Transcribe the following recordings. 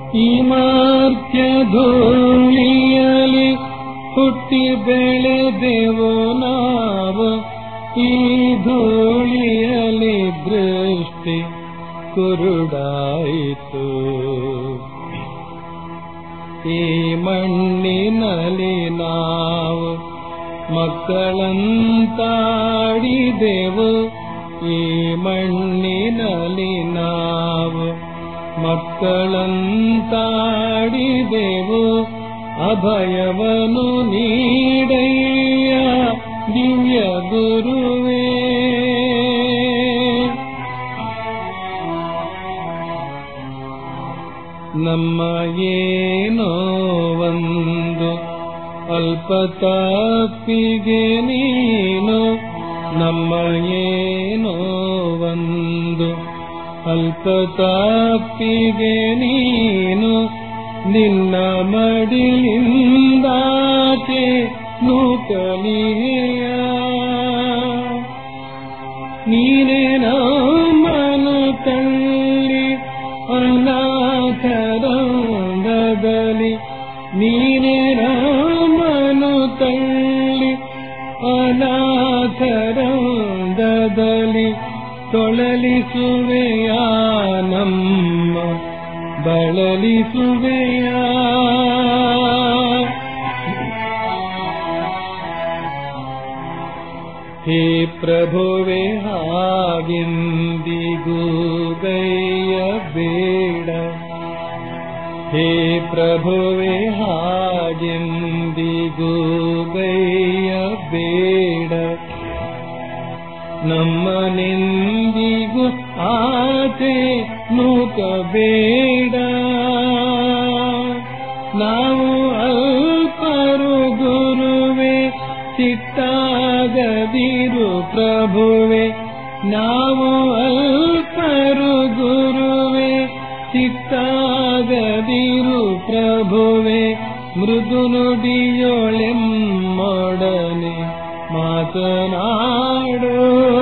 ಈ ಮಾರ್ತ್ಯ ಧೂಳಿಯಲಿ ಹುಟ್ಟಿ ಬೆಳೆದೆವು ನಾವು ಈ ಧೂಳಿಯಲಿ ದೃಷ್ಟಿ ಕುರುಡಾಯಿತು ಈ ಮಣ್ಣಿನಲ್ಲಿ ನಾವು ಮಕ್ಕಳಂತಾಡಿದೆವು ಈ ಮಣ್ಣಿನಲ್ಲಿ ನಾವು ಮಕ್ಕಳಂತಾಡಿದೆವು ಅಭಯವನು ನೀಡಯ್ಯ ದಿವ್ಯ ಗುರುವೇ ನಮ್ಮ ಏನೋ ಒಂದು ಅಲ್ಪ ತಪ್ಪಿಗೆ ನೀನು ನಮ್ಮ ಏನೋ ಒಂದು ಅಲ್ಪ ತಪ್ಪಿಗೆ ನೀನು ನಿನ್ನ ಮಡಿಲಿಂದಾಚೆ ನೂಕಲಿಯ ನೀನೇ ನಮ್ಮನು ತಳ್ಳಿ ಅನಾಥರಂಗದಲ್ಲಿ ನೀನೇ ರಾಮನು ತಳ್ಳಿ ಅನಾಥರಂಗದಲ್ಲಿ ತೊಳಲಿಸುವೆಯ ನಮ್ಮ ಬಳಲಿಸುವೆಯ ಹೇ ಪ್ರಭುವೆ ಹಾಗೆಂದಿಗೂ ಗೈಯ ಬೇಡ ಹೇ ಪ್ರಭುವೆ ಹಾಗೆಂದಿಗೂ ಗೈಯ ಬೇಡ ನಮ್ಮನೆಂದಿಗೂ ಆಚೆ ನೂಕಬೇಡ ನಾವು ಅಲ್ಪರು ಗುರುವೆ ಸಿಟ್ಟಾಗದಿರು ಪ್ರಭುವೆ ನಾವು ಅಲ್ಪರು ಗುರುವೆ ಸಿಟ್ಟಾಗದಿರು ಪ್ರಭುವೆ ಮೃದು ನುಡಿಯೊಳೆಮ್ಮೊಡನೆ ಮಾತನಾಡು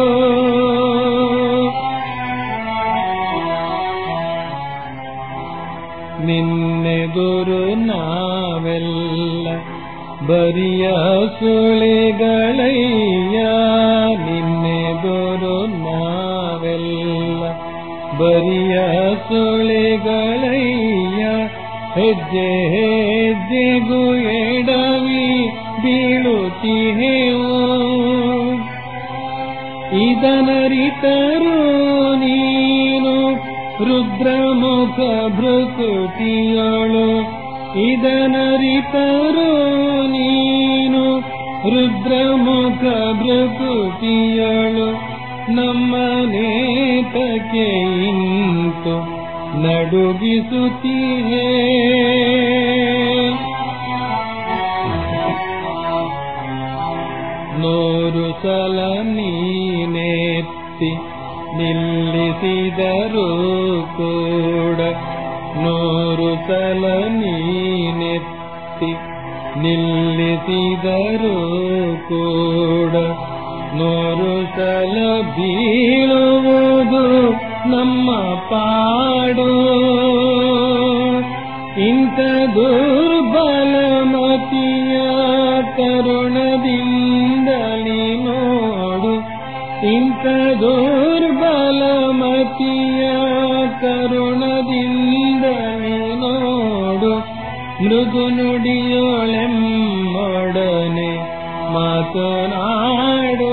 ನಿನ್ನೆದುರು ನಾವೆಲ್ಲ ಬರಿಯ ಸುಳಿಗಳಯ್ಯ ನಿನ್ನೆದುರು ನಾವೆಲ್ಲ ಬರಿಯ ಸುಳಿಗಳಯ್ಯ ಹೆಜ್ಜೆ ಹೆಜ್ಜೆಗೂ ಎಡವಿ ಬೀಳುತ್ತಿಹೆವು ಇದನರಿತರು ನೀನು ರುದ್ರಮುಖ ಭೃಕುಟಿಯಳು ಇದನರಿತರು ನೀನು ರುದ್ರಮುಖ ಭೃಕುಟಿಯಳು ನಮ್ಮ ನೇತಕ್ಕೆ ಇಂತು ನಡುಗಿಸುತ್ತೀಹೇ ನೂರು ಸಲ ನೀನೆತ್ತಿ ನಿಲ್ಲಿಸಿದರೂ ಕೂಡ ನೂರು ಸಲ ನೀನೆತ್ತಿ ನಿಲ್ಲಿಸಿದರೂ ಕೂಡ ನೂರು ಸಲ ಬೀಳುವುದು ನಮ್ಮ ಪಾಡು ಇಂಥ ದುರ್ಬಲ ಮತಿಯ ಕರುಣದಿಂದಲಿ ನೋಡು ಇಂಥ ದುರ್ಬಲ ಮತಿಯ ಕರುಣದಿಂದಲಿ ನೋಡು ಮೃದು ನುಡಿಯೋಳೆಮ್ಮೊಡನೆ ಮಾತನಾಡು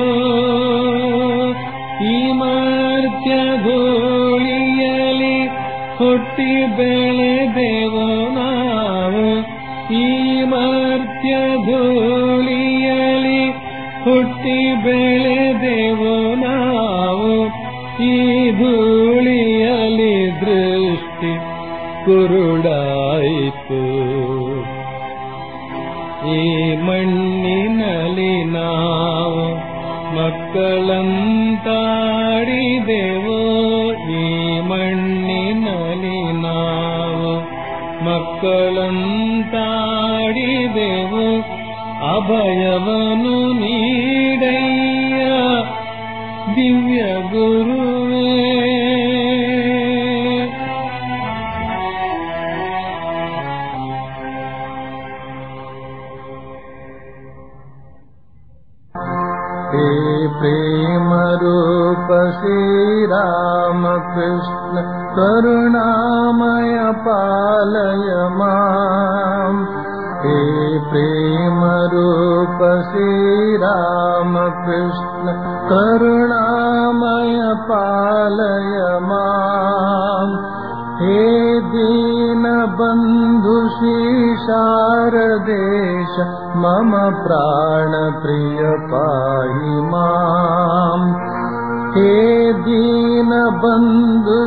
ಈ ಮಾರ್ತ್ಯ ಧೂಳಿಯಲಿ ಹುಟ್ಟಿ ಬೆಳೆದೆವು ನಾವು ಈ ಮಾರ್ತ್ಯ ಧೂಳಿಯಲಿ ಹುಟ್ಟಿ ಬೆಳೆದೆವು ನಾವು ಈ ಧೂಳಿಯಲಿ ದೃಷ್ಟಿ ಕುರುಡಾಯಿತು ಈ ಮಣ್ಣಿನಲ್ಲಿ ನಾವು ಮಕ್ಕಳಂತಾಡಿದೆವು ಈ ಮಣ್ಣಿನಲ್ಲಿ ನಾವು ಮಕ್ಕಳಂತಾಡಿದೆವು ಅಭಯವನು ನೀಡಯ್ಯ ದಿವ್ಯ ಗುರುವೇ रूप श्रीरामकृष्ण करुणामय पालय माम् हे प्रेमरूप श्रीरामकृष्ण करुणामय पालय माम् हे दीनबन्धु शारदेश मम प्राणप्रिय पाहि माम् हे दीनबन्धु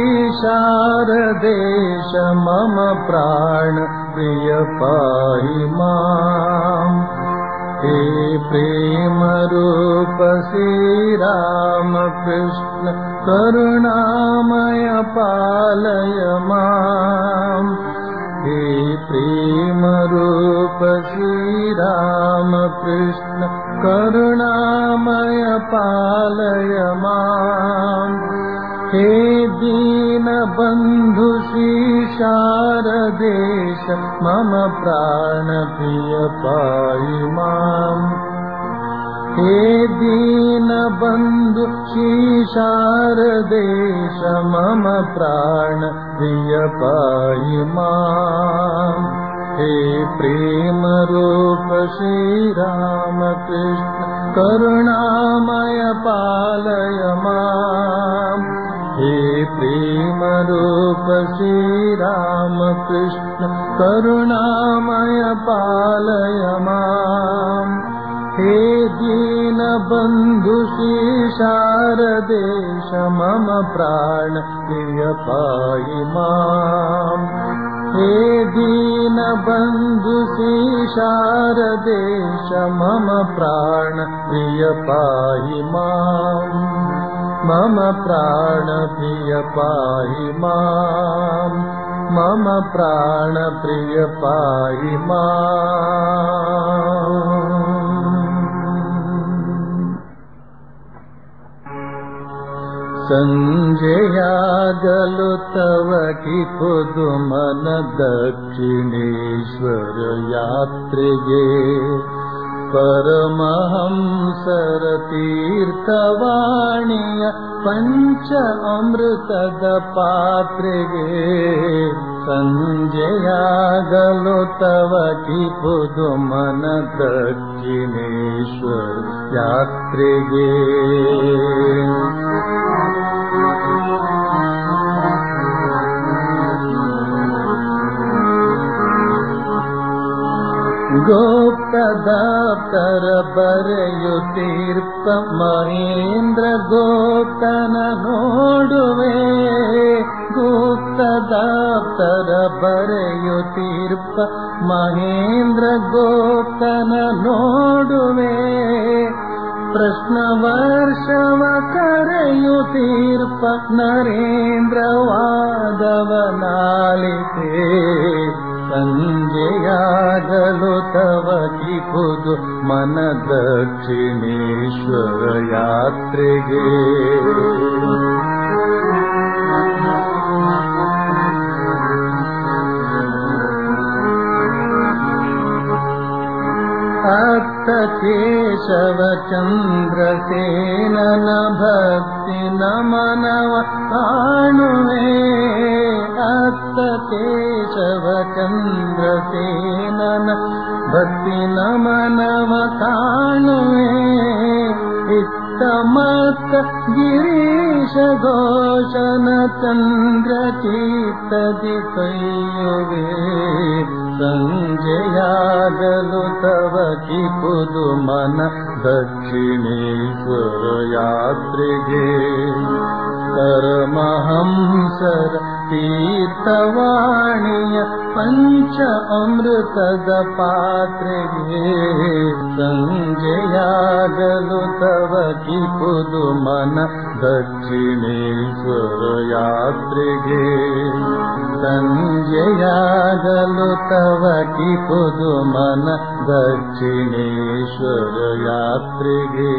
शारदेश मम प्राणप्रिय पाहि माम् हे प्रेमरूप श्रीरामकृष्ण करुणामय पालय माम् हे प्रेमरूप श्रीरामकृष्ण करुणामय पालय माम् हे दीनबन्धु शारदेश मम प्राणप्रिय पाहि माम् हे दीनबन्धु शारदेश मम प्राणप्रिय पाहि माम् हे प्रेमरूप श्रीरामकृष्ण करुणामय पालय माम् हे प्रेमरूप श्रीरामकृष्ण करुणामय पालय माम् हे दीनबन्धु शारदेश मम प्राण प्रिय पाहि माम् हे दीनबन्धु शारदेश मम प्राण प्रिय पाहि माम् मम प्राणप्रिय पाहि माम् मम प्राणप्रिय पाहि माम् सञ्जयागलु तव कि पुदुमन दक्षिणेश्वर यात्रिगे परमहंसर तीर्थवाणीय पञ्च अमृतद पात्रिगे सञ्जयागलो तव कि पुदुमन दक्षिणेश्वर यात्रिगे गोप्तदाप्तर बರೆಯುತ್ತೀರ್ಪ ಮಹೇಂದ್ರ ಗೋಪ್ತನ ನೋಡುವೆ ಗುಪ್ತದಾಪ್ತರ ಬರೆಯುತ್ತೀರ್ಪ ಮಹೇಂದ್ರ ಗೋಪ್ತನ ನೋಡುವೆ ಪ್ರಶ್ನ ವರ್ಷವ ಕರೆಯುತ್ತೀರ್ಪ ನರೇಂದ್ರ ವಾದವನಾಲಿತೆ ಸಂಜೆಯಾಗಲು ತವ ಕಿಪುದು ಮನ ದಕ್ಷಿಣೇಶ್ವರ ಯಾತ್ರೆಗೆ ಅತ್ತ ಕೇಶವ ಚಂದ್ರಸೇನನ ಭಕ್ತಿ ನಮನವ ಕಾಣುವೆ ಅತ್ತ ಕೇಶವ ಚಂದ್ರಸೇನನ ಭಕ್ತಿ ನಮನವ ಕಾಣುವೆ ಇತ್ತ ಮತ್ತ ಗಿರೀಶ ಘೋಷನ ಚಂದ್ರ ಚಿತ್ತದಿ ಕೈಯುವೆ ಸಂಜೆಯಾಗಲು ತವ ಕಿಪುದು ಮನ ದಕ್ಷಿಣೇಶ್ವರ ಯಾತ್ರೆಗೆ ಪರಮಹಂಸರ ತೀರ್ಥವಾಣಿಯ ಪಂಚ ಅಮೃತದ ಪಾತ್ರೆಗೆ ಸಂಜೆಯಾಗಲು ತವ ಕಿಪುದು ಮನ ದಕ್ಷಿಣೇಶ್ವರ ಯಾತ್ರೆಗೆ ಸಂಜೆಯಾಗಲು ತವ ಕಿಪುದು ಮನ ದಕ್ಷಿಣೇಶ್ವರ ಯಾತ್ರೆಗೆ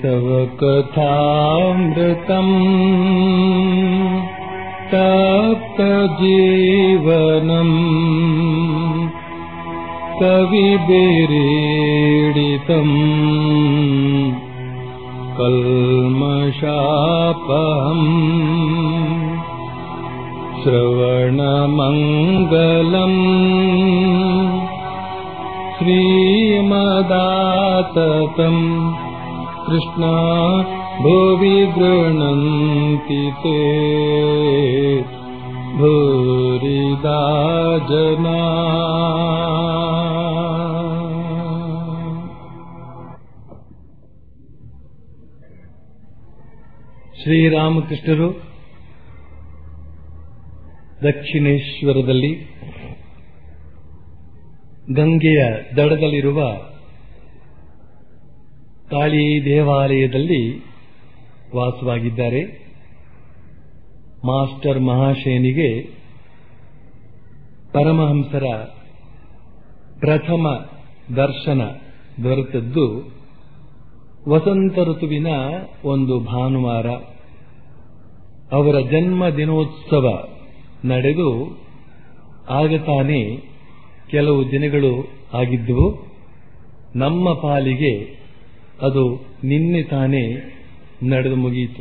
तव कथामृतम् तप्तजीवनम् कविभिरीडितम् कल्मषापहम् श्रवणमङ्गलम् श्रीमदाततम् कृष्णा भुवि गृह्णन्ति ते भूरिदा जना ಶ್ರೀರಾಮಕೃಷ್ಣರು ದಕ್ಷಿಣೇಶ್ವರದಲ್ಲಿ ಗಂಗೆಯ ದಡದಲ್ಲಿರುವ ಕಾಳಿ ದೇವಾಲಯದಲ್ಲಿ ವಾಸವಾಗಿದ್ದಾರೆ ಮಾಸ್ಟರ್ ಮಹಾಶಯನಿಗೆ ಪರಮಹಂಸರ ಪ್ರಥಮ ದರ್ಶನ ದೊರೆತದ್ದು ವಸಂತ ಋತುವಿನ ಒಂದು ಭಾನುವಾರ ಅವರ ಜನ್ಮ ದಿನೋತ್ಸವ ನಡೆದು ಆಗ ತಾನೇ ಕೆಲವು ದಿನಗಳು ಆಗಿದ್ದವು ನಮ್ಮ ಪಾಲಿಗೆ ಅದು ನಿನ್ನೆ ತಾನೇ ನಡೆದು ಮುಗಿಯಿತು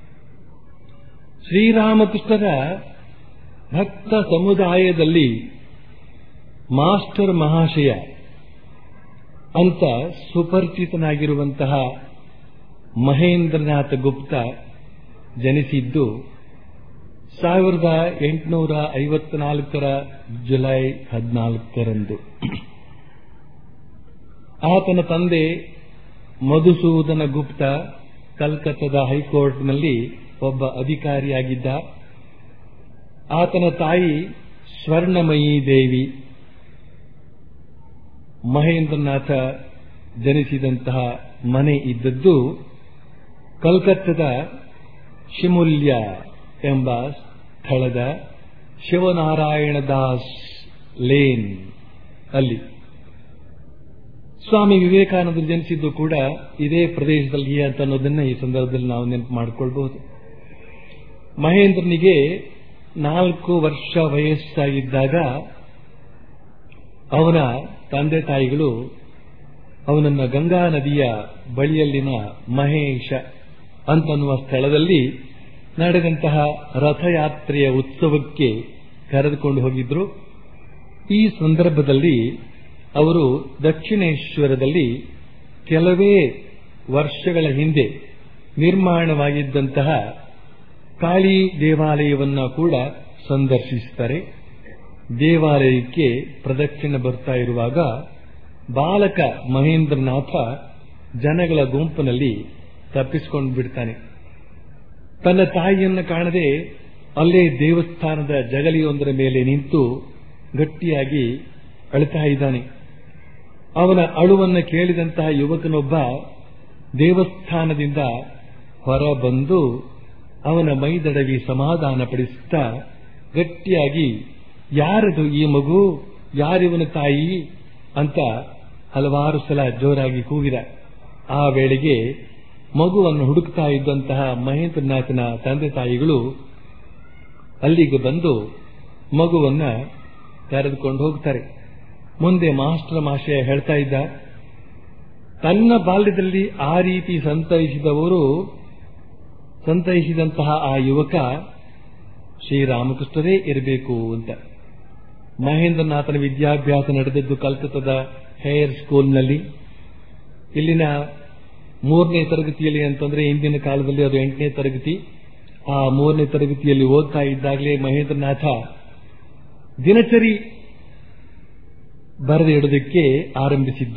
ಶ್ರೀರಾಮಕೃಷ್ಣರ ಭಕ್ತ ಸಮುದಾಯದಲ್ಲಿ ಮಾಸ್ಟರ್ ಮಹಾಶಯ ಅಂತ ಸುಪರಿಚಿತನಾಗಿರುವಂತಹ ಮಹೇಂದ್ರನಾಥ ಗುಪ್ತ ಜನಿಸಿದ್ದು ಸಾವಿರದ ಎಂಟುನೂರ ಐವತ್ನಾಲ್ಕರ ಜುಲೈ ಹದಿನಾಲ್ಕರಂದು ಆತನ ತಂದೆ ಮಧುಸೂದನ ಗುಪ್ತ ಕಲ್ಕತ್ತಾದ ಹೈಕೋರ್ಟ್ನಲ್ಲಿ ಒಬ್ಬ ಅಧಿಕಾರಿಯಾಗಿದ್ದ ಆತನ ತಾಯಿ ಸ್ವರ್ಣಮಯೀ ದೇವಿ ಮಹೇಂದ್ರನಾಥ ಜನಿಸಿದಂತಹ ಮನೆ ಇದ್ದದ್ದು ಕಲ್ಕತ್ತಾದ ಶಿಮುಲ್ಯ ಎಂಬ ಸ್ಥಳದ ಶಿವನಾರಾಯಣ ದಾಸ್ ಲೇನ್ ಅಲ್ಲಿ ಸ್ವಾಮಿ ವಿವೇಕಾನಂದರು ಜನಿಸಿದ್ದು ಕೂಡ ಇದೇ ಪ್ರದೇಶದಲ್ಲಿ ಅಂತ ಅನ್ನೋದನ್ನ ಈ ಸಂದರ್ಭದಲ್ಲಿ ನಾವು ನೆನಪು ಮಾಡಿಕೊಳ್ಬಹುದು ಮಹೇಂದ್ರನಿಗೆ ನಾಲ್ಕು ವರ್ಷ ವಯಸ್ಸಾಗಿದ್ದಾಗ ಅವನ ತಂದೆ ತಾಯಿಗಳು ಅವನನ್ನ ಗಂಗಾ ನದಿಯ ಬಳಿಯಲ್ಲಿನ ಮಹೇಶ ಅಂತನ್ನುವ ಸ್ಥಳದಲ್ಲಿ ನಡೆದಂತಹ ರಥಯಾತ್ರೆಯ ಉತ್ಸವಕ್ಕೆ ಕರೆದುಕೊಂಡು ಹೋಗಿದ್ರು ಈ ಸಂದರ್ಭದಲ್ಲಿ ಅವರು ದಕ್ಷಿಣೇಶ್ವರದಲ್ಲಿ ಕೆಲವೇ ವರ್ಷಗಳ ಹಿಂದೆ ನಿರ್ಮಾಣವಾಗಿದ್ದಂತಹ ಕಾಳಿ ದೇವಾಲಯವನ್ನ ಕೂಡ ಸಂದರ್ಶಿಸುತ್ತಾರೆ ದೇವಾಲಯಕ್ಕೆ ಪ್ರದಕ್ಷಿಣೆ ಬರ್ತಾ ಇರುವಾಗ ಬಾಲಕ ಮಹೇಂದ್ರನಾಥ ಜನಗಳ ಗುಂಪಿನಲ್ಲಿ ತಪ್ಪಿಸಿಕೊಂಡು ಬಿಡ್ತಾನೆ ತನ್ನ ತಾಯಿಯನ್ನು ಕಾಣದೆ ಅಲ್ಲೇ ದೇವಸ್ಥಾನದ ಜಗಲಿಯೊಂದರ ಮೇಲೆ ನಿಂತು ಗಟ್ಟಿಯಾಗಿ ಅಳುತ್ತಾ ಇದ್ದಾನೆ ಅವನ ಅಳುವನ್ನು ಕೇಳಿದಂತಹ ಯುವಕನೊಬ್ಬ ದೇವಸ್ಥಾನದಿಂದ ಹೊರ ಬಂದು ಅವನ ಮೈದಡವಿ ಸಮಾಧಾನ ಪಡಿಸುತ್ತಾ ಗಟ್ಟಿಯಾಗಿ ಯಾರದು ಈ ಮಗು ಯಾರಿವನ ತಾಯಿ ಅಂತ ಹಲವಾರು ಸಲ ಜೋರಾಗಿ ಕೂಗಿದ ಆ ವೇಳೆಗೆ ಮಗುವನ್ನು ಹುಡುಕ್ತಾ ಇದ್ದಂತಹ ಮಹೇಂದ್ರನಾಥನ ತಂದೆ ತಾಯಿಗಳು ಅಲ್ಲಿಗೆ ಬಂದು ಮಗುವನ್ನ ಕರೆದುಕೊಂಡು ಹೋಗ್ತಾರೆ ಮುಂದೆ ಮಾಸ್ಟರ್ ಮಾಶಯ ಹೇಳ್ತಾ ಇದ್ದ ತನ್ನ ಬಾಲ್ಯದಲ್ಲಿ ಆ ರೀತಿ ಸಂತೈಸಿದವರು ಸಂತೈಸಿದಂತಹ ಆ ಯುವಕ ಶ್ರೀರಾಮಕೃಷ್ಣರೇ ಇರಬೇಕು ಅಂತ ಮಹೇಂದ್ರನಾಥನ ವಿದ್ಯಾಭ್ಯಾಸ ನಡೆದದ್ದು ಕಲ್ಕತ್ತಾದ ಹೇಯರ್ ಸ್ಕೂಲ್ನಲ್ಲಿ ಇಲ್ಲಿನ ಮೂರನೇ ತರಗತಿಯಲ್ಲಿ ಅಂತಂದ್ರೆ ಇಂದಿನ ಕಾಲದಲ್ಲಿ ಅದು ಎಂಟನೇ ತರಗತಿ ಆ ಮೂರನೇ ತರಗತಿಯಲ್ಲಿ ಓದ್ತಾ ಇದ್ದಾಗಲೇ ಮಹೇಂದ್ರನಾಥ ದಿನಚರಿ ಬರೆದಿಡೋದಕ್ಕೆ ಆರಂಭಿಸಿದ್ದು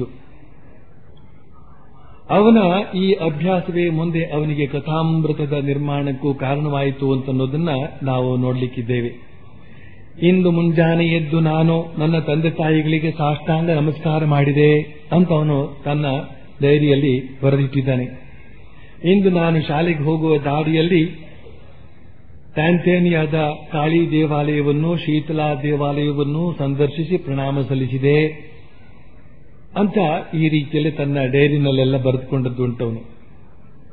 ಅವನ ಈ ಅಭ್ಯಾಸವೇ ಮುಂದೆ ಅವನಿಗೆ ಕಥಾಮೃತದ ನಿರ್ಮಾಣಕ್ಕೂ ಕಾರಣವಾಯಿತು ಅಂತನ್ನೋದನ್ನ ನಾವು ನೋಡ್ಲಿಕ್ಕಿದ್ದೇವೆ ಇಂದು ಮುಂಜಾನೆ ಎದ್ದು ನಾನು ನನ್ನ ತಂದೆ ತಾಯಿಗಳಿಗೆ ಸಾಷ್ಟಾಂಗ ನಮಸ್ಕಾರ ಮಾಡಿದೆ ಅಂತ ಅವನು ತನ್ನ ಡೈರಿಯಲ್ಲಿ ಬರೆದಿಟ್ಟಿದ್ದಾನೆ ಇಂದು ನಾನು ಶಾಲೆಗೆ ಹೋಗುವ ದಾರಿಯಲ್ಲಿ ಟ್ಯಾಂಥೇನಿಯಾದ ಕಾಳಿ ದೇವಾಲಯವನ್ನು ಶೀತಲಾ ದೇವಾಲಯವನ್ನು ಸಂದರ್ಶಿಸಿ ಪ್ರಣಾಮ ಸಲ್ಲಿಸಿದೆ ಅಂತ ಈ ರೀತಿಯಲ್ಲಿ ತನ್ನ ಡೈರಿನಲ್ಲೆಲ್ಲ ಬರೆದುಕೊಂಡದ್ದು ಉಂಟವನು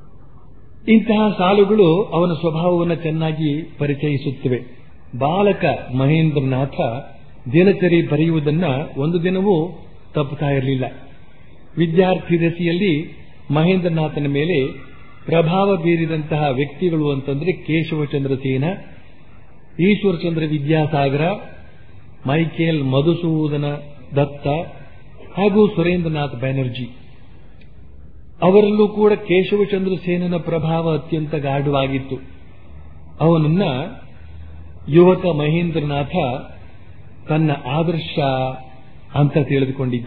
ಇಂತಹ ಸಾಲುಗಳು ಅವನ ಸ್ವಭಾವವನ್ನು ಚೆನ್ನಾಗಿ ಪರಿಚಯಿಸುತ್ತವೆ ಬಾಲಕ ಮಹೇಂದ್ರನಾಥ ದಿನಚರಿ ಬರೆಯುವುದನ್ನ ಒಂದು ದಿನವೂ ತಪ್ಪುತ್ತಾ ಇರಲಿಲ್ಲ ವಿದ್ಯಾರ್ಥಿ ದಶೆಯಲ್ಲಿ ಮಹೇಂದ್ರನಾಥನ ಮೇಲೆ ಪ್ರಭಾವ ಬೀರಿದಂತಹ ವ್ಯಕ್ತಿಗಳು ಅಂತಂದ್ರೆ ಕೇಶವಚಂದ್ರ ಸೇನ ಈಶ್ವರಚಂದ್ರ ವಿದ್ಯಾಸಾಗರ ಮೈಕೇಲ್ ಮಧುಸೂದನ ದತ್ತ ಹಾಗೂ ಸುರೇಂದ್ರನಾಥ್ ಬ್ಯಾನರ್ಜಿ ಅವರಲ್ಲೂ ಕೂಡ ಕೇಶವಚಂದ್ರ ಸೇನನ ಪ್ರಭಾವ ಅತ್ಯಂತ ಗಾಢವಾಗಿತ್ತು ಅವನನ್ನ ಯುವಕ ಮಹೇಂದ್ರನಾಥ ತನ್ನ ಆದರ್ಶ ಅಂತ ತಿಳಿದುಕೊಂಡಿದ್ದ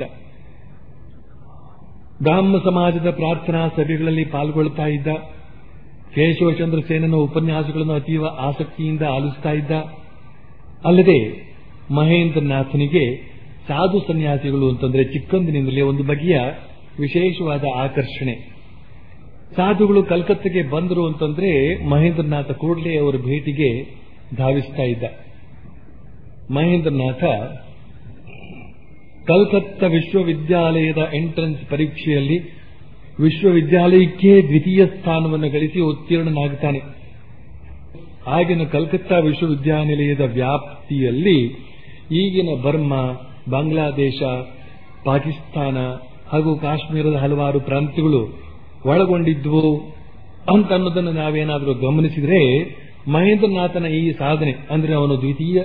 ಬ್ರಾಹ್ಮ ಸಮಾಜದ ಪ್ರಾರ್ಥನಾ ಸಭೆಗಳಲ್ಲಿ ಪಾಲ್ಗೊಳ್ತಾ ಇದ್ದ ಕೇಶವಚಂದ್ರ ಸೇನನ ಉಪನ್ಯಾಸಗಳನ್ನು ಅತೀವ ಆಸಕ್ತಿಯಿಂದ ಆಲಿಸ್ತಾ ಇದ್ದ ಅಲ್ಲದೆ ಮಹೇಂದ್ರನಾಥನಿಗೆ ಸಾಧು ಸನ್ಯಾಸಿಗಳು ಅಂತಂದ್ರೆ ಚಿಕ್ಕಂದಿನಿಂದಲೇ ಒಂದು ಬಗೆಯ ವಿಶೇಷವಾದ ಆಕರ್ಷಣೆ ಸಾಧುಗಳು ಕಲ್ಕತ್ತೆಗೆ ಬಂದರು ಅಂತಂದ್ರೆ ಮಹೇಂದ್ರನಾಥ ಕೂಡಲೇ ಅವರ ಭೇಟಿಗೆ ಧಾವಿಸ್ತಾ ಇದ್ದ ಮಹೇಂದ್ರನಾಥ ಕಲ್ಕತ್ತಾ ವಿಶ್ವವಿದ್ಯಾಲಯದ ಎಂಟ್ರೆನ್ಸ್ ಪರೀಕ್ಷೆಯಲ್ಲಿ ವಿಶ್ವವಿದ್ಯಾಲಯಕ್ಕೆ ದ್ವಿತೀಯ ಸ್ಥಾನವನ್ನು ಗಳಿಸಿ ಉತ್ತೀರ್ಣನಾಗುತ್ತಾನೆ ಆಗಿನ ಕಲ್ಕತ್ತಾ ವಿಶ್ವವಿದ್ಯಾನಿಲಯದ ವ್ಯಾಪ್ತಿಯಲ್ಲಿ ಈಗಿನ ಬರ್ಮಾ ಬಾಂಗ್ಲಾದೇಶ ಪಾಕಿಸ್ತಾನ ಹಾಗೂ ಕಾಶ್ಮೀರದ ಹಲವಾರು ಪ್ರಾಂತ್ಯಗಳು ಒಳಗೊಂಡಿದ್ವು ಅಂತ ಅನ್ನೋದನ್ನು ನಾವೇನಾದರೂ ಗಮನಿಸಿದ್ರೆ ಮಹೇಂದ್ರನಾಥನ ಈ ಸಾಧನೆ ಅಂದ್ರೆ ಅವನು ದ್ವಿತೀಯ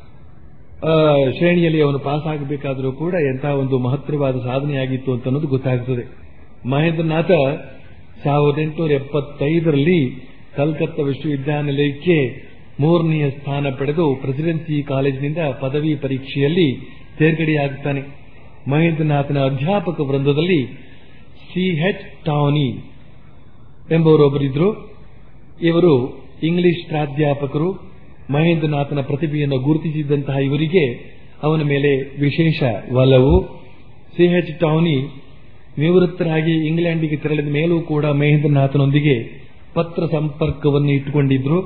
ಶ್ರೇಣಿಯಲ್ಲಿ ಅವನು ಪಾಸ್ ಆಗಬೇಕಾದರೂ ಕೂಡ ಎಂತಹ ಒಂದು ಮಹತ್ತರವಾದ ಸಾಧನೆಯಾಗಿತ್ತು ಅಂತ ಅನ್ನೋದು ಗೊತ್ತಾಗುತ್ತದೆ ಮಹೇಂದ್ರನಾಥ ಸಾವಿರದ ಎಂಟುನೂರ ಎಪ್ಪತ್ತೈದರಲ್ಲಿ ಕಲ್ಕತ್ತಾ ವಿಶ್ವವಿದ್ಯಾನಿಲಯಕ್ಕೆ ಮೂರನೆಯ ಸ್ಥಾನ ಪಡೆದು ಪ್ರೆಸಿಡೆನ್ಸಿ ಕಾಲೇಜಿನಿಂದ ಪದವಿ ಪರೀಕ್ಷೆಯಲ್ಲಿ ತೇರ್ಗಡೆಯಾಗುತ್ತಾನೆ ಮಹೇಂದ್ರನಾಥನ ಅಧ್ಯಾಪಕ ವೃಂದದಲ್ಲಿ ಸಿ ಎಚ್ ಟಾನಿ ಎಂಬುವರೊಬ್ಬರಿದ್ರು ಇವರು ಇಂಗ್ಲಿಷ್ ಪ್ರಾಧ್ಯಾಪಕರು ಮಹೇಂದ್ರನಾಥನ ಪ್ರತಿಭೆಯನ್ನು ಗುರುತಿಸಿದ್ದಂತಹ ಇವರಿಗೆ ಅವನ ಮೇಲೆ ವಿಶೇಷ ಒಲವು ಸಿ ಎಚ್ ಟಾನಿ ನಿವೃತ್ತರಾಗಿ ಇಂಗ್ಲೆಂಡಿಗೆ ತೆರಳಿದ ಮೇಲೂ ಕೂಡ ಮಹೇಂದ್ರನಾಥನೊಂದಿಗೆ ಪತ್ರ ಸಂಪರ್ಕವನ್ನು ಇಟ್ಟುಕೊಂಡಿದ್ರು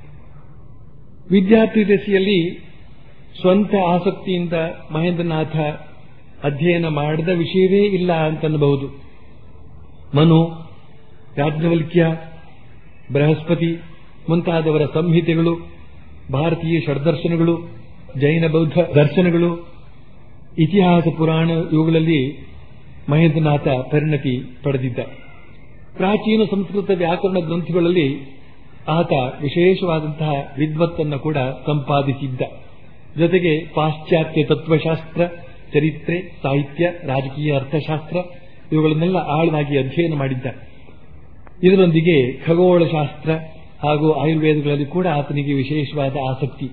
ವಿದ್ಯಾರ್ಥಿ ದಶೆಯಲ್ಲಿ ಸ್ವಂತ ಆಸಕ್ತಿಯಿಂದ ಮಹೇಂದ್ರನಾಥ ಅಧ್ಯಯನ ಮಾಡಿದ ವಿಷಯವೇ ಇಲ್ಲ ಅಂತನ್ನಬಹುದು ಮನು ಯಾಜ್ಞವಲ್ಕ್ಯ ಬೃಹಸ್ಪತಿ ಮುಂತಾದವರ ಸಂಹಿತೆಗಳು ಭಾರತೀಯ ಷಡ್ದರ್ಶನಗಳು ಜೈನ ಬೌದ್ಧ ದರ್ಶನಗಳು ಇತಿಹಾಸ ಪುರಾಣ ಇವುಗಳಲ್ಲಿ ಮಹೇಂದ್ರನಾಥ ಪರಿಣತಿ ಪಡೆದಿದ್ದ ಪ್ರಾಚೀನ ಸಂಸ್ಕೃತ ವ್ಯಾಕರಣ ಗ್ರಂಥಗಳಲ್ಲಿ ಆತ ವಿಶೇಷವಾದಂತಹ ವಿದ್ವತ್ತನ್ನು ಕೂಡ ಸಂಪಾದಿಸಿದ್ದ ಜೊತೆಗೆ ಪಾಶ್ಚಾತ್ಯ ತತ್ವಶಾಸ್ತ್ರ ಚರಿತ್ರೆ ಸಾಹಿತ್ಯ ರಾಜಕೀಯ ಅರ್ಥಶಾಸ್ತ್ರ ಇವುಗಳನ್ನೆಲ್ಲ ಆಳವಾಗಿ ಅಧ್ಯಯನ ಮಾಡಿದ್ದ ಇದರೊಂದಿಗೆ ಖಗೋಳಶಾಸ್ತ್ರ ಹಾಗೂ ಆಯುರ್ವೇದಗಳಲ್ಲಿ ಕೂಡ ಆತನಿಗೆ ವಿಶೇಷವಾದ ಆಸಕ್ತಿ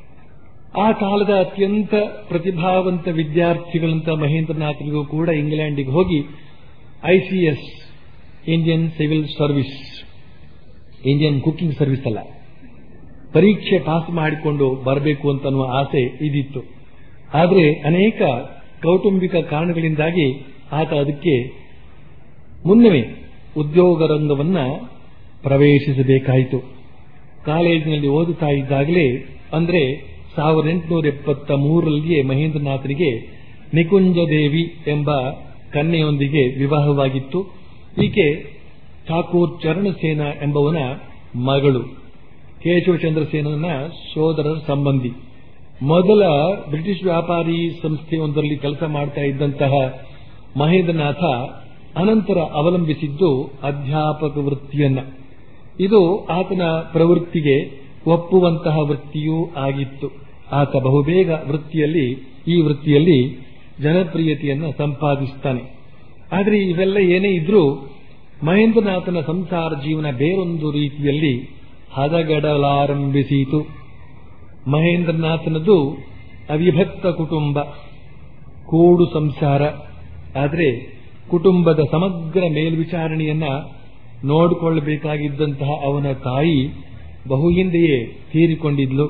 ಆ ಕಾಲದ ಅತ್ಯಂತ ಪ್ರತಿಭಾವಂತ ವಿದ್ಯಾರ್ಥಿಗಳಂತ ಮಹೇಂದ್ರನಾಥರಿಗೂ ಕೂಡ ಇಂಗ್ಲೆಂಡಿಗೆ ಹೋಗಿ ICS Indian civil service Indian cooking service ಅಲ್ಲ ಪರೀಕ್ಷೆ ಪಾಸ್ ಮಾಡಿಕೊಂಡು ಬರಬೇಕು ಅಂತನ್ನುವ ಆಸೆ ಇದಿತ್ತು ಆದರೆ ಅನೇಕ ಕೌಟುಂಬಿಕ ಕಾರಣಗಳಿಂದಾಗಿ ಆತ ಅದಕ್ಕೆ ಮುನ್ನವೇ ಉದ್ಯೋಗ ರಂಗವನ್ನ ಪ್ರವೇಶಿಸಬೇಕಾಯಿತು ಕಾಲೇಜಿನಲ್ಲಿ ಓದುತ್ತಾ ಇದ್ದಾಗಲೇ ಅಂದ್ರೆ ಸಾವಿರದ ಎಂಟುನೂರ ಎಪ್ಪತ್ತ ಮೂರರಲ್ಲಿಯೇ ಮಹೇಂದ್ರನಾಥನಿಗೆ ನಿಕುಂಜದೇವಿ ಎಂಬ ಕನ್ಯೆಯೊಂದಿಗೆ ವಿವಾಹವಾಗಿತ್ತು ಈಕೆ ಠಾಕೂರ್ ಚರಣಸೇನ ಎಂಬವನ ಮಗಳು ಕೇಶವಚಂದ್ರಸೇನನ ಸೋದರರ ಸಂಬಂಧಿ ಮೊದಲ ಬ್ರಿಟಿಷ್ ವ್ಯಾಪಾರಿ ಸಂಸ್ಥೆಯೊಂದರಲ್ಲಿ ಕೆಲಸ ಮಾಡ್ತಾ ಇದ್ದಂತಹ ಮಹೇಂದ್ರನಾಥ ಅನಂತರ ಅವಲಂಬಿಸಿದ್ದು ಅಧ್ಯಾಪಕ ವೃತ್ತಿಯನ್ನ ಇದು ಆತನ ಪ್ರವೃತ್ತಿಗೆ ಒಪ್ಪುವಂತಹ ವೃತ್ತಿಯೂ ಆಗಿತ್ತು ಆತ ಬಹುಬೇಗ ವೃತ್ತಿಯಲ್ಲಿ ಈ ವೃತ್ತಿಯಲ್ಲಿ ಜನಪ್ರಿಯತೆಯನ್ನು ಸಂಪಾದಿಸುತ್ತಾನೆ ಆದರೆ ಇವೆಲ್ಲ ಏನೇ ಇದ್ರೂ ಮಹೇಂದ್ರನಾಥನ ಸಂಸಾರ ಜೀವನ ಬೇರೊಂದು ರೀತಿಯಲ್ಲಿ ಹದಗಡಲಾರಂಭಿಸಿತು ಮಹೇಂದ್ರನಾಥನದು ಅವಿಭಕ್ತ ಕುಟುಂಬ ಕೂಡು ಸಂಸಾರ ಆದರೆ ಕುಟುಂಬದ ಸಮಗ್ರ ಮೇಲ್ವಿಚಾರಣೆಯನ್ನ ನೋಡಿಕೊಳ್ಳಬೇಕಾಗಿದ್ದಂತಹ ಅವನ ತಾಯಿ ಬಹು ಹಿಂದೆಯೇ ತೀರಿಕೊಂಡಿದ್ಲು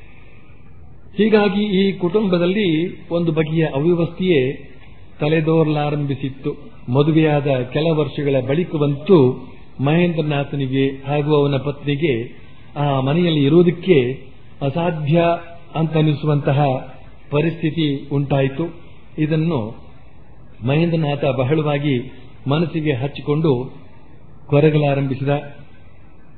ಹೀಗಾಗಿ ಈ ಕುಟುಂಬದಲ್ಲಿ ಒಂದು ಬಗೆಯ ಅವ್ಯವಸ್ಥೆಯೇ ತಲೆದೋರಲಾರಂಭಿಸಿತ್ತು ಮದುವೆಯಾದ ಕೆಲ ವರ್ಷಗಳ ಬಳಿಕವಂತೂ ಮಹೇಂದ್ರನಾಥನಿಗೆ ಹಾಗೂ ಅವನ ಪತ್ನಿಗೆ ಆ ಮನೆಯಲ್ಲಿ ಇರುವುದಕ್ಕೆ ಅಸಾಧ್ಯ ಅಂತ ಅನಿಸುವಂತಹ ಪರಿಸ್ಥಿತಿ ಉಂಟಾಯಿತು ಇದನ್ನು ಮಹೇಂದ್ರನಾಥ ಬಹಳವಾಗಿ ಮನಸ್ಸಿಗೆ ಹಚ್ಚಿಕೊಂಡು ಕೊರಗಲಾರಂಭಿಸಿದ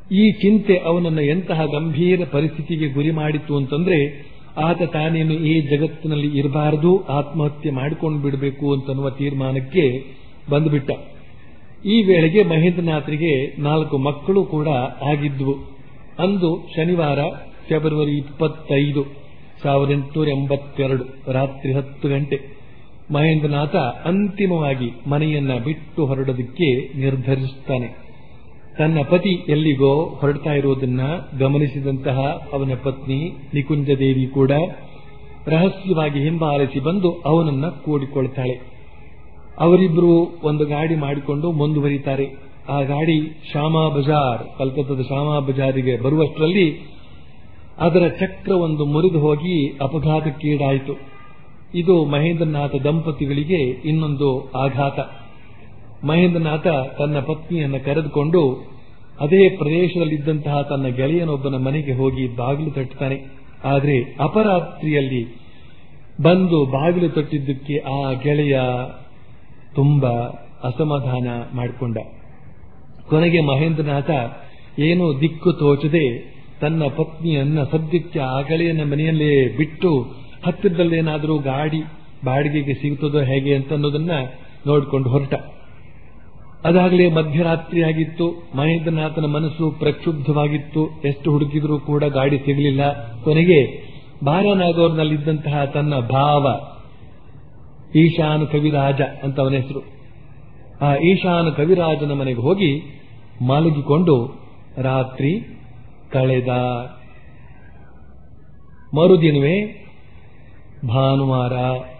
ಈ ಚಿಂತೆ ಅವನನ್ನು ಎಂತಹ ಗಂಭೀರ ಪರಿಸ್ಥಿತಿಗೆ ಗುರಿ ಮಾಡಿತು ಅಂತಂದ್ರೆ ಆತ ತಾನೇನು ಈ ಜಗತ್ತಿನಲ್ಲಿ ಇರಬಾರದು ಆತ್ಮಹತ್ಯೆ ಮಾಡಿಕೊಂಡು ಬಿಡಬೇಕು ಅಂತನ್ನುವ ತೀರ್ಮಾನಕ್ಕೆ ಬಂದುಬಿಟ್ಟ ಈ ವೇಳೆಗೆ ಮಹೇಂದ್ರನಾಥರಿಗೆ ನಾಲ್ಕು ಮಕ್ಕಳು ಕೂಡ ಆಗಿದ್ವು ಅಂದು ಶನಿವಾರ ಫೆಬ್ರವರಿ ಇಪ್ಪತ್ತೈದು ಸಾವಿರದ ಎಂಟುನೂರ ಎಂಬತ್ತೆರಡು ರಾತ್ರಿ ಹತ್ತು ಗಂಟೆ ಮಹೇಂದ್ರನಾಥ ಅಂತಿಮವಾಗಿ ಮನೆಯನ್ನ ಬಿಟ್ಟು ಹೊರಡೋದಕ್ಕೆ ನಿರ್ಧರಿಸುತ್ತಾನೆ ತನ್ನ ಪತಿ ಎಲ್ಲಿಗೋ ಹೊರಡ್ತಾ ಇರುವುದನ್ನ ಗಮನಿಸಿದಂತಹ ಅವನ ಪತ್ನಿ ನಿಕುಂಜದೇವಿ ಕೂಡ ರಹಸ್ಯವಾಗಿ ಹಿಂಬಾಲಿಸಿ ಬಂದು ಅವನನ್ನ ಕೂಡಿಕೊಳ್ತಾಳೆ ಅವರಿಬ್ಬರು ಒಂದು ಗಾಡಿ ಮಾಡಿಕೊಂಡು ಮುಂದುವರಿತಾರೆ ಆ ಗಾಡಿ ಶ್ಯಾಮಾ ಬಜಾರ್ ಕಲ್ಕತ್ತಾದ ಶ್ಯಾಮಾ ಬಜಾರಿಗೆ ಬರುವಷ್ಟರಲ್ಲಿ ಅದರ ಚಕ್ರ ಒಂದು ಮುರಿದು ಹೋಗಿ ಅಪಘಾತಕ್ಕೀಡಾಯಿತು ಇದು ಮಹೇಂದ್ರನಾಥ ದಂಪತಿಗಳಿಗೆ ಇನ್ನೊಂದು ಆಘಾತ ಮಹೇಂದ್ರನಾಥ ತನ್ನ ಪತ್ನಿಯನ್ನು ಕರೆದುಕೊಂಡು ಅದೇ ಪ್ರದೇಶದಲ್ಲಿದ್ದಂತಹ ತನ್ನ ಗೆಳೆಯನೊಬ್ಬನ ಮನೆಗೆ ಹೋಗಿ ಬಾಗಿಲು ತಟ್ಟುತ್ತಾನೆ ಆದರೆ ಅಪರಾತ್ರಿಯಲ್ಲಿ ಬಂದು ಬಾಗಿಲು ತಟ್ಟಿದ್ದಕ್ಕೆ ಆ ಗೆಳೆಯ ತುಂಬಾ ಅಸಮಾಧಾನ ಮಾಡಿಕೊಂಡ ಕೊನೆಗೆ ಮಹೇಂದ್ರನಾಥ ಏನೋ ದಿಕ್ಕು ತೋಚದೆ ತನ್ನ ಪತ್ನಿಯನ್ನ ಸದ್ಯಕ್ಕೆ ಆ ಗೆಳೆಯನ ಮನೆಯಲ್ಲೇ ಬಿಟ್ಟು ಹತ್ತಿರದಲ್ಲೇನಾದರೂ ಗಾಡಿ ಬಾಡಿಗೆಗೆ ಸಿಗುತ್ತದೋ ಹೇಗೆ ಅಂತ ಅನ್ನೋದನ್ನ ನೋಡಿಕೊಂಡು ಹೊರಟ ಅದಾಗಲೇ ಮಧ್ಯರಾತ್ರಿ ಆಗಿತ್ತು ಮಹೇಂದ್ರನಾಥನ ಮನಸ್ಸು ಪ್ರಕ್ಷುಬ್ಧವಾಗಿತ್ತು ಎಷ್ಟು ಹುಡುಕಿದ್ರೂ ಕೂಡ ಗಾಡಿ ಸಿಗಲಿಲ್ಲ ಕೊನೆಗೆ ಬಾರಾನಾಗೌರ್ನಲ್ಲಿದ್ದಂತಹ ತನ್ನ ಭಾವ ಈಶಾನ್ ಕವಿರಾಜ ಅಂತ ಅವನ ಹೆಸರು ಆ ಈಶಾನ್ ಕವಿರಾಜನ ಮನೆಗೆ ಹೋಗಿ ಮಲಗಿಕೊಂಡು ರಾತ್ರಿ ಕಳೆದ ಮರುದಿನವೇ ಭಾನುವಾರ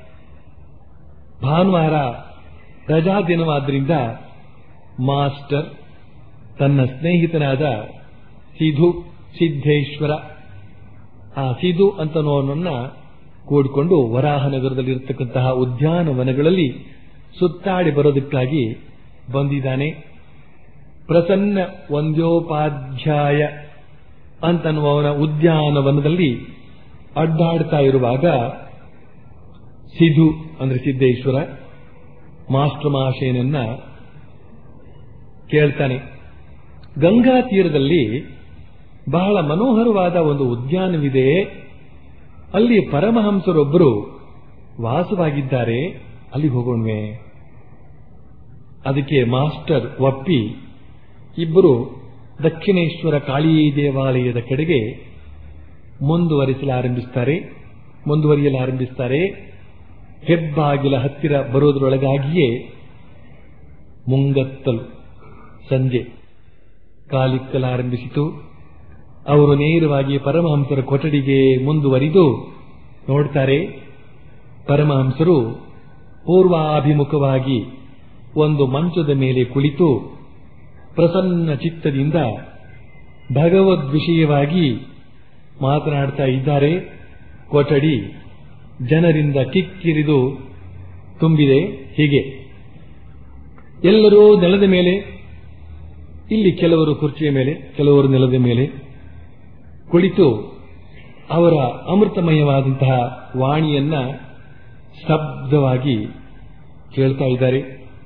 ಭಾನುವಾರ ರಜಾ ದಿನವಾದ್ರಿಂದ ಮಾಸ್ಟರ್ ತನ್ನ ಸ್ನೇಹಿತನಾದ ಸಿಧು ಸಿದ್ದೇಶ್ವರ ಆ ಸಿಧು ಅಂತನೋನನ್ನ ಕೂಡಿಕೊಂಡು ವರಾಹನಗರದಲ್ಲಿರತಕ್ಕಂತಹ ಉದ್ಯಾನವನಗಳಲ್ಲಿ ಸುತ್ತಾಡಿ ಬರೋದಕ್ಕಾಗಿ ಬಂದಿದ್ದಾನೆ ಪ್ರಸನ್ನ ಒಂದ್ಯೋಪಾಧ್ಯಾಯ ಅಂತನ್ನುವವನ ಉದ್ಯಾನವನದಲ್ಲಿ ಅಡ್ಡಾಡ್ತಾ ಇರುವಾಗ ಸಿಧು ಅಂದ್ರೆ ಸಿದ್ದೇಶ್ವರ ಮಾಸ್ಟರ್ ಮಹಾಶಯನನ್ನ ಕೇಳ್ತಾನೆ ಗಂಗಾ ತೀರದಲ್ಲಿ ಬಹಳ ಮನೋಹರವಾದ ಒಂದು ಉದ್ಯಾನವಿದೆ ಅಲ್ಲಿ ಪರಮಹಂಸರೊಬ್ಬರು ವಾಸವಾಗಿದ್ದಾರೆ ಅಲ್ಲಿ ಹೋಗೋಣವೆ ಅದಕ್ಕೆ ಮಾಸ್ಟರ್ ಒಪ್ಪಿ ಇಬ್ಬರು ದಕ್ಷಿಣೇಶ್ವರ ಕಾಳಿ ದೇವಾಲಯದ ಕಡೆಗೆ ಮುಂದುವರಿಸಲಾರಂಭಿಸ್ತಾರೆ ಮುಂದುವರಿಯಲಾರಂಭಿಸ್ತಾರೆ ಹೆಬ್ಬಾಗಿಲ ಹತ್ತಿರ ಬರೋದ್ರೊಳಗಾಗಿಯೇ ಮುಂಗತ್ತಲು ಸಂಜೆ ಕಾಲಿಕ್ಕಲಾರಂಭಿಸಿತು ಅವರು ನೇರವಾಗಿ ಪರಮಹಂಸರ ಕೊಠಡಿಗೆ ಮುಂದುವರಿದು ನೋಡ್ತಾರೆ ಪರಮಹಂಸರು ಪೂರ್ವಾಭಿಮುಖವಾಗಿ ಒಂದು ಮಂಚದ ಮೇಲೆ ಕುಳಿತು ಪ್ರಸನ್ನ ಚಿತ್ತದಿಂದ ಭಗವದ್ ವಿಷಯವಾಗಿ ಮಾತನಾಡ್ತಾ ಇದ್ದಾರೆ ಕೊಠಡಿ ಜನರಿಂದ ಕಿಕ್ಕಿರಿದು ತುಂಬಿದೆ ಹೀಗೆ ಎಲ್ಲರೂ ನೆಲದ ಮೇಲೆ ಇಲ್ಲಿ ಕೆಲವರು ಕುರ್ಚಿಯ ಮೇಲೆ ಕೆಲವರು ನೆಲದ ಮೇಲೆ ಕುಳಿತು ಅವರ ಅಮೃತಮಯವಾದಂತಹ ವಾಣಿಯನ್ನ ಸ್ತಬ್ಧವಾಗಿ ಕೇಳ್ತಾ ಇದ್ದಾರೆ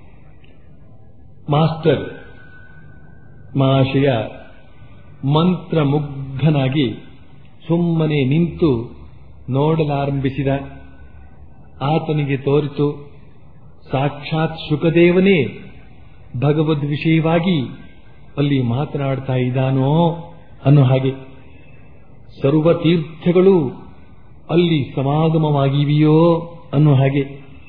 ಮಾಸ್ಟರ್ ಮಹಾಶಯ ಮಂತ್ರಮುಗ್ಧನಾಗಿ ಸುಮ್ಮನೆ ನಿಂತು ನೋಡಲಾರಂಭಿಸಿದ ಆತನಿಗೆ ತೋರಿತು ಸಾಕ್ಷಾತ್ ಶುಕದೇವನೇ ಭಗವದ್ ವಿಷಯವಾಗಿ ಅಲ್ಲಿ ಮಾತನಾಡ್ತಾ ಇದ್ದಾನೋ ಅನ್ನೋ ಹಾಗೆ ಸರ್ವ ತೀರ್ಥಗಳು ಅಲ್ಲಿ ಸಮಾಗಮವಾಗಿವೆಯೋ ಅನ್ನೋ ಹಾಗೆ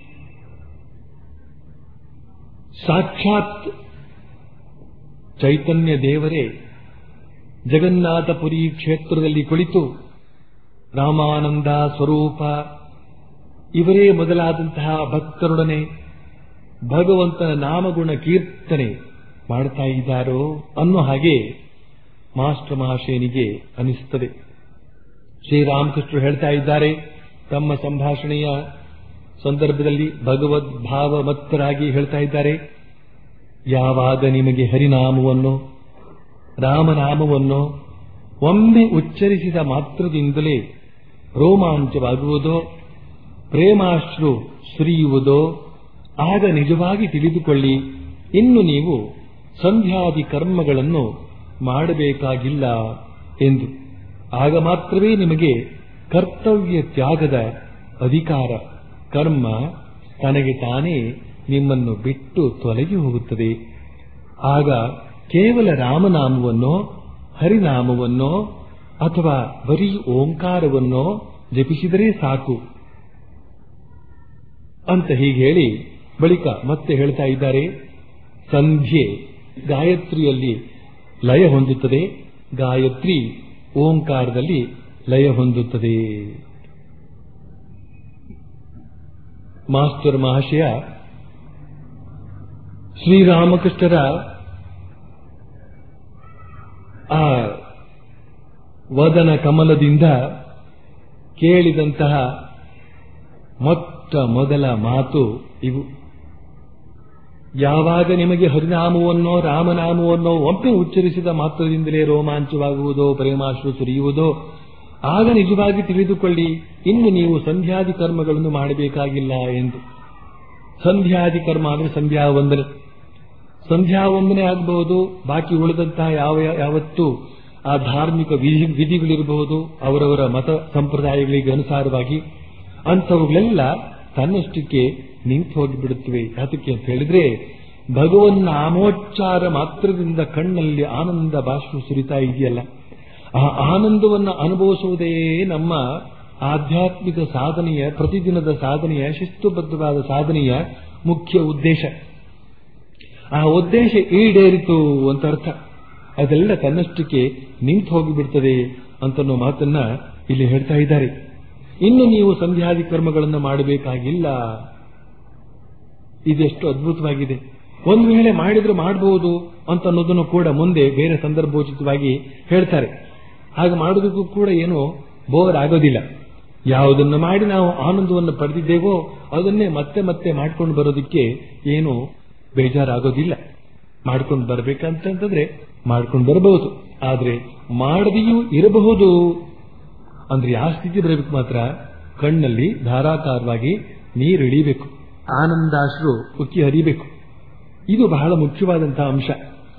ಸಾಕ್ಷಾತ್ ಚೈತನ್ಯ ದೇವರೇ ಜಗನ್ನಾಥಪುರಿ ಕ್ಷೇತ್ರದಲ್ಲಿ ಕುಳಿತು ರಾಮಾನಂದ ಸ್ವರೂಪ ಇವರೇ ಮೊದಲಾದಂತಹ ಭಕ್ತರೊಡನೆ ಭಗವಂತನ ನಾಮಗುಣ ಕೀರ್ತನೆ ಮಾಡ್ತಾ ಇದ್ದಾರೋ ಅನ್ನೋ ಹಾಗೆ ಮಾಸ್ಟರ್ ಮಹಾಶಯನಿಗೆ ಅನಿಸುತ್ತದೆ ಶ್ರೀರಾಮಕೃಷ್ಣರು ಹೇಳ್ತಾ ಇದ್ದಾರೆ ತಮ್ಮ ಸಂಭಾಷಣೆಯ ಸಂದರ್ಭದಲ್ಲಿ ಭಗವದ್ ಭಾವಮತ್ತರಾಗಿ ಹೇಳ್ತಾ ಇದ್ದಾರೆ ಯಾವಾಗ ನಿಮಗೆ ಹರಿನಾಮವನ್ನು ರಾಮನಾಮವನ್ನು ಒಮ್ಮೆ ಉಚ್ಚರಿಸಿದ ಮಾತ್ರದಿಂದಲೇ ರೋಮಾಂಚವಾಗುವುದೋ ಪ್ರೇಮಾಶ್ರು ಸುರಿಯುವುದೋ ಆಗ ನಿಜವಾಗಿ ತಿಳಿದುಕೊಳ್ಳಿ ಇನ್ನು ನೀವು ಸಂಧ್ಯಾದಿ ಕರ್ಮಗಳನ್ನು ಮಾಡಬೇಕಾಗಿಲ್ಲ ಎಂದು ಆಗ ಮಾತ್ರವೇ ನಿಮಗೆ ಕರ್ತವ್ಯ ತ್ಯಾಗದ ಅಧಿಕಾರ ಕರ್ಮ ತನಗೆ ತಾನೇ ನಿಮ್ಮನ್ನು ಬಿಟ್ಟು ತೊಲಗಿ ಹೋಗುತ್ತದೆ ಆಗ ಕೇವಲ ರಾಮನಾಮವನ್ನೋ ಹರಿನಾಮವನ್ನೋ ಅಥವಾ ಬರೀ ಓಂಕಾರವನ್ನೋ ಜಪಿಸಿದರೆ ಸಾಕು ಅಂತ ಹೀಗೆ ಹೇಳಿ ಬಳಿಕ ಮತ್ತೆ ಹೇಳ್ತಾ ಇದ್ದಾರೆ ಸಂಧ್ಯೆ ಗಾಯತ್ರಿಯಲ್ಲಿ ಲಯ ಹೊಂದುತ್ತದೆ ಗಾಯತ್ರಿ ಓಂಕಾರದಲ್ಲಿ ಲಯ ಹೊಂದುತ್ತದೆ ಮಾಸ್ಟರ್ ಮಹಾಶಯ ಶ್ರೀರಾಮಕೃಷ್ಣರ ಆ ವದನ ಕಮಲದಿಂದ ಕೇಳಿದಂತಹ ಮೊಟ್ಟ ಮೊದಲ ಮಾತು ಇವು ಯಾವಾಗ ನಿಮಗೆ ಹರಿನಾಮವನ್ನೋ ರಾಮನಾಮವನ್ನೋ ಒಮ್ಮೆ ಉಚ್ಚರಿಸಿದ ಮಾತ್ರದಿಂದಲೇ ರೋಮಾಂಚವಾಗುವುದೋ ಪ್ರೇಮಾಶ್ರು ಸುರಿಯುವುದೋ ಆಗ ನಿಜವಾಗಿ ತಿಳಿದುಕೊಳ್ಳಿ ಇನ್ನು ನೀವು ಸಂಧ್ಯಾದಿ ಕರ್ಮಗಳನ್ನು ಮಾಡಬೇಕಾಗಿಲ್ಲ ಎಂದು ಸಂಧ್ಯಾದಿ ಕರ್ಮ ಅಂದರೆ ಸಂಧ್ಯಾ ವಂದನೆ ಸಂಧ್ಯಾ ವಂದನೆ ಆಗಬಹುದು ಬಾಕಿ ಉಳಿದಂತಹ ಯಾವ ಯಾವತ್ತು ಆ ಧಾರ್ಮಿಕ ವಿಧಿ ವಿಧಿಗಳಿರಬಹುದು ಅವರವರ ಮತ ಸಂಪ್ರದಾಯಗಳಿಗೆ ಅನುಸಾರವಾಗಿ ಅಂಥವುಗಳೆಲ್ಲ ತನ್ನಷ್ಟಕ್ಕೆ ನಿಂತು ಹೋಗಿಬಿಡುತ್ತವೆ ಯಾತಕ್ಕೆ ಅಂತ ಹೇಳಿದ್ರೆ ಭಗವನ್ ನಾಮೋಚ್ಚಾರ ಮಾತ್ರದಿಂದ ಕಣ್ಣಲ್ಲಿ ಆನಂದ ಬಾಷ್ಪ ಸುರಿತಾ ಇದೆಯಲ್ಲ ಆ ಆನಂದವನ್ನು ಅನುಭವಿಸುವುದೇ ನಮ್ಮ ಆಧ್ಯಾತ್ಮಿಕ ಸಾಧನೆಯ ಪ್ರತಿದಿನದ ಸಾಧನೆಯ ಶಿಸ್ತುಬದ್ಧವಾದ ಸಾಧನೆಯ ಮುಖ್ಯ ಉದ್ದೇಶ ಆ ಉದ್ದೇಶ ಈಡೇರಿತು ಅಂತ ಅರ್ಥ ಅದೆಲ್ಲ ತನ್ನಷ್ಟಕ್ಕೆ ನಿಂತು ಹೋಗಿಬಿಡ್ತದೆ ಅಂತನ್ನೋ ಮಾತನ್ನ ಇಲ್ಲಿ ಹೇಳ್ತಾ ಇದ್ದಾರೆ ಇನ್ನು ನೀವು ಸಂಧ್ಯಾದಿ ಕರ್ಮಗಳನ್ನು ಮಾಡಬೇಕಾಗಿಲ್ಲ ಇದೆಷ್ಟು ಅದ್ಭುತವಾಗಿದೆ ಒಂದು ವೇಳೆ ಮಾಡಿದ್ರೆ ಮಾಡಬಹುದು ಅಂತ ಅನ್ನೋದನ್ನು ಕೂಡ ಮುಂದೆ ಬೇರೆ ಸಂದರ್ಭೋಚಿತವಾಗಿ ಹೇಳ್ತಾರೆ ಹಾಗೆ ಮಾಡೋದಕ್ಕೂ ಕೂಡ ಏನು ಬೋರ್ ಆಗೋದಿಲ್ಲ ಯಾವುದನ್ನು ಮಾಡಿ ನಾವು ಆನಂದವನ್ನು ಪಡೆದಿದ್ದೇವೋ ಅದನ್ನೇ ಮತ್ತೆ ಮತ್ತೆ ಮಾಡ್ಕೊಂಡು ಬರೋದಕ್ಕೆ ಏನು ಬೇಜಾರಾಗೋದಿಲ್ಲ ಮಾಡ್ಕೊಂಡು ಬರಬೇಕಂತಂದ್ರೆ ಮಾಡ್ಕೊಂಡು ಬರಬಹುದು ಆದ್ರೆ ಮಾಡದೆಯೂ ಇರಬಹುದು ಅಂದ್ರೆ ಯಾವ ಸ್ಥಿತಿ ಬರಬೇಕು ಮಾತ್ರ ಕಣ್ಣಲ್ಲಿ ಧಾರಾಕಾರವಾಗಿ ನೀರು ಇಳಿಬೇಕು ಆನಂದಾಶ್ರು ಉಕ್ಕಿ ಹರಿಬೇಕು ಇದು ಬಹಳ ಮುಖ್ಯವಾದಂತಹ ಅಂಶ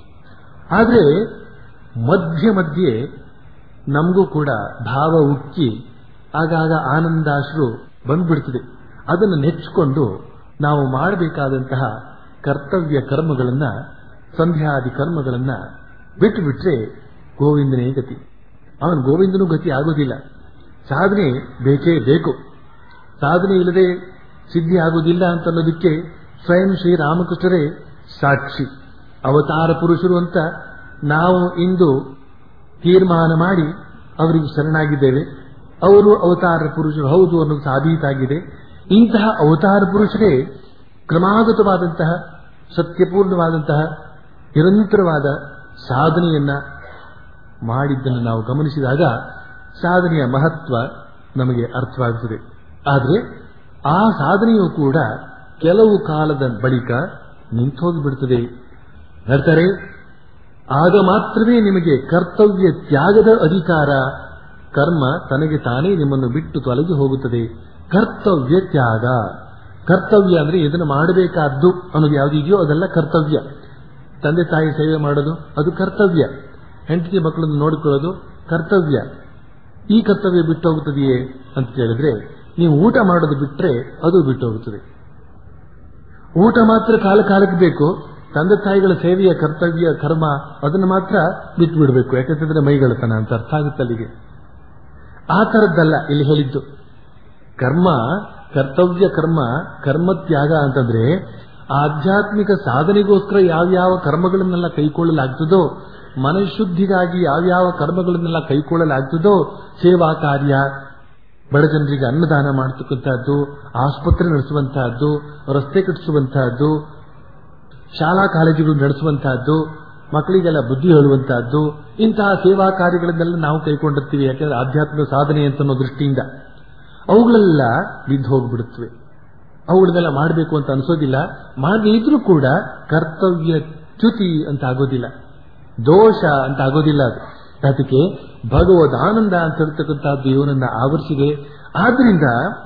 ಆದ್ರೆ ಮಧ್ಯೆ ಮಧ್ಯೆ ನಮಗೂ ಕೂಡ ಭಾವ ಉಕ್ಕಿ ಆಗಾಗ ಆನಂದಾಶ್ರು ಬಂದ್ಬಿಡ್ತದೆ ಅದನ್ನು ನೆಚ್ಚಿಕೊಂಡು ನಾವು ಮಾಡಬೇಕಾದಂತಹ ಕರ್ತವ್ಯ ಕರ್ಮಗಳನ್ನ ಸಂಧ್ಯಾದಿ ಕರ್ಮಗಳನ್ನ ಬಿಟ್ಟು ಬಿಟ್ರೆ ಗೋವಿಂದನೇ ಗತಿ ಅವನು ಗೋವಿಂದನೂ ಗತಿ ಆಗೋದಿಲ್ಲ ಸಾಧನೆ ಬೇಕೇ ಬೇಕು ಸಾಧನೆ ಇಲ್ಲದೆ ಸಿದ್ಧಿ ಆಗುವುದಿಲ್ಲ ಅಂತ ಅನ್ನೋದಕ್ಕೆ ಸ್ವಯಂ ಶ್ರೀರಾಮಕೃಷ್ಣರೇ ಸಾಕ್ಷಿ ಅವತಾರ ಪುರುಷರು ಅಂತ ನಾವು ಇಂದು ತೀರ್ಮಾನ ಮಾಡಿ ಅವರಿಗೆ ಶರಣಾಗಿದ್ದೇವೆ ಅವರು ಅವತಾರ ಪುರುಷರು ಹೌದು ಅನ್ನೋದು ಸಾಬೀತಾಗಿದೆ ಇಂತಹ ಅವತಾರ ಪುರುಷರೇ ಕ್ರಮಾಗತವಾದಂತಹ ಸತ್ಯಪೂರ್ಣವಾದಂತಹ ನಿರಂತರವಾದ ಸಾಧನೆಯನ್ನ ಮಾಡಿದ್ದನ್ನು ನಾವು ಗಮನಿಸಿದಾಗ ಸಾಧನೆಯ ಮಹತ್ವ ನಮಗೆ ಅರ್ಥವಾಗುತ್ತದೆ ಆದರೆ ಆ ಸಾಧನೆಯು ಕೂಡ ಕೆಲವು ಕಾಲದ ಬಳಿಕ ನಿಂತೋಗಿಬಿಡುತ್ತದೆ ಹೇಳ್ತಾರೆ ಆಗ ಮಾತ್ರವೇ ನಿಮಗೆ ಕರ್ತವ್ಯ ತ್ಯಾಗದ ಅಧಿಕಾರ ಕರ್ಮ ತನಗೆ ತಾನೇ ನಿಮ್ಮನ್ನು ಬಿಟ್ಟು ತೊಲಗಿ ಹೋಗುತ್ತದೆ ಕರ್ತವ್ಯ ತ್ಯಾಗ ಕರ್ತವ್ಯ ಅಂದ್ರೆ ಇದನ್ನು ಮಾಡಬೇಕಾದ್ದು ಅನ್ನೋದು ಯಾವುದಿದೆಯೋ ಅದೆಲ್ಲ ಕರ್ತವ್ಯ ತಂದೆ ತಾಯಿ ಸೇವೆ ಮಾಡೋದು ಅದು ಕರ್ತವ್ಯ ಹೆಂಡತಿ ಮಕ್ಕಳನ್ನು ನೋಡಿಕೊಳ್ಳೋದು ಕರ್ತವ್ಯ ಈ ಕರ್ತವ್ಯ ಬಿಟ್ಟು ಹೋಗುತ್ತದೆಯೇ ಅಂತ ಕೇಳಿದ್ರೆ ನೀವು ಊಟ ಮಾಡೋದು ಬಿಟ್ರೆ ಅದು ಬಿಟ್ಟು ಹೋಗುತ್ತದೆ ಊಟ ಮಾತ್ರ ಕಾಲ ಕಾಲಕ್ಕೆ ಬೇಕು ತಂದೆ ತಾಯಿಗಳ ಸೇವೆಯ ಕರ್ತವ್ಯ ಕರ್ಮ ಅದನ್ನು ಮಾತ್ರ ಬಿಟ್ಟು ಬಿಡಬೇಕು ಯಾಕಂತಂದ್ರೆ ಮೈಗಳತನ ಅಂತ ಅರ್ಥ ಆಗುತ್ತೆ ಅಲ್ಲಿಗೆ ಆ ತರದ್ದಲ್ಲ ಇಲ್ಲಿ ಹೇಳಿದ್ದು ಕರ್ಮ ಕರ್ತವ್ಯ ಕರ್ಮ ಕರ್ಮತ್ಯಾಗ ಅಂತಂದ್ರೆ ಆಧ್ಯಾತ್ಮಿಕ ಸಾಧನೆಗೋಸ್ಕರ ಯಾವ್ಯಾವ ಕರ್ಮಗಳನ್ನೆಲ್ಲ ಕೈಕೊಳ್ಳಲಾಗ್ತದೋ ಮನಃಶುದ್ಧಿಗಾಗಿ ಯಾವ್ಯಾವ ಕರ್ಮಗಳನ್ನೆಲ್ಲ ಕೈಕೊಳ್ಳಲಾಗ್ತದೋ ಸೇವಾ ಕಾರ್ಯ ಬಡ ಜನರಿಗೆ ಅನ್ನದಾನ ಮಾಡತಕ್ಕಂತಹದ್ದು ಆಸ್ಪತ್ರೆ ನಡೆಸುವಂತಹದ್ದು ರಸ್ತೆ ಕಟ್ಟಿಸುವಂತಹದ್ದು ಶಾಲಾ ಕಾಲೇಜುಗಳು ನಡೆಸುವಂತಹದ್ದು ಮಕ್ಕಳಿಗೆಲ್ಲ ಬುದ್ಧಿ ಹೇಳುವಂತಹದ್ದು ಇಂತಹ ಸೇವಾ ಕಾರ್ಯಗಳನ್ನೆಲ್ಲ ನಾವು ಕೈಕೊಂಡಿರ್ತೀವಿ ಯಾಕೆಂದ್ರೆ ಆಧ್ಯಾತ್ಮಿಕ ಸಾಧನೆ ಅಂತ ಅನ್ನೋ ದೃಷ್ಟಿಯಿಂದ ಅವುಗಳೆಲ್ಲ ಬಿದ್ದು ಹೋಗ್ಬಿಡುತ್ತವೆ ಅವುಗಳನ್ನೆಲ್ಲ ಮಾಡಬೇಕು ಅಂತ ಅನಿಸೋದಿಲ್ಲ ಮಾಡದೇ ಇದ್ರೂ ಕೂಡ ಕರ್ತವ್ಯ ಚ್ಯುತಿ ಅಂತ ಆಗೋದಿಲ್ಲ ದೋಷ ಅಂತ ಆಗೋದಿಲ್ಲ ಅದು ಅದಕ್ಕೆ ಭಗವದ್ ಆನಂದ ಅಂತ ಹೇಳ್ತಕ್ಕಂಥದ್ದು ಇವನನ್ನ ಆವರಿಸಿದೆ ಆದ್ರಿಂದ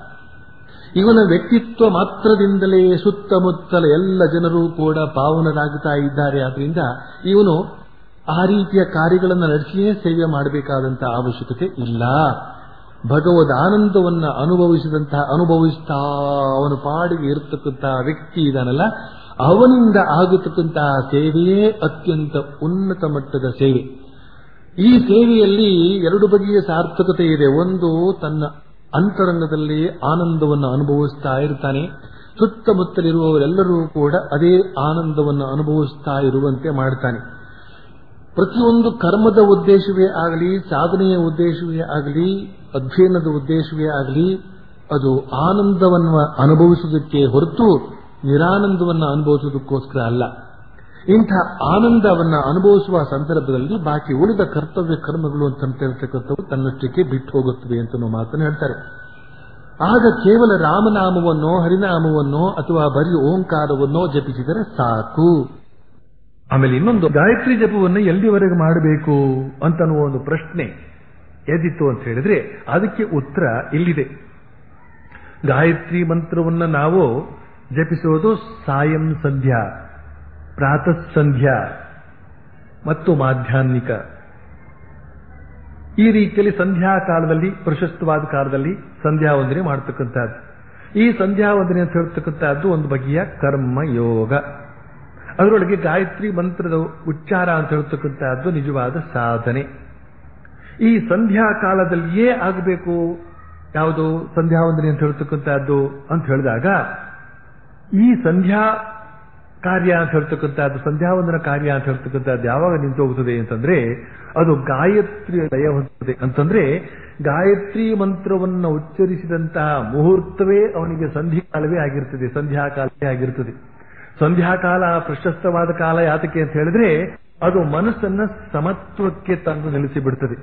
ಇವನ ವ್ಯಕ್ತಿತ್ವ ಮಾತ್ರದಿಂದಲೇ ಸುತ್ತಮುತ್ತಲ ಎಲ್ಲ ಜನರು ಕೂಡ ಪಾವನರಾಗುತ್ತಾ ಇದ್ದಾರೆ ಆದ್ರಿಂದ ಇವನು ಆ ರೀತಿಯ ಕಾರ್ಯಗಳನ್ನು ನಡೆಸಿಯೇ ಸೇವೆ ಮಾಡಬೇಕಾದಂತಹ ಅವಶ್ಯಕತೆ ಇಲ್ಲ ಭಗವದ್ ಆನಂದವನ್ನ ಅನುಭವಿಸಿದಂತಹ ಅನುಭವಿಸ್ತಾ ಅವನ ಪಾಡಿಗೆ ಇರತಕ್ಕಂತಹ ವ್ಯಕ್ತಿ ಇದಾನಲ್ಲ ಅವನಿಂದ ಆಗತಕ್ಕಂತಹ ಸೇವೆಯೇ ಅತ್ಯಂತ ಉನ್ನತ ಮಟ್ಟದ ಸೇವೆ ಈ ಸೇವೆಯಲ್ಲಿ ಎರಡು ಬಗೆಯ ಸಾರ್ಥಕತೆ ಇದೆ ಒಂದು ತನ್ನ ಅಂತರಂಗದಲ್ಲಿ ಆನಂದವನ್ನು ಅನುಭವಿಸ್ತಾ ಇರ್ತಾನೆ ಸುತ್ತಮುತ್ತಲಿರುವವರೆಲ್ಲರೂ ಕೂಡ ಅದೇ ಆನಂದವನ್ನು ಅನುಭವಿಸ್ತಾ ಇರುವಂತೆ ಮಾಡ್ತಾನೆ ಪ್ರತಿಯೊಂದು ಕರ್ಮದ ಉದ್ದೇಶವೇ ಆಗಲಿ ಸಾಧನೆಯ ಉದ್ದೇಶವೇ ಆಗಲಿ ಅಧ್ಯಯನದ ಉದ್ದೇಶವೇ ಆಗಲಿ ಅದು ಆನಂದವನ್ನು ಅನುಭವಿಸುವುದಕ್ಕೆ ಹೊರತು ನಿರಾನಂದವನ್ನು ಅನುಭವಿಸುವುದಕ್ಕೋಸ್ಕರ ಅಲ್ಲ ಇಂಥ ಆನಂದವನ್ನ ಅನುಭವಿಸುವ ಸಂದರ್ಭದಲ್ಲಿ ಬಾಕಿ ಉಳಿದ ಕರ್ತವ್ಯ ಕರ್ಮಗಳು ಅಂತ ಹೇಳ್ತಕ್ಕಂಥವು ತನ್ನಷ್ಟಕ್ಕೆ ಬಿಟ್ಟು ಹೋಗುತ್ತವೆ ಅಂತ ಮಾತನ್ನು ಹೇಳ್ತಾರೆ ಆಗ ಕೇವಲ ರಾಮನಾಮವನ್ನೋ ಹರಿನಾಮವನ್ನೋ ಅಥವಾ ಬರೀ ಓಂಕಾರವನ್ನೋ ಜಪಿಸಿದರೆ ಸಾಕು ಆಮೇಲೆ ಇನ್ನೊಂದು ಗಾಯತ್ರಿ ಜಪವನ್ನು ಎಲ್ಲಿವರೆಗೆ ಮಾಡಬೇಕು ಅಂತನ್ನುವ ಒಂದು ಪ್ರಶ್ನೆ ಎದ್ದಿತ್ತು ಅಂತ ಹೇಳಿದ್ರೆ ಅದಕ್ಕೆ ಉತ್ತರ ಇಲ್ಲಿದೆ ಗಾಯತ್ರಿ ಮಂತ್ರವನ್ನ ನಾವು ಜಪಿಸುವುದು ಸಾಯಂ ಸಂಧ್ಯಾ ಪ್ರಾತಃ ಸಂಧ್ಯಾ ಮತ್ತು ಮಾಧ್ಯಾಹ್ನಿಕ ಈ ರೀತಿಯಲ್ಲಿ ಸಂಧ್ಯಾ ಕಾಲದಲ್ಲಿ ಪ್ರಶಸ್ತವಾದ ಕಾಲದಲ್ಲಿ ಸಂಧ್ಯಾ ವಂದನೆ ಮಾಡತಕ್ಕಂಥದ್ದು ಈ ಸಂಧ್ಯಾ ವಂದನೆ ಅಂತ ಹೇಳ್ತಕ್ಕಂಥದ್ದು ಒಂದು ಬಗೆಯ ಕರ್ಮ ಯೋಗ ಅದರೊಳಗೆ ಗಾಯತ್ರಿ ಮಂತ್ರದ ಉಚ್ಚಾರ ಅಂತ ಹೇಳ್ತಕ್ಕಂಥದ್ದು ನಿಜವಾದ ಸಾಧನೆ ಈ ಸಂಧ್ಯಾ ಕಾಲದಲ್ಲಿಯೇ ಆಗಬೇಕು ಯಾವುದು ಸಂಧ್ಯಾ ವಂದನೆ ಅಂತ ಹೇಳ್ತಕ್ಕಂಥದ್ದು ಅಂತ ಹೇಳಿದಾಗ ಈ ಸಂಧ್ಯಾ ಕಾರ್ಯ ಅಂತ ಹೇಳ್ತಕ್ಕಂಥದ್ದು ಸಂಧ್ಯಾವಂದನ ಕಾರ್ಯ ಅಂತ ಹೇಳ್ತಕ್ಕಂಥದ್ದು ಯಾವಾಗ ನಿಂತು ಹೋಗುತ್ತದೆ ಅಂತಂದ್ರೆ ಅದು ಗಾಯತ್ರಿ ಲಯ ಹೊಂದುತ್ತದೆ ಅಂತಂದ್ರೆ ಗಾಯತ್ರಿ ಮಂತ್ರವನ್ನು ಉಚ್ಚರಿಸಿದಂತಹ ಮುಹೂರ್ತವೇ ಅವನಿಗೆ ಸಂಧಿಕಾಲವೇ ಆಗಿರ್ತದೆ ಸಂಧ್ಯಾಕಾಲವೇ ಆಗಿರ್ತದೆ ಸಂಧ್ಯಾಕಾಲ ಪ್ರಶಸ್ತವಾದ ಕಾಲ ಯಾತಕ್ಕೆ ಅಂತ ಹೇಳಿದ್ರೆ ಅದು ಮನಸ್ಸನ್ನ ಸಮತ್ವಕ್ಕೆ ತಂದು ನಿಲ್ಲಿಸಿ ಬಿಡ್ತದೆ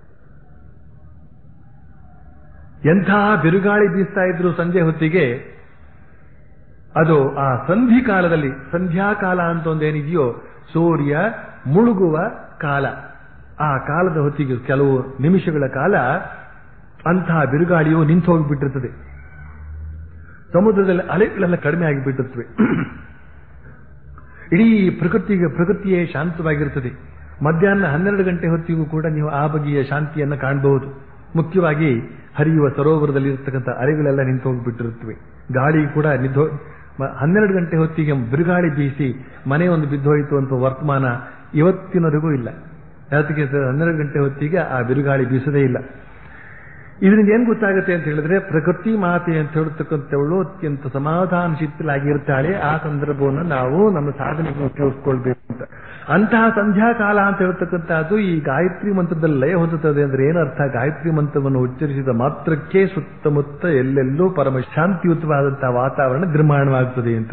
ಎಂತಹ ಬಿರುಗಾಳಿ ಬೀಸ್ತಾ ಇದ್ರು ಸಂಜೆ ಹೊತ್ತಿಗೆ ಅದು ಆ ಸಂಧಿ ಕಾಲದಲ್ಲಿ ಸಂಧ್ಯಾಕಾಲ ಅಂತ ಒಂದೇನಿದೆಯೋ ಸೂರ್ಯ ಮುಳುಗುವ ಕಾಲ ಆ ಕಾಲದ ಹೊತ್ತಿಗೆ ಕೆಲವು ನಿಮಿಷಗಳ ಕಾಲ ಅಂತಹ ಬಿರುಗಾಳಿಯು ನಿಂತು ಹೋಗಿಬಿಟ್ಟಿರ್ತದೆ ಸಮುದ್ರದಲ್ಲಿ ಅಲೆಗಳೆಲ್ಲ ಕಡಿಮೆ ಆಗಿಬಿಟ್ಟಿರ್ತವೆ ಇಡೀ ಪ್ರಕೃತಿಗೆ ಪ್ರಕೃತಿಯೇ ಶಾಂತವಾಗಿರುತ್ತದೆ ಮಧ್ಯಾಹ್ನ ಹನ್ನೆರಡು ಗಂಟೆ ಹೊತ್ತಿಗೂ ಕೂಡ ನೀವು ಆ ಬಗೆಯ ಶಾಂತಿಯನ್ನು ಕಾಣಬಹುದು ಮುಖ್ಯವಾಗಿ ಹರಿಯುವ ಸರೋವರದಲ್ಲಿ ಇರತಕ್ಕಂಥ ಅಲೆಗಳೆಲ್ಲ ನಿಂತು ಹೋಗಿಬಿಟ್ಟಿರುತ್ತವೆ ಗಾಳಿ ಕೂಡ ನಿಂತು ಹನ್ನೆರಡು ಗಂಟೆ ಹೊತ್ತಿಗೆ ಬಿರುಗಾಳಿ ಬೀಸಿ ಮನೆ ಒಂದು ಬಿದ್ದೋಯಿತು ಅಂತ ವರ್ತಮಾನ ಇವತ್ತಿನವರೆಗೂ ಇಲ್ಲ ಯಾತಕ್ಕೆ ಹನ್ನೆರಡು ಗಂಟೆ ಹೊತ್ತಿಗೆ ಆ ಬಿರುಗಾಳಿ ಬೀಸದೇ ಇಲ್ಲ ಇದರಿಂದ ಏನ್ ಗೊತ್ತಾಗುತ್ತೆ ಅಂತ ಹೇಳಿದ್ರೆ ಪ್ರಕೃತಿ ಮಾತೆ ಅಂತ ಹೇಳ್ತಕ್ಕಂಥವಳು ಅತ್ಯಂತ ಸಮಾಧಾನ ಚಿತ್ತಲಾಗಿರ್ತಾಳೆ ಆ ಸಂದರ್ಭವನ್ನು ನಾವು ನಮ್ಮ ಸಾಧನೆಗೆ ಉಪಯೋಗಿಸ್ಕೊಳ್ಬೇಕು ಅಂತ ಅಂತಹ ಸಂಧ್ಯಾಕಾಲ ಅಂತ ಹೇಳ್ತಕ್ಕಂಥದ್ದು ಈ ಗಾಯತ್ರಿ ಮಂತ್ರದಲ್ಲಿ ಲಯ ಹೊಂದುತ್ತದೆ ಅಂದ್ರೆ ಏನರ್ಥ ಗಾಯತ್ರಿ ಮಂತ್ರವನ್ನು ಉಚ್ಚರಿಸಿದ ಮಾತ್ರಕ್ಕೆ ಸುತ್ತಮುತ್ತ ಎಲ್ಲೆಲ್ಲೂ ಪರಮ ಶಾಂತಿಯುತವಾದಂತಹ ವಾತಾವರಣ ನಿರ್ಮಾಣವಾಗುತ್ತದೆ ಅಂತ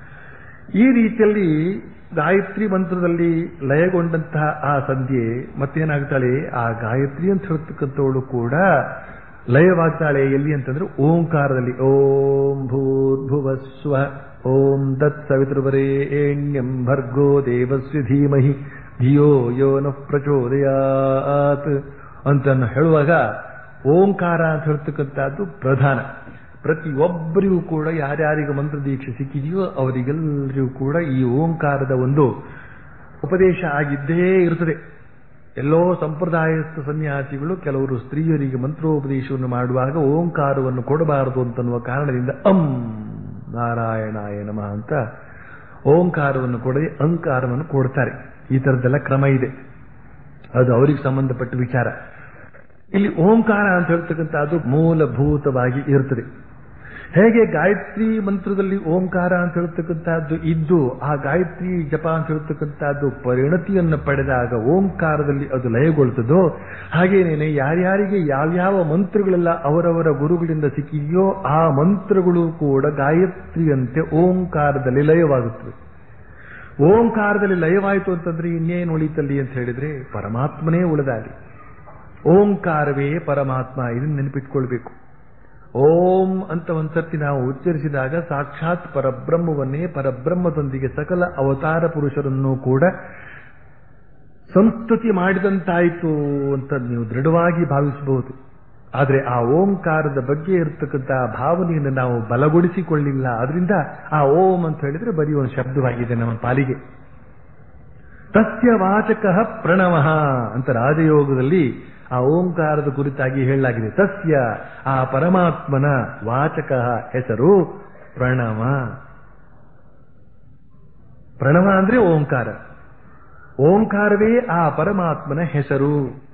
ಈ ರೀತಿಯಲ್ಲಿ ಗಾಯತ್ರಿ ಮಂತ್ರದಲ್ಲಿ ಲಯಗೊಂಡಂತಹ ಆ ಸಂಧ್ಯೆ ಮತ್ತೇನಾಗ್ತಾಳೆ ಆ ಗಾಯತ್ರಿ ಅಂತ ಹೇಳ್ತಕ್ಕಂಥವಳು ಕೂಡ ಲಯವಾಗ್ತಾಳೆ ಎಲ್ಲಿ ಅಂತಂದ್ರೆ ಓಂಕಾರದಲ್ಲಿ ಓಂ ಭೂರ್ಭುವ ಸ್ವ ಓಂ ದತ್ ಸವಿತೃವರೇಣ್ಯಂ ಭರ್ಗೋ ದೇವಸ್ಯ ಧೀಮಹಿ ಧಿಯೋ ಯೋ ನ ಪ್ರಚೋದಯಾತ್ ಅಂತ ಹೇಳುವಾಗ ಓಂಕಾರ ಅಂತ ಹೇಳ್ತಕ್ಕಂಥದ್ದು ಪ್ರಧಾನ ಪ್ರತಿಯೊಬ್ಬರಿಗೂ ಕೂಡ ಯಾರ್ಯಾರಿಗೆ ಮಂತ್ರ ದೀಕ್ಷೆ ಸಿಕ್ಕಿದೆಯೋ ಅವರಿಗೆಲ್ಲರಿಗೂ ಕೂಡ ಈ ಓಂಕಾರದ ಒಂದು ಉಪದೇಶ ಆಗಿದ್ದೇ ಇರುತ್ತದೆ ಎಲ್ಲೋ ಸಂಪ್ರದಾಯಸ್ಥ ಸನ್ಯಾಸಿಗಳು ಕೆಲವರು ಸ್ತ್ರೀಯರಿಗೆ ಮಂತ್ರೋಪದೇಶವನ್ನು ಮಾಡುವಾಗ ಓಂಕಾರವನ್ನು ಕೊಡಬಾರದು ಅಂತನ್ನುವ ಕಾರಣದಿಂದ ಅಂ ನಾರಾಯಣಾಯ ನಮಃ ಅಂತ ಓಂಕಾರವನ್ನು ಕೊಡದೆ ಅಂಕಾರವನ್ನು ಕೊಡ್ತಾರೆ ಈ ತರದ್ದೆಲ್ಲ ಕ್ರಮ ಇದೆ ಅದು ಅವರಿಗೆ ಸಂಬಂಧಪಟ್ಟ ವಿಚಾರ ಇಲ್ಲಿ ಓಂಕಾರ ಅಂತ ಹೇಳ್ತಕ್ಕಂಥದ್ದು ಮೂಲಭೂತವಾಗಿ ಇರ್ತದೆ ಹೇಗೆ ಗಾಯತ್ರಿ ಮಂತ್ರದಲ್ಲಿ ಓಂಕಾರ ಅಂತ ಹೇಳ್ತಕ್ಕಂಥದ್ದು ಇದ್ದು ಆ ಗಾಯತ್ರಿ ಜಪ ಅಂತ ಹೇಳ್ತಕ್ಕಂಥದ್ದು ಪರಿಣತಿಯನ್ನು ಪಡೆದಾಗ ಓಂಕಾರದಲ್ಲಿ ಅದು ಲಯಗೊಳ್ತದೋ ಹಾಗೇನೇನೆ ಯಾರ್ಯಾರಿಗೆ ಯಾವ್ಯಾವ ಮಂತ್ರಗಳೆಲ್ಲ ಅವರವರ ಗುರುಗಳಿಂದ ಸಿಕ್ಕಿದೆಯೋ ಆ ಮಂತ್ರಗಳು ಕೂಡ ಗಾಯತ್ರಿಯಂತೆ ಓಂಕಾರದಲ್ಲಿ ಲಯವಾಗುತ್ತವೆ ಓಂಕಾರದಲ್ಲಿ ಲಯವಾಯಿತು ಅಂತಂದ್ರೆ ಇನ್ನೇನು ಉಳಿತಲ್ಲಿ ಅಂತ ಹೇಳಿದ್ರೆ ಪರಮಾತ್ಮನೇ ಉಳಿದಾಲಿ ಓಂಕಾರವೇ ಪರಮಾತ್ಮ ಇದನ್ನು ನೆನಪಿಟ್ಕೊಳ್ಬೇಕು ಓಂ ಅಂತ ಒಂದ್ಸರ್ತಿ ನಾವು ಉಚ್ಚರಿಸಿದಾಗ ಸಾಕ್ಷಾತ್ ಪರಬ್ರಹ್ಮವನ್ನೇ ಪರಬ್ರಹ್ಮದೊಂದಿಗೆ ಸಕಲ ಅವತಾರ ಪುರುಷರನ್ನು ಕೂಡ ಸಂಸ್ತುತಿ ಮಾಡಿದಂತಾಯಿತು ಅಂತ ನೀವು ದೃಢವಾಗಿ ಭಾವಿಸಬಹುದು ಆದರೆ ಆ ಓಂಕಾರದ ಬಗ್ಗೆ ಇರತಕ್ಕಂಥ ಭಾವನೆಯನ್ನು ನಾವು ಬಲಗೊಳಿಸಿಕೊಳ್ಳಿಲ್ಲ ಅದರಿಂದ ಆ ಓಂ ಅಂತ ಹೇಳಿದ್ರೆ ಬರೀ ಒಂದು ಶಬ್ದವಾಗಿದೆ ನಮ್ಮ ಪಾಲಿಗೆ ತಸ್ಯ ವಾಚಕ ಪ್ರಣವ ಅಂತ ರಾಜಯೋಗದಲ್ಲಿ ಆ ಓಂಕಾರದ ಕುರಿತಾಗಿ ಹೇಳಲಾಗಿದೆ ತಸ್ಯ ಆ ಪರಮಾತ್ಮನ ವಾಚಕ ಹೆಸರು ಪ್ರಣವ ಪ್ರಣವ ಅಂದ್ರೆ ಓಂಕಾರ ಓಂಕಾರವೇ ಆ ಪರಮಾತ್ಮನ ಹೆಸರು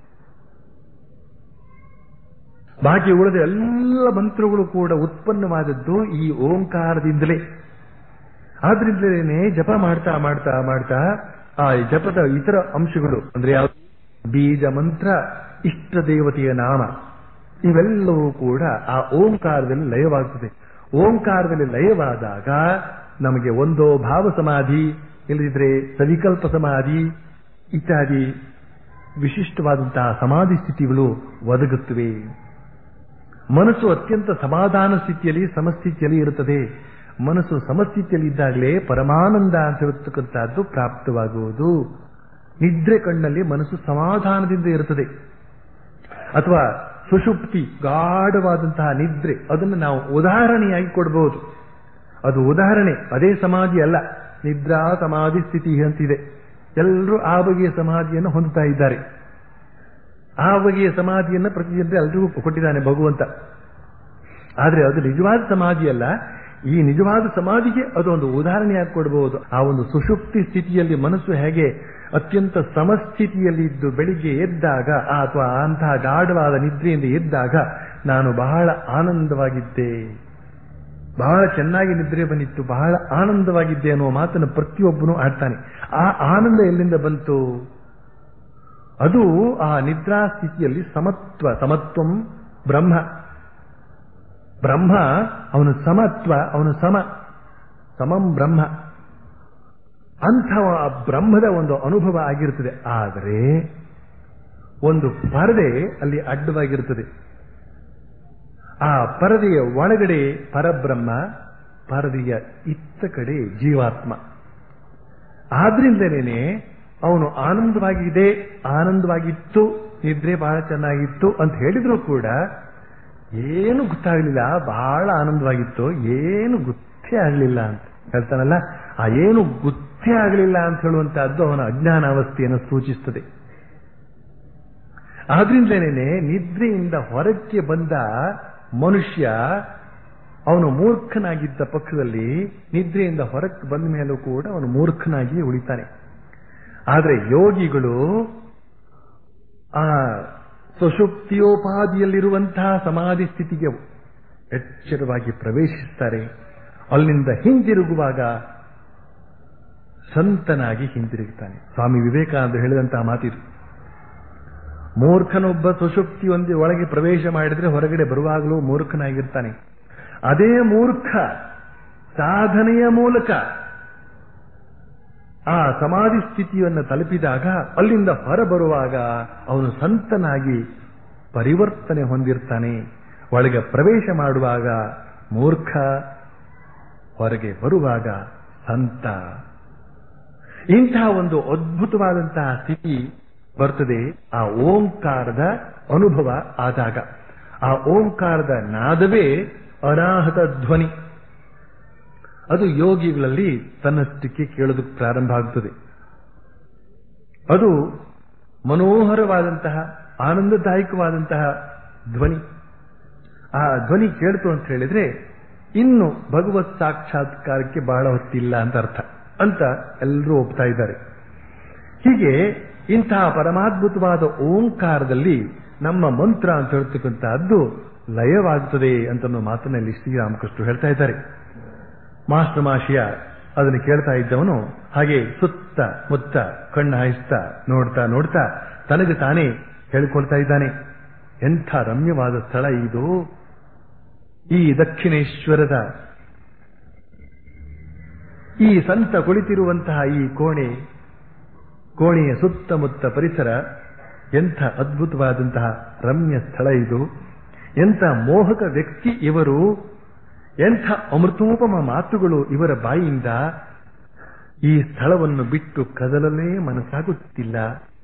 ಬಾಕಿ ಉಳಿದ ಎಲ್ಲ ಮಂತ್ರಗಳು ಕೂಡ ಉತ್ಪನ್ನವಾದದ್ದು ಈ ಓಂಕಾರದಿಂದಲೇ ಆದ್ರಿಂದಲೇ ಜಪ ಮಾಡ್ತಾ ಮಾಡ್ತಾ ಮಾಡ್ತಾ ಆ ಜಪದ ಇತರ ಅಂಶಗಳು ಅಂದ್ರೆ ಯಾವ ಬೀಜ ಮಂತ್ರ ಇಷ್ಟ ದೇವತೆಯ ನಾಮ ಇವೆಲ್ಲವೂ ಕೂಡ ಆ ಓಂಕಾರದಲ್ಲಿ ಲಯವಾಗ್ತದೆ ಓಂಕಾರದಲ್ಲಿ ಲಯವಾದಾಗ ನಮಗೆ ಒಂದೋ ಭಾವ ಸಮಾಧಿ ಇಲ್ಲದಿದ್ರೆ ಸವಿಕಲ್ಪ ಸಮಾಧಿ ಇತ್ಯಾದಿ ವಿಶಿಷ್ಟವಾದಂತಹ ಸಮಾಧಿ ಸ್ಥಿತಿಗಳು ಒದಗುತ್ತವೆ ಮನಸ್ಸು ಅತ್ಯಂತ ಸಮಾಧಾನ ಸ್ಥಿತಿಯಲ್ಲಿ ಸಮಸ್ಥಿತಿಯಲ್ಲಿ ಇರುತ್ತದೆ ಮನಸ್ಸು ಸಮಸ್ಥಿತಿಯಲ್ಲಿ ಇದ್ದಾಗಲೇ ಪರಮಾನಂದ ಅಂತ ಹೇಳ್ತಕ್ಕಂಥದ್ದು ಪ್ರಾಪ್ತವಾಗುವುದು ನಿದ್ರೆ ಕಣ್ಣಲ್ಲಿ ಮನಸ್ಸು ಸಮಾಧಾನದಿಂದ ಇರುತ್ತದೆ ಅಥವಾ ಸುಷುಪ್ತಿ ಗಾಢವಾದಂತಹ ನಿದ್ರೆ ಅದನ್ನು ನಾವು ಉದಾಹರಣೆಯಾಗಿ ಕೊಡಬಹುದು ಅದು ಉದಾಹರಣೆ ಅದೇ ಸಮಾಧಿ ಅಲ್ಲ ನಿದ್ರಾ ಸಮಾಧಿ ಸ್ಥಿತಿ ಅಂತಿದೆ ಎಲ್ಲರೂ ಆ ಬಗೆಯ ಸಮಾಧಿಯನ್ನು ಹೊಂದುತ್ತಾ ಇದ್ದಾರೆ ಆ ಬಗೆಯ ಸಮಾಧಿಯನ್ನು ಪ್ರತಿಯೊಂದು ಎಲ್ರಿಗೂ ಕೊಟ್ಟಿದ್ದಾನೆ ಭಗವಂತ ಆದ್ರೆ ಅದು ನಿಜವಾದ ಸಮಾಧಿ ಅಲ್ಲ ಈ ನಿಜವಾದ ಸಮಾಧಿಗೆ ಅದೊಂದು ಉದಾಹರಣೆಯಾಗಿ ಕೊಡಬಹುದು ಆ ಒಂದು ಸುಷುಪ್ತಿ ಸ್ಥಿತಿಯಲ್ಲಿ ಮನಸ್ಸು ಹೇಗೆ ಅತ್ಯಂತ ಸಮಸ್ಥಿತಿಯಲ್ಲಿ ಇದ್ದು ಬೆಳಿಗ್ಗೆ ಎದ್ದಾಗ ಅಥವಾ ಅಂತಹ ಗಾಢವಾದ ನಿದ್ರೆಯಿಂದ ಎದ್ದಾಗ ನಾನು ಬಹಳ ಆನಂದವಾಗಿದ್ದೆ ಬಹಳ ಚೆನ್ನಾಗಿ ನಿದ್ರೆ ಬಂದಿತ್ತು ಬಹಳ ಆನಂದವಾಗಿದ್ದೆ ಅನ್ನುವ ಮಾತನ್ನು ಪ್ರತಿಯೊಬ್ಬನು ಆಡ್ತಾನೆ ಆ ಆನಂದ ಎಲ್ಲಿಂದ ಬಂತು ಅದು ಆ ನಿದ್ರಾ ಸ್ಥಿತಿಯಲ್ಲಿ ಸಮತ್ವ ಸಮತ್ವಂ ಬ್ರಹ್ಮ ಬ್ರಹ್ಮ ಅವನು ಸಮತ್ವ ಅವನು ಸಮ ಸಮಂ ಬ್ರಹ್ಮ ಅಂಥ ಬ್ರಹ್ಮದ ಒಂದು ಅನುಭವ ಆಗಿರುತ್ತದೆ ಆದರೆ ಒಂದು ಪರದೆ ಅಲ್ಲಿ ಅಡ್ಡವಾಗಿರುತ್ತದೆ ಆ ಪರದೆಯ ಒಳಗಡೆ ಪರಬ್ರಹ್ಮ ಪರದೆಯ ಇತ್ತ ಕಡೆ ಜೀವಾತ್ಮ ಆದ್ರಿಂದಲೇ ಅವನು ಆನಂದವಾಗಿದೆ ಆನಂದವಾಗಿತ್ತು ನಿದ್ರೆ ಬಹಳ ಚೆನ್ನಾಗಿತ್ತು ಅಂತ ಹೇಳಿದ್ರು ಕೂಡ ಏನು ಗೊತ್ತಾಗಲಿಲ್ಲ ಬಹಳ ಆನಂದವಾಗಿತ್ತು ಏನು ಗೊತ್ತೇ ಆಗಲಿಲ್ಲ ಅಂತ ಹೇಳ್ತಾನಲ್ಲ ಆ ಏನು ಗೊತ್ತೇ ಆಗಲಿಲ್ಲ ಅಂತ ಹೇಳುವಂತಹದ್ದು ಅವನ ಅಜ್ಞಾನಾವಸ್ಥೆಯನ್ನು ಸೂಚಿಸುತ್ತದೆ ಆದ್ರಿಂದಲೇ ನಿದ್ರೆಯಿಂದ ಹೊರಕ್ಕೆ ಬಂದ ಮನುಷ್ಯ ಅವನು ಮೂರ್ಖನಾಗಿದ್ದ ಪಕ್ಷದಲ್ಲಿ ನಿದ್ರೆಯಿಂದ ಹೊರಕ್ಕೆ ಬಂದ ಮೇಲೂ ಕೂಡ ಅವನು ಮೂರ್ಖನಾಗಿಯೇ ಉಳಿತಾನೆ ಆದರೆ ಯೋಗಿಗಳು ಆ ಸುಷುಪ್ತಿಯೋಪಾದಿಯಲ್ಲಿರುವಂತಹ ಸಮಾಧಿ ಸ್ಥಿತಿಗೆ ಎಚ್ಚರವಾಗಿ ಪ್ರವೇಶಿಸ್ತಾರೆ ಅಲ್ಲಿಂದ ಹಿಂದಿರುಗುವಾಗ ಸಂತನಾಗಿ ಹಿಂದಿರುಗುತ್ತಾನೆ ಸ್ವಾಮಿ ವಿವೇಕಾನಂದ ಹೇಳಿದಂತಹ ಮಾತಿದು ಮೂರ್ಖನೊಬ್ಬ ಸುಷುಪ್ತಿ ಒಂದು ಒಳಗೆ ಪ್ರವೇಶ ಮಾಡಿದ್ರೆ ಹೊರಗಡೆ ಬರುವಾಗಲೂ ಮೂರ್ಖನಾಗಿರ್ತಾನೆ ಅದೇ ಮೂರ್ಖ ಸಾಧನೆಯ ಮೂಲಕ ಆ ಸಮಾಧಿ ಸ್ಥಿತಿಯನ್ನು ತಲುಪಿದಾಗ ಅಲ್ಲಿಂದ ಹೊರಬರುವಾಗ ಅವನು ಸಂತನಾಗಿ ಪರಿವರ್ತನೆ ಹೊಂದಿರ್ತಾನೆ ಒಳಗೆ ಪ್ರವೇಶ ಮಾಡುವಾಗ ಮೂರ್ಖ ಹೊರಗೆ ಬರುವಾಗ ಸಂತ ಇಂತಹ ಒಂದು ಅದ್ಭುತವಾದಂತಹ ಸ್ಥಿತಿ ಬರ್ತದೆ ಆ ಓಂಕಾರದ ಅನುಭವ ಆದಾಗ ಆ ಓಂಕಾರದ ನಾದವೇ ಅನಾಹತ ಧ್ವನಿ ಅದು ಯೋಗಿಗಳಲ್ಲಿ ತನ್ನಷ್ಟಕ್ಕೆ ಕೇಳೋದಕ್ಕೆ ಪ್ರಾರಂಭ ಆಗುತ್ತದೆ ಅದು ಮನೋಹರವಾದಂತಹ ಆನಂದದಾಯಕವಾದಂತಹ ಧ್ವನಿ ಆ ಧ್ವನಿ ಕೇಳ್ತು ಅಂತ ಹೇಳಿದ್ರೆ ಇನ್ನು ಭಗವತ್ ಸಾಕ್ಷಾತ್ಕಾರಕ್ಕೆ ಬಹಳ ಹೊತ್ತಿಲ್ಲ ಅಂತ ಅರ್ಥ ಅಂತ ಎಲ್ಲರೂ ಒಪ್ತಾ ಇದ್ದಾರೆ ಹೀಗೆ ಇಂತಹ ಪರಮಾದ್ಭುತವಾದ ಓಂಕಾರದಲ್ಲಿ ನಮ್ಮ ಮಂತ್ರ ಅಂತ ಹೇಳ್ತಕ್ಕಂತಹದ್ದು ಲಯವಾಗುತ್ತದೆ ಅಂತ ಮಾತನಲ್ಲಿ ಶ್ರೀರಾಮಕೃಷ್ಣ ಹೇಳ್ತಾ ಇದ್ದಾರೆ ಮಾಸ್ಟರ್ ಮಾಶಿಯ ಅದನ್ನು ಕೇಳ್ತಾ ಇದ್ದವನು ಹಾಗೆ ಸುತ್ತ ಮುತ್ತ ಕಣ್ಣು ಹಾಯಿಸ್ತಾ ನೋಡ್ತಾ ನೋಡ್ತಾ ತನಗೆ ತಾನೇ ಹೇಳ್ಕೊಳ್ತಾ ಇದ್ದಾನೆ ಎಂಥ ರಮ್ಯವಾದ ಸ್ಥಳ ಇದು ಈ ದಕ್ಷಿಣೇಶ್ವರದ ಈ ಸಂತ ಕುಳಿತಿರುವಂತಹ ಈ ಕೋಣೆ ಕೋಣೆಯ ಸುತ್ತಮುತ್ತ ಪರಿಸರ ಎಂಥ ಅದ್ಭುತವಾದಂತಹ ರಮ್ಯ ಸ್ಥಳ ಇದು ಎಂಥ ಮೋಹಕ ವ್ಯಕ್ತಿ ಇವರು ಎಂಥ ಅಮೃತೋಪಮ ಮಾತುಗಳು ಇವರ ಬಾಯಿಯಿಂದ ಈ ಸ್ಥಳವನ್ನು ಬಿಟ್ಟು ಕದಲಲೇ ಮನಸ್ಸಾಗುತ್ತಿಲ್ಲ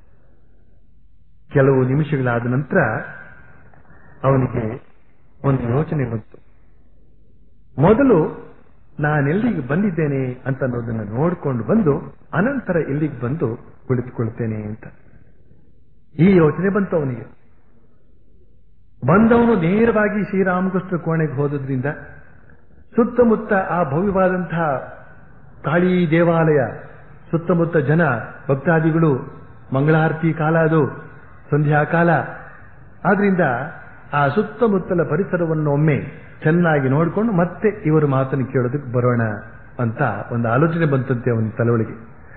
ಕೆಲವು ನಿಮಿಷಗಳಾದ ನಂತರ ಅವನಿಗೆ ಒಂದು ಯೋಚನೆ ಬಂತು ಮೊದಲು ನಾನೆಲ್ಲಿಗೆ ಬಂದಿದ್ದೇನೆ ಅಂತ ಅನ್ನೋದನ್ನ ನೋಡ್ಕೊಂಡು ಬಂದು ಅನಂತರ ಎಲ್ಲಿಗೆ ಬಂದು ಕುಳಿತುಕೊಳ್ತೇನೆ ಅಂತ ಈ ಯೋಚನೆ ಬಂತು ಅವನಿಗೆ ಬಂದವನು ನೇರವಾಗಿ ಶ್ರೀರಾಮಕೃಷ್ಣ ಕೋಣೆಗೆ ಹೋದ್ರಿಂದ ಸುತ್ತಮುತ್ತ ಆ ಭವ್ಯವಾದಂತಹ ಕಾಳಿ ದೇವಾಲಯ ಸುತ್ತಮುತ್ತ ಜನ ಭಕ್ತಾದಿಗಳು ಮಂಗಳಾರತಿ ಕಾಲ ಅದು ಸಂಧ್ಯಾಕಾಲ ಆದ್ರಿಂದ ಆ ಸುತ್ತಮುತ್ತಲ ಪರಿಸರವನ್ನು ಒಮ್ಮೆ ಚೆನ್ನಾಗಿ ನೋಡಿಕೊಂಡು ಮತ್ತೆ ಇವರು ಮಾತನ್ನು ಕೇಳೋದಕ್ಕೆ ಬರೋಣ ಅಂತ ಒಂದು ಆಲೋಚನೆ ಬಂತಂತೆ ಅವನ ತಲವಳಿಗೆ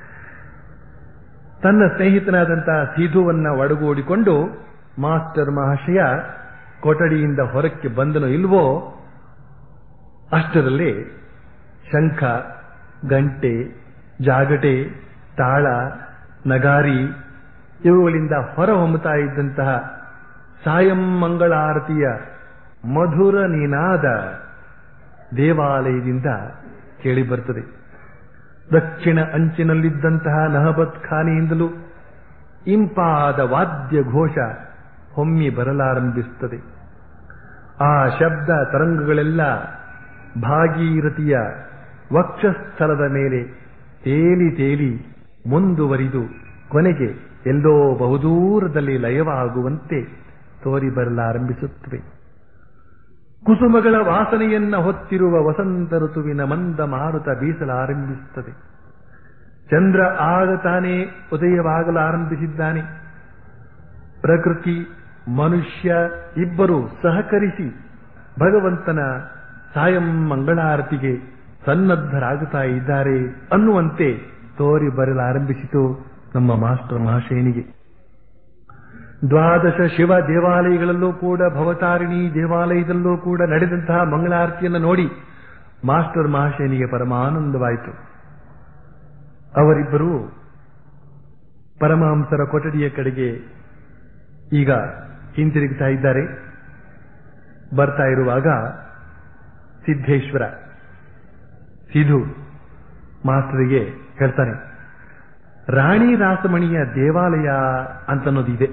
ತನ್ನ ಸ್ನೇಹಿತನಾದಂತಹ ಸೀಧುವನ್ನ ಒಡಗೂಡಿಕೊಂಡು ಮಾಸ್ಟರ್ ಮಹಾಶಯ ಕೊಠಡಿಯಿಂದ ಹೊರಕ್ಕೆ ಬಂದನೋ ಇಲ್ವೋ ಅಷ್ಟರಲ್ಲಿ ಶಂಖ ಗಂಟೆ ಜಾಗಟೆ ತಾಳ ನಗಾರಿ ಇವುಗಳಿಂದ ಹೊರಹೊಮ್ಮುತ್ತಾ ಇದ್ದಂತಹ ಸಾಯಂ ಮಂಗಳಾರತಿಯ ಮಧುರ ನಿನಾದ ದೇವಾಲಯದಿಂದ ಕೇಳಿ ಬರ್ತದೆ ದಕ್ಷಿಣ ಅಂಚಿನಲ್ಲಿದ್ದಂತಹ ನಹಬತ್ ಖಾನೆಯಿಂದಲೂ ಇಂಪಾದ ವಾದ್ಯ ಘೋಷ ಹೊಮ್ಮಿ ಬರಲಾರಂಭಿಸುತ್ತದೆ ಆ ಶಬ್ದ ತರಂಗಗಳೆಲ್ಲ ಭಾಗೀರಥಿಯ ವಕ್ಷಸ್ಥಳದ ಮೇಲೆ ತೇಲಿ ತೇಲಿ ಮುಂದುವರಿದು ಕೊನೆಗೆ ಎಲ್ಲೋ ಬಹುದೂರದಲ್ಲಿ ಲಯವಾಗುವಂತೆ ತೋರಿ ಬರಲಾರಂಭಿಸುತ್ತವೆ ಕುಸುಮಗಳ ವಾಸನೆಯನ್ನ ಹೊತ್ತಿರುವ ವಸಂತ ಋತುವಿನ ಮಂದ ಮಾರುತ ಬೀಸಲಾರಂಭಿಸುತ್ತದೆ ಚಂದ್ರ ಆಗ ತಾನೇ ಉದಯವಾಗಲಾರಂಭಿಸಿದ್ದಾನೆ ಪ್ರಕೃತಿ ಮನುಷ್ಯ ಇಬ್ಬರು ಸಹಕರಿಸಿ ಭಗವಂತನ ಸಾಯಂ ಮಂಗಳಾರತಿಗೆ ಸನ್ನದ್ಧರಾಗುತ್ತಾ ಇದ್ದಾರೆ ಅನ್ನುವಂತೆ ತೋರಿ ಬರಲಾರಂಭಿಸಿತು ನಮ್ಮ ಮಾಸ್ಟರ್ ಮಹಾಶಯನಿಗೆ ದ್ವಾದಶ ಶಿವ ದೇವಾಲಯಗಳಲ್ಲೂ ಕೂಡ ಭವತಾರಿಣಿ ದೇವಾಲಯದಲ್ಲೂ ಕೂಡ ನಡೆದಂತಹ ಮಂಗಳಾರತಿಯನ್ನು ನೋಡಿ ಮಾಸ್ಟರ್ ಮಹಾಶಯನಿಗೆ ಪರಮಾನಂದವಾಯಿತು ಅವರಿಬ್ಬರು ಪರಮಹಂಸರ ಕೊಠಡಿಯ ಕಡೆಗೆ ಈಗ ಹಿಂತಿರುಗ್ತಾ ಇದ್ದಾರೆ ಬರ್ತಾ ಇರುವಾಗ ಸಿದ್ದೇಶ್ವರ ಸಿಧು ಮಾಸ್ಟರಿಗೆ ಹೇಳ್ತಾನೆ ರಾಣಿ ರಾಸಮಣಿಯ ದೇವಾಲಯ ಅಂತನ್ನೋದಿದೆ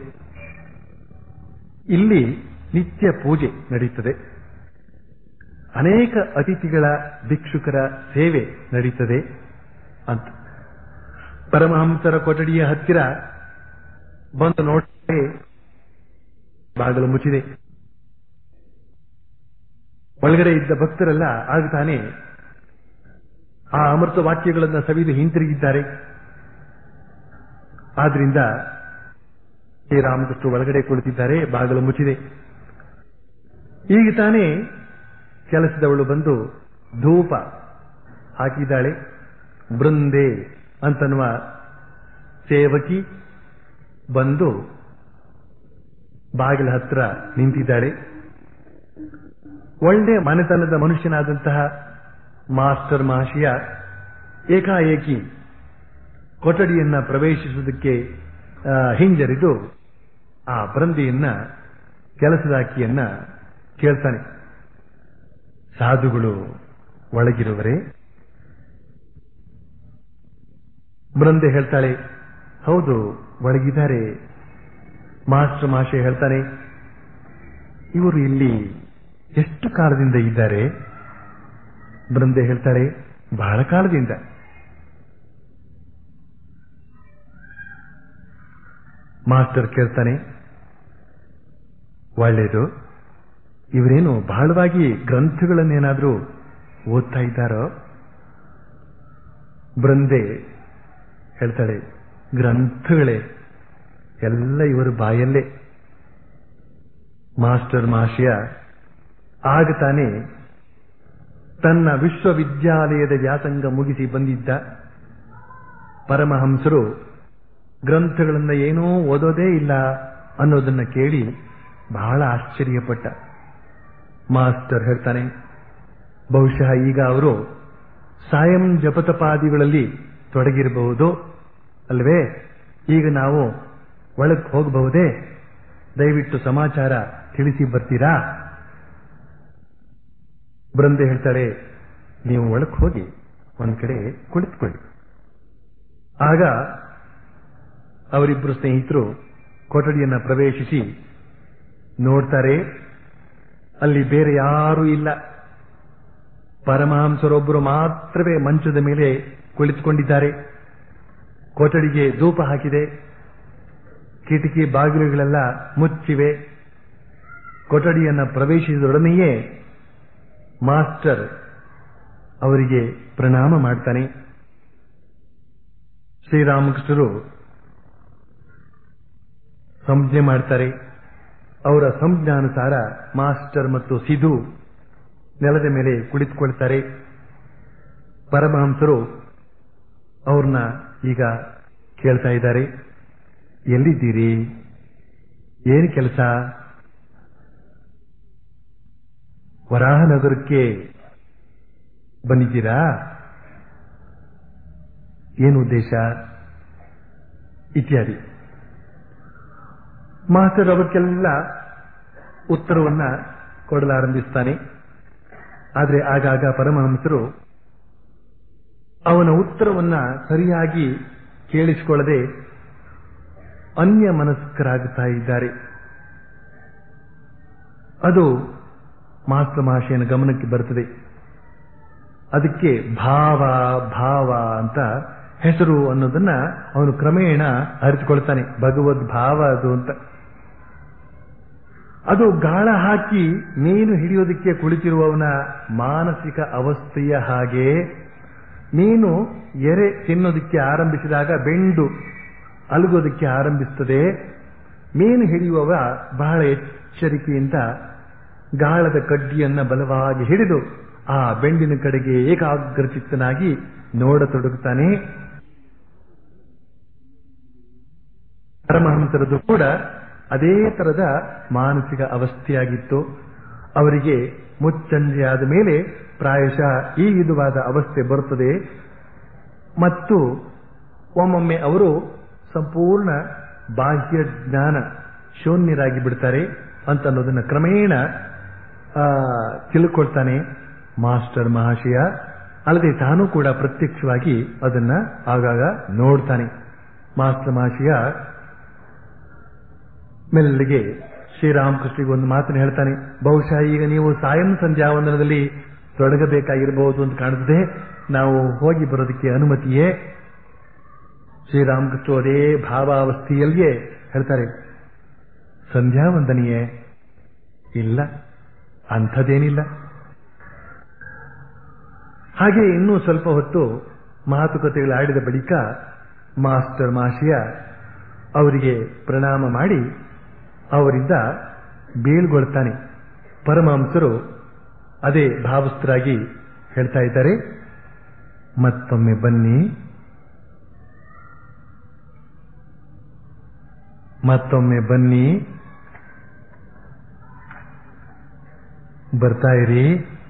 ಇಲ್ಲಿ ನಿತ್ಯ ಪೂಜೆ ನಡೀತದೆ ಅನೇಕ ಅತಿಥಿಗಳ ಭಿಕ್ಷುಕರ ಸೇವೆ ನಡೀತದೆ ಅಂತ ಪರಮಹಂಸರ ಕೊಠಡಿಯ ಹತ್ತಿರ ಬಂದು ನೋಡ್ತಾರೆ ಬಾಗಿಲು ಮುಚ್ಚಿದೆ ಒಳಗಡೆ ಇದ್ದ ಭಕ್ತರೆಲ್ಲ ಆಗ ತಾನೇ ಆ ಅಮೃತ ವಾಕ್ಯಗಳನ್ನು ಸವಿದು ಹಿಂತಿರುಗಿದ್ದಾರೆ ಆದ್ರಿಂದ ಶ್ರೀರಾಮಕೃಷ್ಣ ಒಳಗಡೆ ಕುಳಿತಿದ್ದಾರೆ ಬಾಗಿಲು ಮುಚ್ಚಿದೆ ಈಗ ತಾನೇ ಕೆಲಸದವಳು ಬಂದು ಧೂಪ ಹಾಕಿದ್ದಾಳೆ ಬೃಂದೆ ಅಂತನ್ನುವ ಸೇವಕಿ ಬಂದು ಬಾಗಿಲ ಹತ್ರ ನಿಂತಿದ್ದಾಳೆ ಒಳ್ಳೆ ಮನೆತನದ ಮನುಷ್ಯನಾದಂತಹ ಮಾಸ್ಟರ್ ಮಹಾಶಯ ಏಕಾಏಕಿ ಕೊಠಡಿಯನ್ನ ಪ್ರವೇಶಿಸುವುದಕ್ಕೆ ಆ, ಹಿಂಜರಿದು ಆ ಬರಂದಿಯನ್ನ ಕೆಲಸದಾಕಿಯನ್ನ ಕೇಳ್ತಾನೆ ಸಾಧುಗಳು ಒಳಗಿರುವರೆ ಬೃಂದೆ ಹೇಳ್ತಾಳೆ ಹೌದು ಒಳಗಿದ್ದಾರೆ ಮಾಸ್ಟರ್ ಮಾಷೆ ಹೇಳ್ತಾನೆ ಇವರು ಇಲ್ಲಿ ಎಷ್ಟು ಕಾಲದಿಂದ ಇದ್ದಾರೆ ಬೃಂದೆ ಹೇಳ್ತಾಳೆ ಬಹಳ ಕಾಲದಿಂದ ಮಾಸ್ಟರ್ ಕೇಳ್ತಾನೆ ಒಳ್ಳೇದು ಇವರೇನು ಬಹಳವಾಗಿ ಗ್ರಂಥಗಳನ್ನೇನಾದ್ರೂ ಓದ್ತಾ ಇದ್ದಾರೋ ಬೃಂದೆ ಹೇಳ್ತಾಳೆ ಗ್ರಂಥಗಳೇ ಎಲ್ಲ ಇವರು ಬಾಯಲ್ಲೇ ಮಾಸ್ಟರ್ ಮಾಷಿಯ ಆಗ ತಾನೇ ತನ್ನ ವಿಶ್ವವಿದ್ಯಾಲಯದ ವ್ಯಾಸಂಗ ಮುಗಿಸಿ ಬಂದಿದ್ದ ಪರಮಹಂಸರು ಗ್ರಂಥಗಳನ್ನ ಏನೂ ಓದೋದೇ ಇಲ್ಲ ಅನ್ನೋದನ್ನ ಕೇಳಿ ಬಹಳ ಆಶ್ಚರ್ಯಪಟ್ಟ ಮಾಸ್ಟರ್ ಹೇಳ್ತಾನೆ ಬಹುಶಃ ಈಗ ಅವರು ಸಾಯಂ ಜಪತಪಾದಿಗಳಲ್ಲಿ ತೊಡಗಿರಬಹುದು ಅಲ್ವೇ ಈಗ ನಾವು ಒಳಗೆ ಹೋಗಬಹುದೇ ದಯವಿಟ್ಟು ಸಮಾಚಾರ ತಿಳಿಸಿ ಬರ್ತೀರಾ ಬೃಂದೆ ಹೇಳ್ತಾಳೆ ನೀವು ಒಳಗೆ ಹೋಗಿ ಒಂದ್ ಕಡೆ ಕುಳಿತುಕೊಳ್ಳಿ ಆಗ ಅವರಿಬ್ಬರು ಸ್ನೇಹಿತರು ಕೊಠಡಿಯನ್ನ ಪ್ರವೇಶಿಸಿ ನೋಡ್ತಾರೆ ಅಲ್ಲಿ ಬೇರೆ ಯಾರೂ ಇಲ್ಲ ಪರಮಹಂಸರೊಬ್ಬರು ಮಾತ್ರವೇ ಮಂಚದ ಮೇಲೆ ಕುಳಿತುಕೊಂಡಿದ್ದಾರೆ ಕೊಠಡಿಗೆ ಧೂಪ ಹಾಕಿದೆ ಕಿಟಕಿ ಬಾಗಿಲುಗಳೆಲ್ಲ ಮುಚ್ಚಿವೆ ಕೊಠಡಿಯನ್ನು ಪ್ರವೇಶಿಸಿದೊಡನೆಯೇ ಮಾಸ್ಟರ್ ಅವರಿಗೆ ಪ್ರಣಾಮ ಮಾಡ್ತಾನೆ ಶ್ರೀರಾಮಕೃಷ್ಣರು ಸಂಜ್ಞೆ ಮಾಡ್ತಾರೆ ಅವರ ಸಂಜ್ಞಾನುಸಾರ ಮಾಸ್ಟರ್ ಮತ್ತು ಸಿಧು ನೆಲದ ಮೇಲೆ ಕುಳಿತುಕೊಳ್ತಾರೆ ಪರಮಹಂಸರು ಅವ್ರನ್ನ ಈಗ ಕೇಳ್ತಾ ಇದ್ದಾರೆ ಎಲ್ಲಿದ್ದೀರಿ ಏನು ಕೆಲಸ ವರಾಹನಗರಕ್ಕೆ ಬಂದಿದ್ದೀರಾ ಏನು ಉದ್ದೇಶ ಇತ್ಯಾದಿ ಮಾಸ್ಟರ್ ಅವಕ್ಕೆಲ್ಲ ಉತ್ತರವನ್ನ ಕೊಡಲಾರಂಭಿಸ್ತಾನೆ ಆದರೆ ಆಗಾಗ ಪರಮಹಂಸರು ಅವನ ಉತ್ತರವನ್ನ ಸರಿಯಾಗಿ ಕೇಳಿಸಿಕೊಳ್ಳದೆ ಅನ್ಯ ಮನಸ್ಕರಾಗುತ್ತಾ ಇದ್ದಾರೆ ಅದು ಮಾಸ್ಟರ್ ಮಹಾಶಯನ ಗಮನಕ್ಕೆ ಬರುತ್ತದೆ ಅದಕ್ಕೆ ಭಾವ ಭಾವ ಅಂತ ಹೆಸರು ಅನ್ನೋದನ್ನ ಅವನು ಕ್ರಮೇಣ ಅರಿತುಕೊಳ್ತಾನೆ ಭಗವದ್ ಭಾವ ಅದು ಅಂತ ಅದು ಗಾಳ ಹಾಕಿ ಮೀನು ಹಿಡಿಯೋದಕ್ಕೆ ಕುಳಿತಿರುವವನ ಮಾನಸಿಕ ಅವಸ್ಥೆಯ ಹಾಗೆ ಮೀನು ಎರೆ ತಿನ್ನೋದಕ್ಕೆ ಆರಂಭಿಸಿದಾಗ ಬೆಂಡು ಅಲುಗೋದಕ್ಕೆ ಆರಂಭಿಸುತ್ತದೆ ಮೀನು ಹಿಡಿಯುವವ ಬಹಳ ಎಚ್ಚರಿಕೆಯಿಂದ ಗಾಳದ ಕಡ್ಡಿಯನ್ನ ಬಲವಾಗಿ ಹಿಡಿದು ಆ ಬೆಂಡಿನ ಕಡೆಗೆ ಏಕಾಗ್ರಚಿತ್ತನಾಗಿ ನೋಡತೊಡಗುತ್ತಾನೆ ಪರಮಹಂಸರದು ಕೂಡ ಅದೇ ತರದ ಮಾನಸಿಕ ಅವಸ್ಥೆಯಾಗಿತ್ತು ಅವರಿಗೆ ಮುಚ್ಚಂಜೆಯಾದ ಮೇಲೆ ಪ್ರಾಯಶಃ ಈ ವಿಧವಾದ ಅವಸ್ಥೆ ಬರುತ್ತದೆ ಮತ್ತು ಒಮ್ಮೊಮ್ಮೆ ಅವರು ಸಂಪೂರ್ಣ ಬಾಹ್ಯ ಜ್ಞಾನ ಶೂನ್ಯರಾಗಿ ಬಿಡ್ತಾರೆ ಅಂತ ಅನ್ನೋದನ್ನ ಕ್ರಮೇಣ ಆ, ತಿಳ್ಕೊಳ್ತಾನೆ ಮಾಸ್ಟರ್ ಮಹಾಶಯ ಅಲ್ಲದೆ ತಾನು ಕೂಡ ಪ್ರತ್ಯಕ್ಷವಾಗಿ ಅದನ್ನ ಆಗಾಗ ನೋಡ್ತಾನೆ ಮಾಸ್ಟರ್ ಮಹಾಶಯ ಮೆಲ್ಲಿಗೆ ಶ್ರೀರಾಮಕೃಷ್ಣಿಗೆ ಒಂದು ಮಾತನ್ನು ಹೇಳ್ತಾನೆ ಬಹುಶಃ ಈಗ ನೀವು ಸಾಯಂ ಸಂಧ್ಯಾ ವಂದನದಲ್ಲಿ ತೊಡಗಬೇಕಾಗಿರಬಹುದು ಅಂತ ಕಾಣುತ್ತದೆ ನಾವು ಹೋಗಿ ಬರೋದಕ್ಕೆ ಅನುಮತಿಯೇ ಶ್ರೀರಾಮಕೃಷ್ಣ ಅದೇ ಭಾವಾವಸ್ಥೆಯಲ್ಲಿಯೇ ಹೇಳ್ತಾರೆ ಸಂಧ್ಯಾ ವಂದನೆಯೇ ಇಲ್ಲ ಅಂಥದ್ದೇನಿಲ್ಲ ಹಾಗೆ ಇನ್ನೂ ಸ್ವಲ್ಪ ಹೊತ್ತು ಮಾತುಕತೆಗಳಾಡಿದ ಬಳಿಕ ಮಾಸ್ಟರ್ ಮಾಶಿಯ ಅವರಿಗೆ ಪ್ರಣಾಮ ಮಾಡಿ ಅವರಿಂದ ಬೀಳ್ಗೊಳ್ತಾನೆ ಪರಮಹಂಸರು ಅದೇ ಭಾವಸ್ಥರಾಗಿ ಹೇಳ್ತಾ ಇದ್ದಾರೆ ಮತ್ತೊಮ್ಮೆ ಬನ್ನಿ ಮತ್ತೊಮ್ಮೆ ಬನ್ನಿ ಬರ್ತಾ ಇರಿ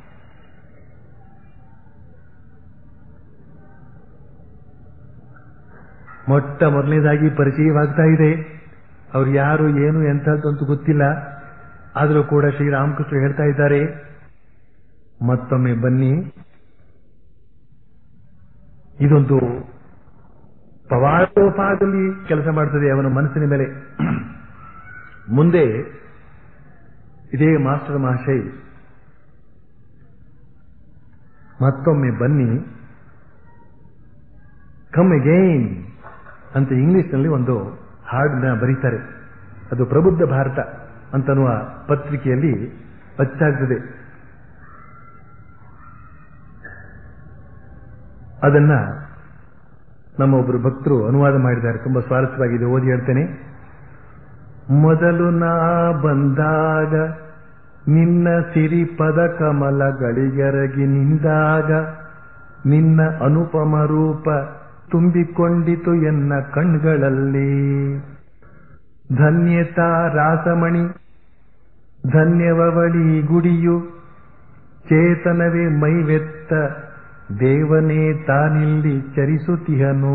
ಮೊಟ್ಟ ಮೊದಲನೇದಾಗಿ ಪರಿಚಯವಾಗ್ತಾ ಇದೆ ಅವ್ರು ಯಾರು ಏನು ಎಂಥದ್ದು ಅಂತ ಗೊತ್ತಿಲ್ಲ ಆದರೂ ಕೂಡ ಶ್ರೀರಾಮಕೃಷ್ಣ ಹೇಳ್ತಾ ಇದ್ದಾರೆ ಮತ್ತೊಮ್ಮೆ ಬನ್ನಿ ಇದೊಂದು ಪವಾಡೋಪಾದಲ್ಲಿ ಕೆಲಸ ಮಾಡ್ತದೆ ಅವನ ಮನಸ್ಸಿನ ಮೇಲೆ ಮುಂದೆ ಇದೇ ಮಾಸ್ಟರ್ ಮಹಾಶಯ್ ಮತ್ತೊಮ್ಮೆ ಬನ್ನಿ ಕಮ್ ಅಗೈನ್ ಅಂತ ಇಂಗ್ಲಿಷ್ನಲ್ಲಿ ಒಂದು ಹಾಡನ್ನ ಬರೀತಾರೆ ಅದು ಪ್ರಬುದ್ಧ ಭಾರತ ಅಂತನ್ನುವ ಪತ್ರಿಕೆಯಲ್ಲಿ ಅಚ್ಚಾಗ್ತದೆ ಅದನ್ನ ನಮ್ಮ ಒಬ್ಬರು ಭಕ್ತರು ಅನುವಾದ ಮಾಡಿದ್ದಾರೆ ತುಂಬಾ ಸ್ವಾರಸ್ಯವಾಗಿದೆ ಓದಿ ಹೇಳ್ತೇನೆ ಮೊದಲು ನಾ ಬಂದಾಗ ನಿನ್ನ ಸಿರಿಪದ ಕಮಲಗಳಿಗರಗಿ ನಿಂದಾಗ ನಿನ್ನ ಅನುಪಮ ರೂಪ ತುಂಬಿಕೊಂಡಿತು ಎನ್ನ ಕಣ್ಗಳಲ್ಲಿ ಧನ್ಯತಾ ರಾಸಮಣಿ ಧನ್ಯವವಳಿ ಗುಡಿಯು ಚೇತನವೇ ಮೈವೆತ್ತ ದೇವನೇ ತಾನಿಲ್ಲಿ ಚರಿಸುತ್ತಿಹನು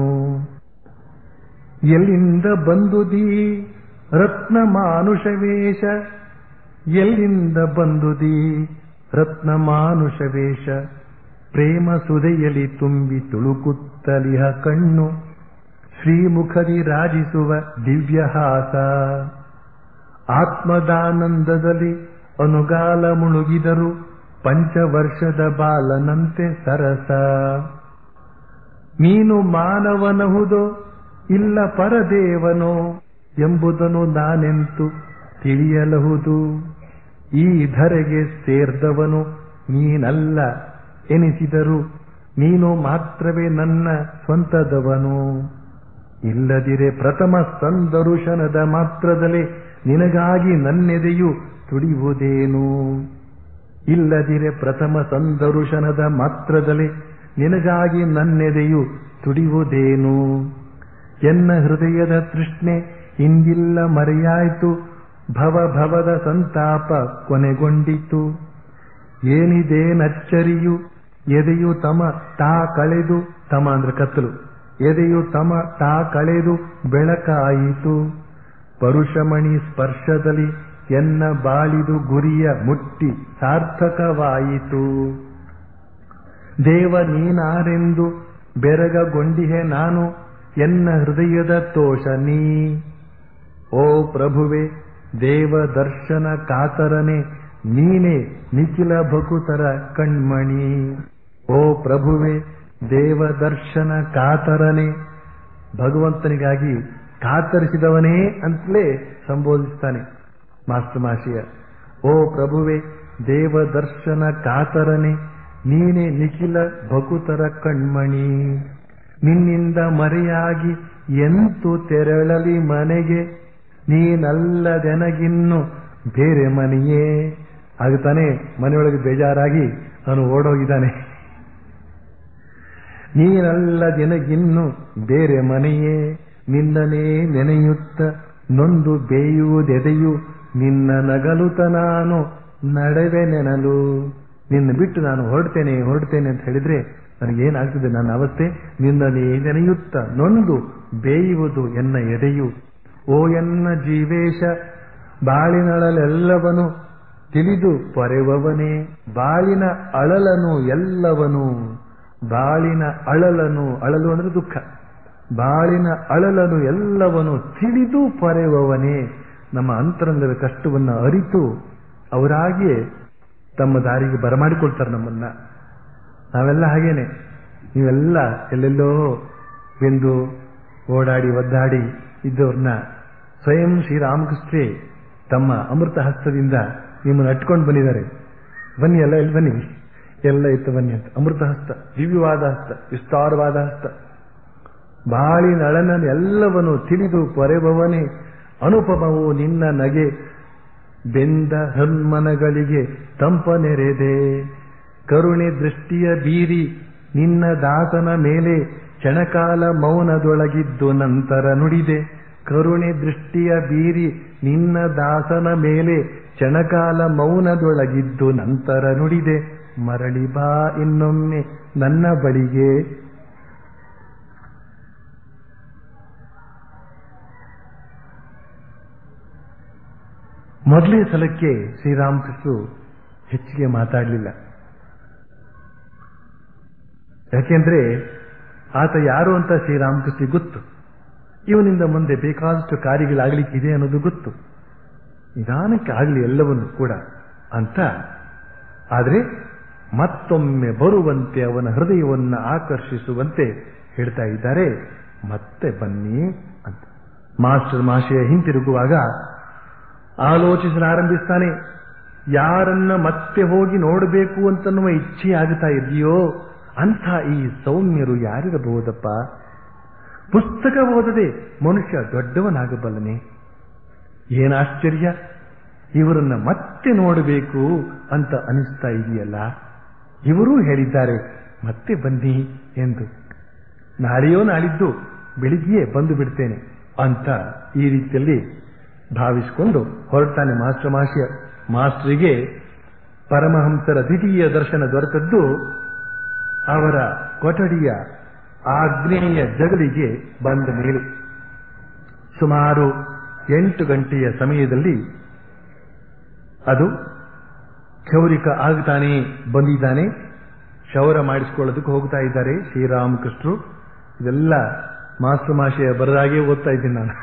ಎಲ್ಲಿಂದ ಬಂದುದೀ ರತ್ನ ಮಾನುಷವೇಶ ಎಲ್ಲಿಂದ ಬಂದುದೀ ರತ್ನ ಮಾನುಷವೇಶ ಪ್ರೇಮ ಸುದೆಯಲಿ ತುಂಬಿ ತುಳುಕುತ್ತಲಿಹ ಕಣ್ಣು ಶ್ರೀಮುಖದಿ ರಾಜಿಸುವ ದಿವ್ಯಹಾಸ ಆತ್ಮದಾನಂದದಲ್ಲಿ ಅನುಗಾಲ ಮುಳುಗಿದರು ಪಂಚವರ್ಷದ ಬಾಲನಂತೆ ಸರಸ ನೀನು ಮಾನವನಹುದೋ ಇಲ್ಲ ಪರದೇವನೋ ಎಂಬುದನ್ನು ನಾನೆಂತು ತಿಳಿಯಲಹುದು ಈ ಧರೆಗೆ ಸೇರ್ದವನು ನೀನಲ್ಲ ಎನಿಸಿದರು ನೀನು ಮಾತ್ರವೇ ನನ್ನ ಸ್ವಂತದವನು ಇಲ್ಲದಿರೆ ಪ್ರಥಮ ಸಂದರುಶನದ ಮಾತ್ರದಲ್ಲೇ ನಿನಗಾಗಿ ನನ್ನೆದೆಯು ತುಡಿಯುವುದೇನು ಇಲ್ಲದಿರೆ ಪ್ರಥಮ ಸಂದರುಶನದ ಮಾತ್ರದಲ್ಲೇ ನಿನಗಾಗಿ ನನ್ನೆದೆಯು ತುಡಿಯುವುದೇನು ಎನ್ನ ಹೃದಯದ ತೃಷ್ಣೆ ಇಂದಿಲ್ಲ ಮರೆಯಾಯಿತು ಭವ ಭವದ ಸಂತಾಪ ಕೊನೆಗೊಂಡಿತು ಏನಿದೆ ನಚ್ಚರಿಯು ಎದೆಯು ತಮ ತಾ ಕಳೆದು ತಮ ಅಂದ್ರೆ ಕತ್ತಲು ಎದೆಯು ತಮ ತಾ ಕಳೆದು ಬೆಳಕಾಯಿತು ಪರುಷಮಣಿ ಸ್ಪರ್ಶದಲ್ಲಿ ಎನ್ನ ಬಾಳಿದು ಗುರಿಯ ಮುಟ್ಟಿ ಸಾರ್ಥಕವಾಯಿತು ದೇವ ನೀನಾರೆಂದು ಬೆರಗಗೊಂಡಿಹೆ ನಾನು ಎನ್ನ ಹೃದಯದ ತೋಷ ನೀ ಓ ಪ್ರಭುವೆ ದೇವ ದರ್ಶನ ಕಾತರನೆ ನೀನೇ ನಿಖಿಲ ಭಕುತರ ಕಣ್ಮಣಿ ಓ ಪ್ರಭುವೆ ದೇವ ದರ್ಶನ ಕಾತರನೆ ಭಗವಂತನಿಗಾಗಿ ಕಾತರಿಸಿದವನೇ ಅಂತಲೇ ಸಂಬೋಧಿಸ್ತಾನೆ ಮಾಸ್ಟರ್ ಮಾಶಿಯ ಓ ಪ್ರಭುವೆ ದೇವ ದರ್ಶನ ಕಾತರನೆ ನೀನೇ ನಿಖಿಲ ಭಕುತರ ಕಣ್ಮಣಿ ನಿನ್ನಿಂದ ಮರೆಯಾಗಿ ಎಂತು ತೆರಳಲಿ ಮನೆಗೆ ನೀನಲ್ಲದೆನಗಿನ್ನು ಬೇರೆ ಮನೆಯೇ ಆಗ್ತಾನೆ ಮನೆಯೊಳಗೆ ಬೇಜಾರಾಗಿ ಅವನು ಓಡೋಗಿದ್ದಾನೆ ನೀನಲ್ಲದೆನಗಿನ್ನು ಬೇರೆ ಮನೆಯೇ ನಿನ್ನನೇ ನೆನೆಯುತ್ತ ನೊಂದು ಬೇಯುವುದೆದೆಯು ನಿನ್ನ ನಗಲುತ ನಾನು ನಡೆವೆ ನೆನಲು ನಿನ್ನ ಬಿಟ್ಟು ನಾನು ಹೊರಡ್ತೇನೆ ಹೊರಡ್ತೇನೆ ಅಂತ ಹೇಳಿದ್ರೆ ನನಗೇನಾಗ್ತದೆ ನನ್ನ ಅವಸ್ಥೆ ನಿನ್ನನೇ ನೆನೆಯುತ್ತ ನೊಂದು ಬೇಯುವುದು ಎನ್ನ ಎದೆಯು ಓ ಎನ್ನ ಜೀವೇಶ ಬಾಳಿನಳಲೆಲ್ಲವನು ತಿಳಿದು ಪೊರೆವವನೇ ಬಾಳಿನ ಅಳಲನು ಎಲ್ಲವನು ಬಾಳಿನ ಅಳಲನು ಅಳಲು ಅಂದ್ರೆ ದುಃಖ ಬಾಳಿನ ಅಳಲನು ಎಲ್ಲವನು ತಿಳಿದು ಪೊರೆವವನೇ ನಮ್ಮ ಅಂತರಂಗದ ಕಷ್ಟವನ್ನು ಅರಿತು ಅವರಾಗಿಯೇ ತಮ್ಮ ದಾರಿಗೆ ಬರಮಾಡಿಕೊಳ್ತಾರೆ ನಮ್ಮನ್ನ ನಾವೆಲ್ಲ ಹಾಗೇನೆ ನೀವೆಲ್ಲ ಎಲ್ಲೆಲ್ಲೋ ಬೆಂದು ಓಡಾಡಿ ಒದ್ದಾಡಿ ಇದ್ದವ್ರನ್ನ ಸ್ವಯಂ ಶ್ರೀರಾಮಕೃಷ್ಣೇ ತಮ್ಮ ಅಮೃತ ಹಸ್ತದಿಂದ ನಿಮ್ಮನ್ನು ಅಟ್ಕೊಂಡು ಬಂದಿದ್ದಾರೆ ಬನ್ನಿ ಎಲ್ಲ ಇಲ್ಲಿ ಬನ್ನಿ ಎಲ್ಲ ಇತ್ತು ಬನ್ನಿ ಅಂತ ಅಮೃತ ಹಸ್ತ ದಿವ್ಯವಾದ ಹಸ್ತ ವಿಸ್ತಾರವಾದ ಹಸ್ತ ಬಾಳಿನಳನ ಎಲ್ಲವನ್ನು ತಿಳಿದು ಪೊರೆಬವನೇ ಅನುಪಮವು ನಿನ್ನ ನಗೆ ಬೆಂದ ಹನ್ಮನಗಳಿಗೆ ತಂಪ ನೆರೆದೆ ಕರುಣೆ ದೃಷ್ಟಿಯ ಬೀರಿ ನಿನ್ನ ದಾಸನ ಮೇಲೆ ಕ್ಷಣಕಾಲ ಮೌನದೊಳಗಿದ್ದು ನಂತರ ನುಡಿದೆ ಕರುಣೆ ದೃಷ್ಟಿಯ ಬೀರಿ ನಿನ್ನ ದಾಸನ ಮೇಲೆ ಕ್ಷಣಕಾಲ ಮೌನದೊಳಗಿದ್ದು ನಂತರ ನುಡಿದೆ ಮರಳಿ ಬಾ ಇನ್ನೊಮ್ಮೆ ನನ್ನ ಬಳಿಗೆ ಮೊದಲೇ ಸಲಕ್ಕೆ ಶ್ರೀರಾಮಕೃಷ್ಣರು ಹೆಚ್ಚಿಗೆ ಮಾತಾಡಲಿಲ್ಲ ಯಾಕೆಂದ್ರೆ ಆತ ಯಾರು ಅಂತ ಶ್ರೀರಾಮಕೃಷ್ಣ ಗೊತ್ತು ಇವನಿಂದ ಮುಂದೆ ಬೇಕಾದಷ್ಟು ಕಾರ್ಯಗಳಾಗಲಿಕ್ಕಿದೆ ಅನ್ನೋದು ಗೊತ್ತು ನಿಧಾನಕ್ಕೆ ಆಗಲಿ ಎಲ್ಲವನ್ನು ಕೂಡ ಅಂತ ಆದರೆ ಮತ್ತೊಮ್ಮೆ ಬರುವಂತೆ ಅವನ ಹೃದಯವನ್ನು ಆಕರ್ಷಿಸುವಂತೆ ಹೇಳ್ತಾ ಇದ್ದಾರೆ ಮತ್ತೆ ಬನ್ನಿ ಅಂತ ಮಾಸ್ಟರ್ ಮಾಶಯ ಹಿಂತಿರುಗುವಾಗ ಆಲೋಚಿಸಲಾರಂಭಿಸ್ತಾನೆ ಯಾರನ್ನ ಮತ್ತೆ ಹೋಗಿ ನೋಡಬೇಕು ಅಂತನ್ನುವ ಇಚ್ಛೆ ಆಗುತ್ತಾ ಇದೆಯೋ ಅಂಥ ಈ ಸೌಮ್ಯರು ಯಾರಿರಬಹುದಪ್ಪ ಪುಸ್ತಕ ಓದದೆ ಮನುಷ್ಯ ದೊಡ್ಡವನಾಗಬಲ್ಲನೆ ಏನಾಶ್ಚರ್ಯ ಇವರನ್ನ ಮತ್ತೆ ನೋಡಬೇಕು ಅಂತ ಅನಿಸ್ತಾ ಇದೆಯಲ್ಲ ಇವರೂ ಹೇಳಿದ್ದಾರೆ ಮತ್ತೆ ಬನ್ನಿ ಎಂದು ನಾಳೆಯೋ ನಾಳಿದ್ದು ಬೆಳಿಗ್ಗೆಯೇ ಬಂದು ಬಿಡ್ತೇನೆ ಅಂತ ಈ ರೀತಿಯಲ್ಲಿ ಭಾವಿಸಿಕೊಂಡು ಹೊರಡ್ತಾನೆ ಮಾಸ್ಟರ್ ಮಾಷಿಯ ಮಾಸ್ಟರಿಗೆ ಪರಮಹಂಸರ ದ್ವಿತೀಯ ದರ್ಶನ ದೊರೆತದ್ದು ಅವರ ಕೊಠಡಿಯ ಆಗ್ನೇಯ ಜಗಲಿಗೆ ಬಂದ ಮೇಲೆ ಸುಮಾರು ಎಂಟು ಗಂಟೆಯ ಸಮಯದಲ್ಲಿ ಅದು ಕ್ಷೌರಿಕ ಆಗ್ತಾನೆ ಬಂದಿದ್ದಾನೆ ಕ್ಷೌರ ಮಾಡಿಸಿಕೊಳ್ಳೋದಕ್ಕೆ ಹೋಗ್ತಾ ಇದ್ದಾರೆ ಶ್ರೀರಾಮಕೃಷ್ಣರು ಇದೆಲ್ಲ ಮಾಸ್ಟರ್ ಮಾಷೆಯ ಬರದಾಗೆ ಓದ್ತಾ ಇದ್ದೀನಿ ನಾನು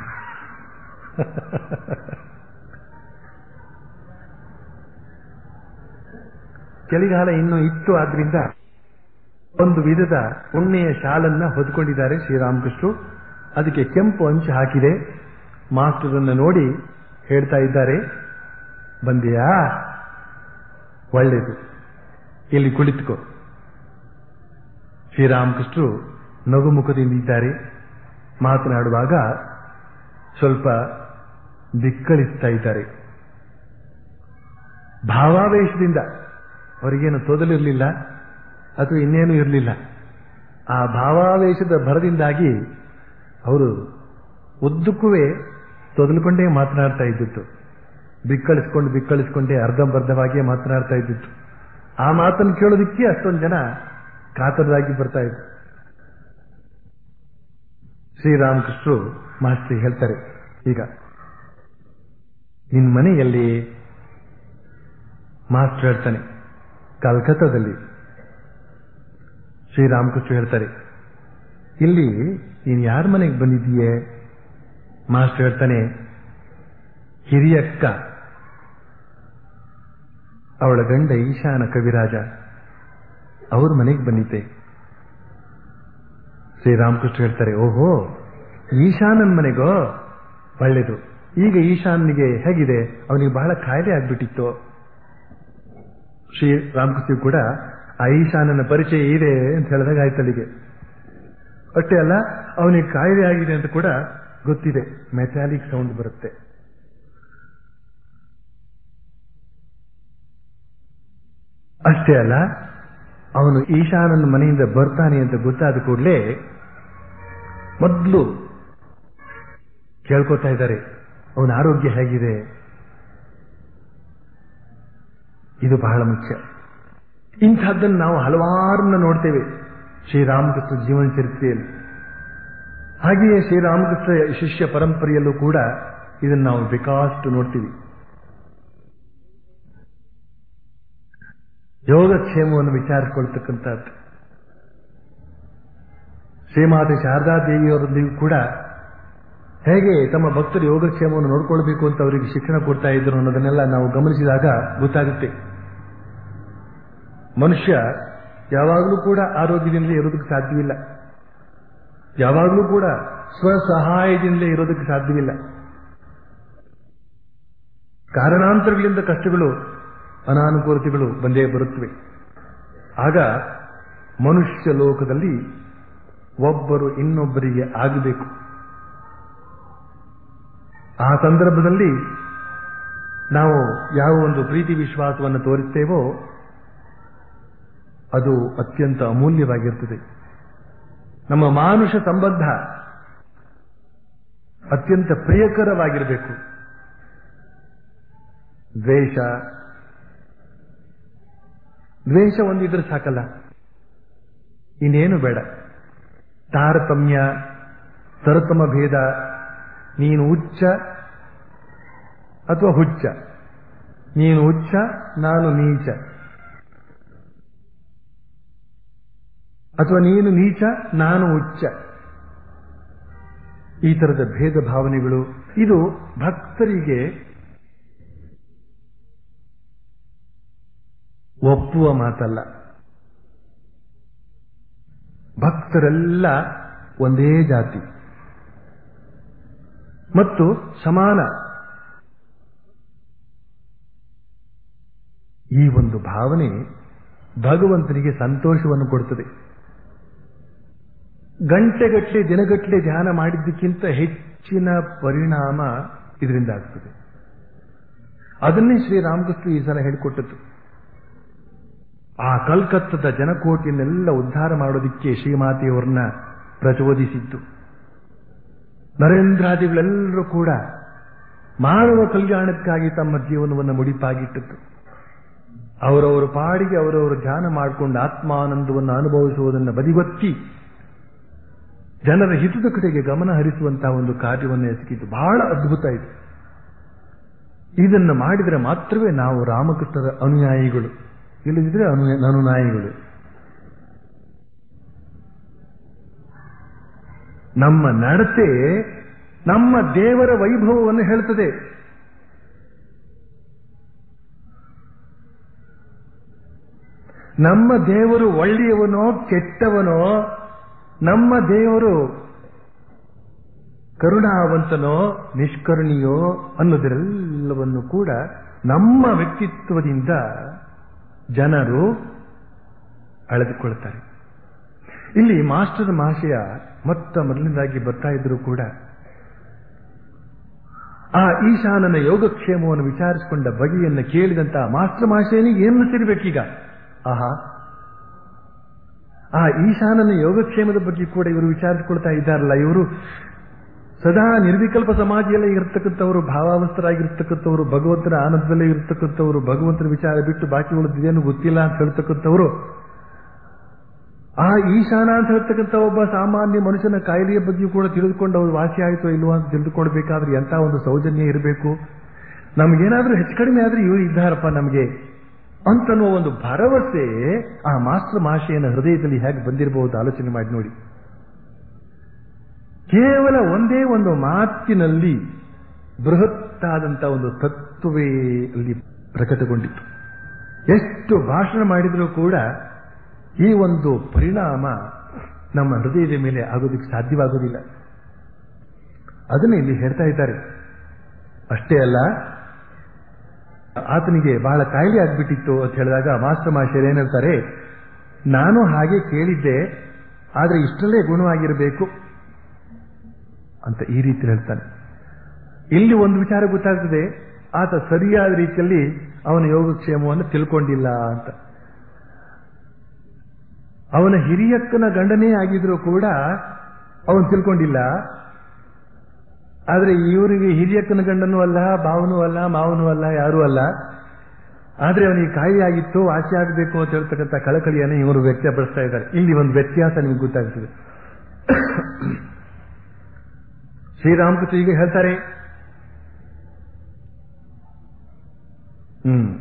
ಚಳಿಗಾಲ ಇನ್ನೂ ಇತ್ತು ಆದ್ರಿಂದ ಒಂದು ವಿಧದ ಉಣ್ಣೆಯ ಶಾಲನ್ನ ಹೊದ್ಕೊಂಡಿದ್ದಾರೆ ಶ್ರೀರಾಮಕೃಷ್ಣರು ಅದಕ್ಕೆ ಕೆಂಪು ಅಂಚು ಹಾಕಿದೆ ಮಾಸ್ಟರನ್ನ ನೋಡಿ ಹೇಳ್ತಾ ಇದ್ದಾರೆ ಬಂದಿಯಾ ಒಳ್ಳೇದು ಇಲ್ಲಿ ಕುಳಿತುಕೋ ಶ್ರೀರಾಮಕೃಷ್ಣರು ನಗುಮುಖದಿಂದ ಇದ್ದಾರೆ ಮಾತನಾಡುವಾಗ ಸ್ವಲ್ಪ ಬಿಕ್ಕಳಿಸ್ತಾ ಇದ್ದಾರೆ ಭಾವಾವೇಶದಿಂದ ಅವರಿಗೇನು ತೊದಲಿರಲಿಲ್ಲ ಅಥವಾ ಇನ್ನೇನು ಇರಲಿಲ್ಲ ಆ ಭಾವಾವೇಶದ ಭರದಿಂದಾಗಿ ಅವರು ಉದ್ದಕ್ಕೂ ತೊದಲ್ಕೊಂಡೇ ಮಾತನಾಡ್ತಾ ಇದ್ದಿತ್ತು ಬಿಕ್ಕಳಿಸ್ಕೊಂಡು ಬಿಕ್ಕಳಿಸ್ಕೊಂಡೇ ಅರ್ಧಂಬರ್ಧವಾಗಿಯೇ ಮಾತನಾಡ್ತಾ ಇದ್ದಿತ್ತು ಆ ಮಾತನ್ನು ಕೇಳೋದಕ್ಕೆ ಅಷ್ಟೊಂದು ಜನ ಕಾತರರಾಗಿ ಬರ್ತಾ ಇದ್ರು ಶ್ರೀರಾಮಕೃಷ್ಣರು ಮಾಸ್ತಿ ಹೇಳ್ತಾರೆ ಈಗ ನಿನ್ ಮನೆ ಎಲ್ಲಿ ಮಾಸ್ಟರ್ ಹೇಳ್ತಾನೆ ಕಲ್ಕತ್ತಾದಲ್ಲಿ ಶ್ರೀರಾಮಕೃಷ್ಣ ಹೇಳ್ತಾರೆ ಇಲ್ಲಿ ನೀನು ಯಾರ ಮನೆಗೆ ಬಂದಿದ್ದೀಯೆ ಮಾಸ್ಟರ್ ಹೇಳ್ತಾನೆ ಹಿರಿಯಕ್ಕ ಅವಳ ಗಂಡ ಈಶಾನ ಕವಿರಾಜ ಅವ್ರ ಮನೆಗೆ ಬಂದಿದ್ದೆ ಶ್ರೀರಾಮಕೃಷ್ಣ ಹೇಳ್ತಾರೆ ಓಹೋ ಈಶಾನನ್ ಮನೆಗೋ ಒಳ್ಳೇದು ಈಗ ಈಶಾನ್ನಿಗೆ ಹೇಗಿದೆ ಅವನಿಗೆ ಬಹಳ ಕಾಯಿಲೆ ಆಗ್ಬಿಟ್ಟಿತ್ತು ಶ್ರೀ ರಾಮಕೃಷ್ಣ ಕೂಡ ಆ ಈಶಾನನ ಪರಿಚಯ ಇದೆ ಅಂತ ಹೇಳಿದಾಗ ಆಯ್ತು ಅಲ್ಲಿಗೆ ಅಷ್ಟೇ ಅಲ್ಲ ಅವನಿಗೆ ಕಾಯಿಲೆ ಆಗಿದೆ ಅಂತ ಕೂಡ ಗೊತ್ತಿದೆ ಮೆಟಾಲಿಕ್ ಸೌಂಡ್ ಬರುತ್ತೆ ಅಷ್ಟೇ ಅಲ್ಲ ಅವನು ಈಶಾನನ ಮನೆಯಿಂದ ಬರ್ತಾನೆ ಅಂತ ಗೊತ್ತಾದ ಕೂಡಲೇ ಮೊದಲು ಕೇಳ್ಕೊತಾ ಇದ್ದಾರೆ ಅವನ ಆರೋಗ್ಯ ಹೇಗಿದೆ ಇದು ಬಹಳ ಮುಖ್ಯ ಇಂಥದ್ದನ್ನು ನಾವು ಹಲವಾರನ್ನ ನೋಡ್ತೇವೆ ಶ್ರೀರಾಮಕೃಷ್ಣ ಜೀವನ ಚರಿತ್ರೆಯಲ್ಲಿ ಹಾಗೆಯೇ ಶ್ರೀರಾಮಕೃಷ್ಣ ಶಿಷ್ಯ ಪರಂಪರೆಯಲ್ಲೂ ಕೂಡ ಇದನ್ನು ನಾವು ಬೇಕಾಷ್ಟು ನೋಡ್ತೀವಿ ಯೋಗಕ್ಷೇಮವನ್ನು ವಿಚಾರಿಸಿಕೊಳ್ತಕ್ಕಂಥದ್ದು ಶ್ರೀಮಾತೆ ಶಾರದಾ ದೇವಿಯವರೊಂದಿಗೂ ಕೂಡ ಹೇಗೆ ತಮ್ಮ ಭಕ್ತರು ಯೋಗಕ್ಷೇಮವನ್ನು ನೋಡ್ಕೊಳ್ಬೇಕು ಅಂತ ಅವರಿಗೆ ಶಿಕ್ಷಣ ಕೊಡ್ತಾ ಇದ್ರು ಅನ್ನೋದನ್ನೆಲ್ಲ ನಾವು ಗಮನಿಸಿದಾಗ ಗೊತ್ತಾಗುತ್ತೆ ಮನುಷ್ಯ ಯಾವಾಗಲೂ ಕೂಡ ಆರೋಗ್ಯದಿಂದಲೇ ಇರೋದಕ್ಕೆ ಸಾಧ್ಯವಿಲ್ಲ ಯಾವಾಗಲೂ ಕೂಡ ಸ್ವಸಹಾಯದಿಂದಲೇ ಇರೋದಕ್ಕೆ ಸಾಧ್ಯವಿಲ್ಲ ಕಾರಣಾಂತರಗಳಿಂದ ಕಷ್ಟಗಳು ಅನಾನುಕೂಲತೆಗಳು ಬಂದೇ ಬರುತ್ತವೆ ಆಗ ಮನುಷ್ಯ ಲೋಕದಲ್ಲಿ ಒಬ್ಬರು ಇನ್ನೊಬ್ಬರಿಗೆ ಆಗಬೇಕು ಆ ಸಂದರ್ಭದಲ್ಲಿ ನಾವು ಯಾವ ಒಂದು ಪ್ರೀತಿ ವಿಶ್ವಾಸವನ್ನು ತೋರಿಸ್ತೇವೋ ಅದು ಅತ್ಯಂತ ಅಮೂಲ್ಯವಾಗಿರ್ತದೆ ನಮ್ಮ ಮಾನುಷ ಸಂಬಂಧ ಅತ್ಯಂತ ಪ್ರಿಯಕರವಾಗಿರಬೇಕು ದ್ವೇಷ ದ್ವೇಷ ಒಂದಿದ್ರೆ ಸಾಕಲ್ಲ ಇನ್ನೇನು ಬೇಡ ತಾರತಮ್ಯ ತರತಮ ಭೇದ ನೀನು ಉಚ್ಚ ಅಥವಾ ಹುಚ್ಚ ನೀನು ಉಚ್ಚ ನಾನು ನೀಚ ಅಥವಾ ನೀನು ನೀಚ ನಾನು ಉಚ್ಚ ಈ ತರದ ಭೇದ ಭಾವನೆಗಳು ಇದು ಭಕ್ತರಿಗೆ ಒಪ್ಪುವ ಮಾತಲ್ಲ ಭಕ್ತರೆಲ್ಲ ಒಂದೇ ಜಾತಿ ಮತ್ತು ಸಮಾನ ಈ ಒಂದು ಭಾವನೆ ಭಗವಂತನಿಗೆ ಸಂತೋಷವನ್ನು ಕೊಡುತ್ತದೆ ಗಂಟೆಗಟ್ಟಲೆ ದಿನಗಟ್ಟಲೆ ಧ್ಯಾನ ಮಾಡಿದ್ದಕ್ಕಿಂತ ಹೆಚ್ಚಿನ ಪರಿಣಾಮ ಇದರಿಂದ ಆಗ್ತದೆ ಅದನ್ನೇ ಶ್ರೀರಾಮಕೃಷ್ಣ ಈ ಸಲ ಹೇಳಿಕೊಟ್ಟದ್ದು ಆ ಕಲ್ಕತ್ತದ ಜನಕೋಟಿಯನ್ನೆಲ್ಲ ಉದ್ಧಾರ ಮಾಡೋದಿಕ್ಕೆ ಶ್ರೀಮಾತೆಯವರನ್ನ ಪ್ರಚೋದಿಸಿದ್ದು ನರೇಂದ್ರಾದಿಗಳೆಲ್ಲರೂ ಕೂಡ ಮಾನವ ಕಲ್ಯಾಣಕ್ಕಾಗಿ ತಮ್ಮ ಜೀವನವನ್ನು ಮುಡಿಪಾಗಿಟ್ಟದ್ದು ಅವರವರ ಪಾಡಿಗೆ ಅವರವರು ಧ್ಯಾನ ಮಾಡಿಕೊಂಡು ಆತ್ಮಾನಂದವನ್ನು ಅನುಭವಿಸುವುದನ್ನು ಬದಿಗೊತ್ತಿ ಜನರ ಹಿತದ ಕಡೆಗೆ ಗಮನ ಹರಿಸುವಂತಹ ಒಂದು ಕಾರ್ಯವನ್ನು ಎಸಗಿದ್ದು ಬಹಳ ಅದ್ಭುತ ಇದು ಇದನ್ನು ಮಾಡಿದರೆ ಮಾತ್ರವೇ ನಾವು ರಾಮಕೃಷ್ಣರ ಅನುಯಾಯಿಗಳು ಇಲ್ಲದಿದ್ರೆ ಅನು ಅನುನಾಯಿಗಳು ನಮ್ಮ ನಡತೆ ನಮ್ಮ ದೇವರ ವೈಭವವನ್ನು ಹೇಳ್ತದೆ ನಮ್ಮ ದೇವರು ಒಳ್ಳೆಯವನೋ ಕೆಟ್ಟವನೋ ನಮ್ಮ ದೇವರು ಕರುಣಾವಂತನೋ ನಿಷ್ಕರುಣಿಯೋ ಅನ್ನೋದರೆಲ್ಲವನ್ನು ಕೂಡ ನಮ್ಮ ವ್ಯಕ್ತಿತ್ವದಿಂದ ಜನರು ಅಳೆದುಕೊಳ್ತಾರೆ ಇಲ್ಲಿ ಮಾಸ್ಟರ್ ಮಹಾಶಯ ಮೊತ್ತ ಮೊದಲನೇದಾಗಿ ಬರ್ತಾ ಇದ್ರು ಕೂಡ ಆ ಈಶಾನನ ಯೋಗಕ್ಷೇಮವನ್ನು ವಿಚಾರಿಸಿಕೊಂಡ ಬಗೆಯನ್ನು ಕೇಳಿದಂತ ಮಾಸ್ಟರ್ ಮಹಾಶಯನಿಗೆ ಏನು ಸಿರ್ಬೇಕೀಗ ಆಹಾ ಆ ಈಶಾನನ ಯೋಗಕ್ಷೇಮದ ಬಗ್ಗೆ ಕೂಡ ಇವರು ವಿಚಾರಿಸಿಕೊಳ್ತಾ ಇದ್ದಾರಲ್ಲ ಇವರು ಸದಾ ನಿರ್ವಿಕಲ್ಪ ಸಮಾಧಿಯಲ್ಲೇ ಇರತಕ್ಕಂಥವರು ಭಾವಾವಸ್ಥರಾಗಿರ್ತಕ್ಕಂಥವ್ರು ಭಗವಂತನ ಆನಂದದಲ್ಲೇ ಇರತಕ್ಕಂಥವ್ರು ಭಗವಂತನ ವಿಚಾರ ಬಿಟ್ಟು ಬಾಕಿ ಉಳಿದಿದೇನು ಗೊತ್ತಿಲ್ಲ ಅಂತ ಹೇಳ್ತಕ್ಕಂಥವ್ರು ಆ ಈಶಾನ ಅಂತ ಹೇಳ್ತಕ್ಕಂಥ ಒಬ್ಬ ಸಾಮಾನ್ಯ ಮನುಷ್ಯನ ಕಾಯಿಲೆಯ ಬಗ್ಗೆ ಕೂಡ ತಿಳಿದುಕೊಂಡು ಅವ್ರು ವಾಸಿ ಆಯಿತೋ ಇಲ್ವೋ ಅಂತ ತಿಳಿದುಕೊಳ್ಬೇಕಾದ್ರೆ ಎಂತ ಒಂದು ಸೌಜನ್ಯ ಇರಬೇಕು ನಮ್ಗೇನಾದ್ರೂ ಹೆಚ್ಚು ಕಡಿಮೆ ಆದ್ರೆ ಇವರು ಇದ್ದಾರಪ್ಪ ನಮಗೆ ಅಂತನ್ನುವ ಒಂದು ಭರವಸೆ ಆ ಮಾಸ್ಟರ್ ಮಹಾಶಯನ ಹೃದಯದಲ್ಲಿ ಹೇಗೆ ಬಂದಿರಬಹುದು ಆಲೋಚನೆ ಮಾಡಿ ನೋಡಿ ಕೇವಲ ಒಂದೇ ಒಂದು ಮಾತಿನಲ್ಲಿ ಬೃಹತ್ತಾದಂಥ ಒಂದು ತತ್ವವೇ ಅಲ್ಲಿ ಪ್ರಕಟಗೊಂಡಿತ್ತು ಎಷ್ಟು ಭಾಷಣ ಮಾಡಿದರೂ ಕೂಡ ಈ ಒಂದು ಪರಿಣಾಮ ನಮ್ಮ ಹೃದಯದ ಮೇಲೆ ಆಗೋದಕ್ಕೆ ಸಾಧ್ಯವಾಗೋದಿಲ್ಲ ಅದನ್ನು ಇಲ್ಲಿ ಹೇಳ್ತಾ ಇದ್ದಾರೆ ಅಷ್ಟೇ ಅಲ್ಲ ಆತನಿಗೆ ಬಹಳ ಕಾಯಿಲೆ ಆಗ್ಬಿಟ್ಟಿತ್ತು ಅಂತ ಹೇಳಿದಾಗ ಮಾಸ್ಟರ್ ಮಾಸ್ಟರ್ ಏನ್ ಹೇಳ್ತಾರೆ ನಾನು ಹಾಗೆ ಕೇಳಿದ್ದೆ ಆದ್ರೆ ಇಷ್ಟರಲ್ಲೇ ಗುಣವಾಗಿರಬೇಕು ಅಂತ ಈ ರೀತಿ ಹೇಳ್ತಾನೆ ಇಲ್ಲಿ ಒಂದು ವಿಚಾರ ಗೊತ್ತಾಗ್ತದೆ ಆತ ಸರಿಯಾದ ರೀತಿಯಲ್ಲಿ ಅವನ ಯೋಗಕ್ಷೇಮವನ್ನು ತಿಳ್ಕೊಂಡಿಲ್ಲ ಅಂತ ಅವನ ಹಿರಿಯಕ್ಕನ ಗಂಡನೇ ಆಗಿದ್ರು ಕೂಡ ಅವನು ತಿಳ್ಕೊಂಡಿಲ್ಲ ಆದ್ರೆ ಇವರಿಗೆ ಹಿರಿಯಕ್ಕನ ಗಂಡನೂ ಅಲ್ಲ ಭಾವನೂ ಅಲ್ಲ ಮಾವನೂ ಅಲ್ಲ ಯಾರೂ ಅಲ್ಲ ಆದ್ರೆ ಅವನಿಗೆ ಕಾಯಿಲೆ ಆಗಿತ್ತು ವಾಸಿ ಆಗಬೇಕು ಅಂತ ಹೇಳ್ತಕ್ಕಂಥ ಕಳಕಳಿಯನ್ನು ಇವರು ವ್ಯಕ್ತಪಡಿಸ್ತಾ ಇದ್ದಾರೆ ಇಲ್ಲಿ ಒಂದು ವ್ಯತ್ಯಾಸ ನಿಮ್ಗೆ ಗೊತ್ತಾಗ್ತದೆ ಶ್ರೀರಾಮಕೃಷ್ಣ ಈಗ ಹೇಳ್ತಾರೆ ಹ್ಮ್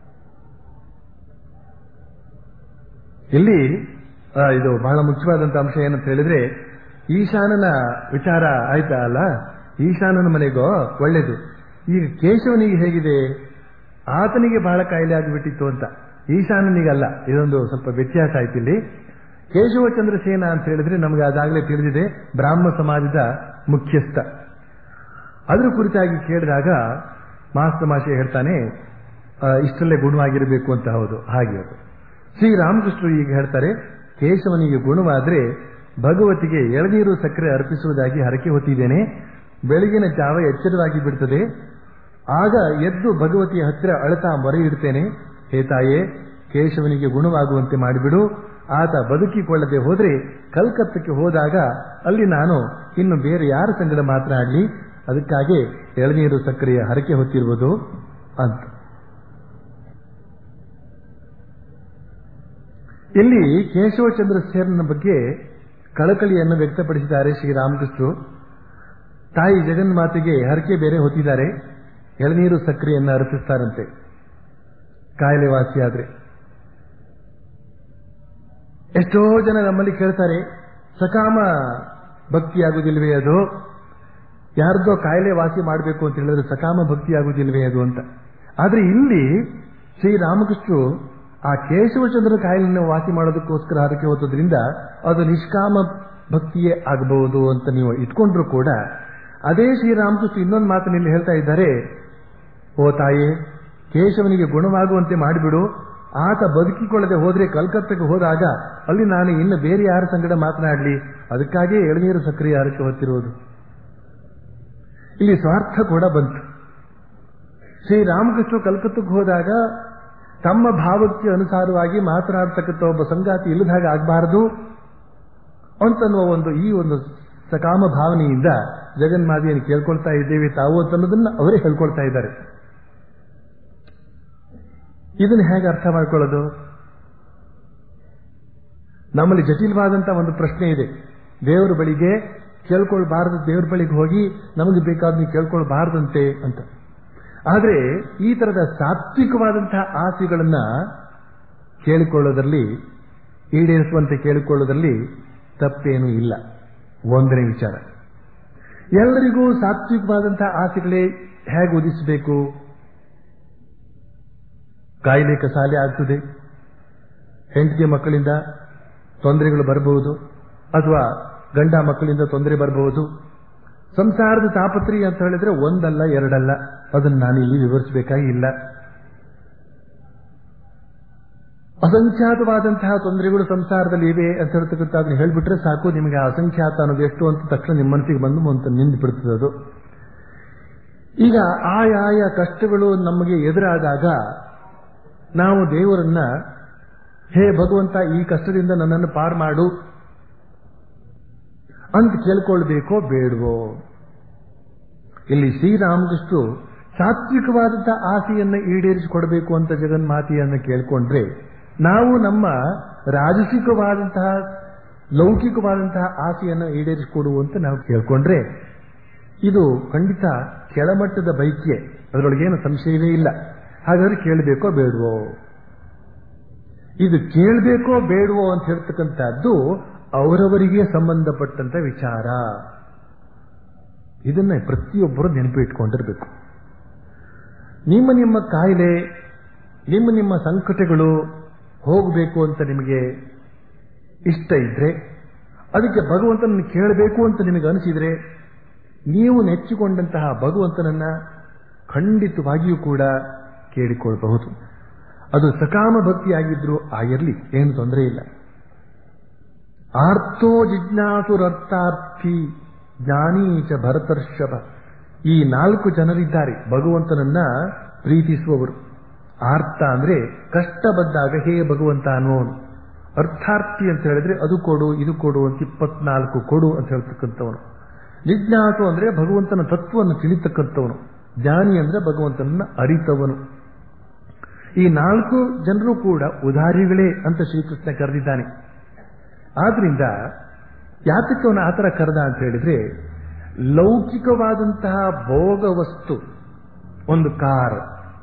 ಇಲ್ಲಿ ಆ, ಇದು ಬಹಳ ಮುಖ್ಯವಾದಂತ ಅಂಶ ಏನಂತ ಹೇಳಿದ್ರೆ ಈಶಾನನ ವಿಚಾರ ಆಯ್ತಾ ಅಲ್ಲ ಈಶಾನನ ಮನೆಗೋ ಒಳ್ಳೇದು ಈಗ ಕೇಶವನಿಗೆ ಹೇಗಿದೆ ಆತನಿಗೆ ಬಹಳ ಕಾಯಿಲೆ ಆಗಿಬಿಟ್ಟಿತ್ತು ಅಂತ ಈಶಾನನಿಗಲ್ಲ ಇದೊಂದು ಸ್ವಲ್ಪ ವ್ಯತ್ಯಾಸ ಆಯ್ತು ಇಲ್ಲಿ ಕೇಶವ ಚಂದ್ರಸೇನ ಅಂತ ಹೇಳಿದ್ರೆ ನಮಗೆ ಅದಾಗಲೇ ತಿಳಿದಿದೆ ಬ್ರಾಹ್ಮ ಸಮಾಜದ ಮುಖ್ಯಸ್ಥ ಅದ್ರ ಕುರಿತಾಗಿ ಕೇಳಿದಾಗ ಮಾಸ್ತ ಮಾಷೆ ಹೇಳ್ತಾನೆ ಆ, ಇಷ್ಟರಲ್ಲೇ ಗುಣವಾಗಿರಬೇಕು ಅಂತ ಹೌದು ಹಾಗೆ ಅದು ಶ್ರೀರಾಮಕೃಷ್ಣರು ಈಗ ಹೇಳ್ತಾರೆ ಕೇಶವನಿಗೆ ಗುಣವಾದ್ರೆ ಭಗವತಿಗೆ ಎಳನೀರು ಸಕ್ಕರೆ ಅರ್ಪಿಸುವುದಾಗಿ ಹರಕೆ ಹೊತ್ತಿದ್ದೇನೆ ಬೆಳಗಿನ ಜಾವ ಎಚ್ಚರವಾಗಿ ಬಿಡ್ತದೆ ಆಗ ಎದ್ದು ಭಗವತಿಯ ಹತ್ತಿರ ಅಳತಾ ಮೊರೆ ಇಡ್ತೇನೆ ಹೇ ತಾಯೇ ಕೇಶವನಿಗೆ ಗುಣವಾಗುವಂತೆ ಮಾಡಿಬಿಡು ಆತ ಬದುಕಿಕೊಳ್ಳದೆ ಹೋದ್ರೆ ಕಲ್ಕತ್ತಕ್ಕೆ ಹೋದಾಗ ಅಲ್ಲಿ ನಾನು ಇನ್ನು ಬೇರೆ ಯಾರ ಸಂಗಡ ಮಾತನಾಡಲಿ ಅದಕ್ಕಾಗಿ ಎಳನೀರು ಸಕ್ಕರೆಯ ಹರಕೆ ಹೊತ್ತಿರುವುದು ಅಂತ ಇಲ್ಲಿ ಕೇಶವಚಂದ್ರ ಸೇರನ ಬಗ್ಗೆ ಕಳಕಳಿಯನ್ನು ವ್ಯಕ್ತಪಡಿಸಿದ್ದಾರೆ ಶ್ರೀರಾಮಕೃಷ್ಣರು ತಾಯಿ ಜಗನ್ಮಾತೆಗೆ ಹರಕೆ ಬೇರೆ ಹೊತ್ತಿದ್ದಾರೆ ಎಳನೀರು ಸಕ್ಕರೆಯನ್ನು ಅರ್ಪಿಸ್ತಾರಂತೆ ಕಾಯಿಲೆ ವಾಸಿಯಾದ್ರೆ ಎಷ್ಟೋ ಜನ ನಮ್ಮಲ್ಲಿ ಕೇಳ್ತಾರೆ ಸಕಾಮ ಭಕ್ತಿ ಆಗುದಿಲ್ವೇ ಅದು ಯಾರ್ದೋ ಕಾಯಿಲೆ ವಾಸಿ ಮಾಡಬೇಕು ಅಂತ ಹೇಳಿದ್ರೆ ಸಕಾಮ ಭಕ್ತಿ ಆಗುದಿಲ್ವೇ ಅದು ಅಂತ ಆದ್ರೆ ಇಲ್ಲಿ ಶ್ರೀರಾಮಕೃಷ್ಣರು ಆ ಕೇಶವಚಂದ್ರ ಕಾಯಿಲೆಯನ್ನು ವಾಸಿ ಮಾಡೋದಕ್ಕೋಸ್ಕರ ಹರಕೆ ಹೊತ್ತದ್ರಿಂದ ಅದು ನಿಷ್ಕಾಮ ಭಕ್ತಿಯೇ ಆಗಬಹುದು ಅಂತ ನೀವು ಇಟ್ಕೊಂಡ್ರು ಕೂಡ ಅದೇ ಶ್ರೀರಾಮಕೃಷ್ಣ ಇನ್ನೊಂದು ಮಾತನ್ನು ಇಲ್ಲಿ ಹೇಳ್ತಾ ಇದ್ದಾರೆ ಓ ತಾಯಿ ಕೇಶವನಿಗೆ ಗುಣವಾಗುವಂತೆ ಮಾಡಿಬಿಡು ಆತ ಬದುಕಿಕೊಳ್ಳದೆ ಹೋದ್ರೆ ಕಲ್ಕತ್ತಕ್ಕೆ ಹೋದಾಗ ಅಲ್ಲಿ ನಾನು ಇನ್ನು ಬೇರೆ ಯಾರ ಸಂಗಡ ಮಾತನಾಡಲಿ ಅದಕ್ಕಾಗಿಯೇ ಎಳನೀರು ಸಕ್ರಿಯ ಹರಕೆ ಹೊತ್ತಿರುವುದು ಇಲ್ಲಿ ಸ್ವಾರ್ಥ ಕೂಡ ಬಂತು ಶ್ರೀರಾಮಕೃಷ್ಣ ಕಲ್ಕತ್ತಕ್ಕೆ ಹೋದಾಗ ತಮ್ಮ ಭಾವಕ್ಕೆ ಅನುಸಾರವಾಗಿ ಮಾತನಾಡತಕ್ಕಂಥ ಒಬ್ಬ ಸಂಗಾತಿ ಇಲ್ಲದಾಗ ಆಗಬಾರದು ಅಂತನ್ನುವ ಒಂದು ಈ ಒಂದು ಸಕಾಮ ಭಾವನೆಯಿಂದ ಜಗನ್ಮಾತೆಯನ್ನು ಕೇಳ್ಕೊಳ್ತಾ ಇದ್ದೇವೆ ತಾವು ಅಂತ ಅನ್ನೋದನ್ನ ಅವರೇ ಹೇಳ್ಕೊಳ್ತಾ ಇದ್ದಾರೆ ಇದನ್ನು ಹೇಗೆ ಅರ್ಥ ಮಾಡ್ಕೊಳ್ಳೋದು ನಮ್ಮಲ್ಲಿ ಜಟಿಲವಾದಂತಹ ಒಂದು ಪ್ರಶ್ನೆ ಇದೆ ದೇವರ ಬಳಿಗೆ ಕೇಳ್ಕೊಳ್ಬಾರದು ದೇವರ ಬಳಿಗೆ ಹೋಗಿ ನಮಗೆ ಬೇಕಾದ ನೀವು ಕೇಳ್ಕೊಳ್ಬಾರ್ದಂತೆ ಅಂತ ಆದರೆ ಈ ತರದ ಸಾತ್ವಿಕವಾದಂತಹ ಆಸೆಗಳನ್ನ ಕೇಳಿಕೊಳ್ಳೋದ್ರಲ್ಲಿ ಈಡೇರಿಸುವಂತೆ ಕೇಳಿಕೊಳ್ಳೋದ್ರಲ್ಲಿ ತಪ್ಪೇನೂ ಇಲ್ಲ ಒಂದನೇ ವಿಚಾರ ಎಲ್ಲರಿಗೂ ಸಾತ್ವಿಕವಾದಂತಹ ಆಸೆಗಳೇ ಹೇಗೆ ಉದಿಸಬೇಕು ಕಾಯಿಲೆ ಕಸಾಲೆ ಆಗ್ತದೆ ಹೆಂಡತಿ ಮಕ್ಕಳಿಂದ ತೊಂದರೆಗಳು ಬರಬಹುದು ಅಥವಾ ಗಂಡ ಮಕ್ಕಳಿಂದ ತೊಂದರೆ ಬರಬಹುದು ಸಂಸಾರದ ತಾಪತ್ರಿ ಅಂತ ಹೇಳಿದ್ರೆ ಒಂದಲ್ಲ ಎರಡಲ್ಲ ಅದನ್ನು ನಾನು ಇಲ್ಲಿ ವಿವರಿಸಬೇಕಾಗಿ ಇಲ್ಲ ಅಸಂಖ್ಯಾತವಾದಂತಹ ತೊಂದರೆಗಳು ಸಂಸಾರದಲ್ಲಿ ಇವೆ ಅಂತ ಹೇಳ್ತಕ್ಕಂಥ ಅದನ್ನ ಹೇಳ್ಬಿಟ್ರೆ ಸಾಕು ನಿಮಗೆ ಆ ಅಸಂಖ್ಯಾತ ಅನ್ನೋದು ಎಷ್ಟು ಅಂತ ತಕ್ಷಣ ನಿಮ್ಮ ಮನಸ್ಸಿಗೆ ಬಂದು ಒಂದು ನಿಂದು ಬಿಡ್ತದೆ ಅದು ಈಗ ಆಯಾಯ ಕಷ್ಟಗಳು ನಮಗೆ ಎದುರಾದಾಗ ನಾವು ದೇವರನ್ನ ಹೇ ಭಗವಂತ ಈ ಕಷ್ಟದಿಂದ ನನ್ನನ್ನು ಪಾರ್ ಮಾಡು ಅಂತ ಕೇಳ್ಕೊಳ್ಬೇಕೋ ಬೇಡವೋ ಇಲ್ಲಿ ಶ್ರೀರಾಮಕೃಷ್ಣರು ಸಾತ್ವಿಕವಾದಂತಹ ಆಸೆಯನ್ನು ಈಡೇರಿಸಿಕೊಡಬೇಕು ಅಂತ ಜಗನ್ಮಾತೆಯನ್ನು ಕೇಳ್ಕೊಂಡ್ರೆ ನಾವು ನಮ್ಮ ರಾಜಸಿಕವಾದಂತಹ ಲೌಕಿಕವಾದಂತಹ ಆಸೆಯನ್ನು ಈಡೇರಿಸಿಕೊಡುವಂತ ನಾವು ಕೇಳ್ಕೊಂಡ್ರೆ ಇದು ಖಂಡಿತ ಕೆಳಮಟ್ಟದ ಬೈಕ್ಗೆ ಅದರೊಳಗೇನು ಸಂಶಯವೇ ಇಲ್ಲ ಹಾಗಾದ್ರೆ ಕೇಳಬೇಕೋ ಬೇಡವೋ ಇದು ಕೇಳಬೇಕೋ ಬೇಡವೋ ಅಂತ ಹೇಳ್ತಕ್ಕಂಥದ್ದು ಅವರವರಿಗೆ ಸಂಬಂಧಪಟ್ಟಂತ ವಿಚಾರ ಇದನ್ನ ಪ್ರತಿಯೊಬ್ಬರು ನೆನಪಿಟ್ಕೊಂಡಿರ್ಬೇಕು ನಿಮ್ಮ ನಿಮ್ಮ ಕಾಯಿಲೆ ನಿಮ್ಮ ನಿಮ್ಮ ಸಂಕಟಗಳು ಹೋಗಬೇಕು ಅಂತ ನಿಮಗೆ ಇಷ್ಟ ಇದ್ರೆ ಅದಕ್ಕೆ ಭಗವಂತನನ್ನು ಕೇಳಬೇಕು ಅಂತ ನಿಮಗೆ ಅನಿಸಿದ್ರೆ ನೀವು ನೆಚ್ಚಿಕೊಂಡಂತಹ ಭಗವಂತನನ್ನ ಖಂಡಿತವಾಗಿಯೂ ಕೂಡ ಕೇಳಿಕೊಳ್ಳಬಹುದು ಅದು ಸಕಾಮ ಭಕ್ತಿಯಾಗಿದ್ರು ಆಗಿರಲಿ ಏನು ತೊಂದರೆ ಇಲ್ಲ ಆರ್ಥೋ ಜಿಜ್ಞಾಸುರರ್ಥಾರ್ಥಿ ಜ್ಞಾನೀಚ ಭರತರ್ಷಭ ಈ ನಾಲ್ಕು ಜನರಿದ್ದಾರೆ ಭಗವಂತನನ್ನ ಪ್ರೀತಿಸುವವರು ಆರ್ಥ ಅಂದ್ರೆ ಕಷ್ಟ ಬಂದಾಗ ಹೇ ಭಗವಂತ ಅನ್ನುವನು ಅರ್ಥಾರ್ಥಿ ಅಂತ ಹೇಳಿದ್ರೆ ಅದು ಕೊಡು ಇದು ಕೊಡು ಅಂತ ಇಪ್ಪತ್ನಾಲ್ಕು ಕೊಡು ಅಂತ ಹೇಳ್ತಕ್ಕಂಥವನು ಜಿಜ್ಞಾಸು ಅಂದ್ರೆ ಭಗವಂತನ ತತ್ವವನ್ನು ತಿಳಿತಕ್ಕಂಥವನು ಜ್ಞಾನಿ ಅಂದ್ರೆ ಭಗವಂತನನ್ನ ಅರಿತವನು ಈ ನಾಲ್ಕು ಜನರು ಕೂಡ ಉದಾರಿಗಳೇ ಅಂತ ಶ್ರೀಕೃಷ್ಣ ಕರೆದಿದ್ದಾನೆ ಆದ್ರಿಂದ ಯಾತಕ್ಕೆ ಅವನು ಆತರ ಕರೆದ ಅಂತ ಹೇಳಿದ್ರೆ ಲೌಕಿಕವಾದಂತಹ ಭೋಗ ವಸ್ತು ಒಂದು ಕಾರ್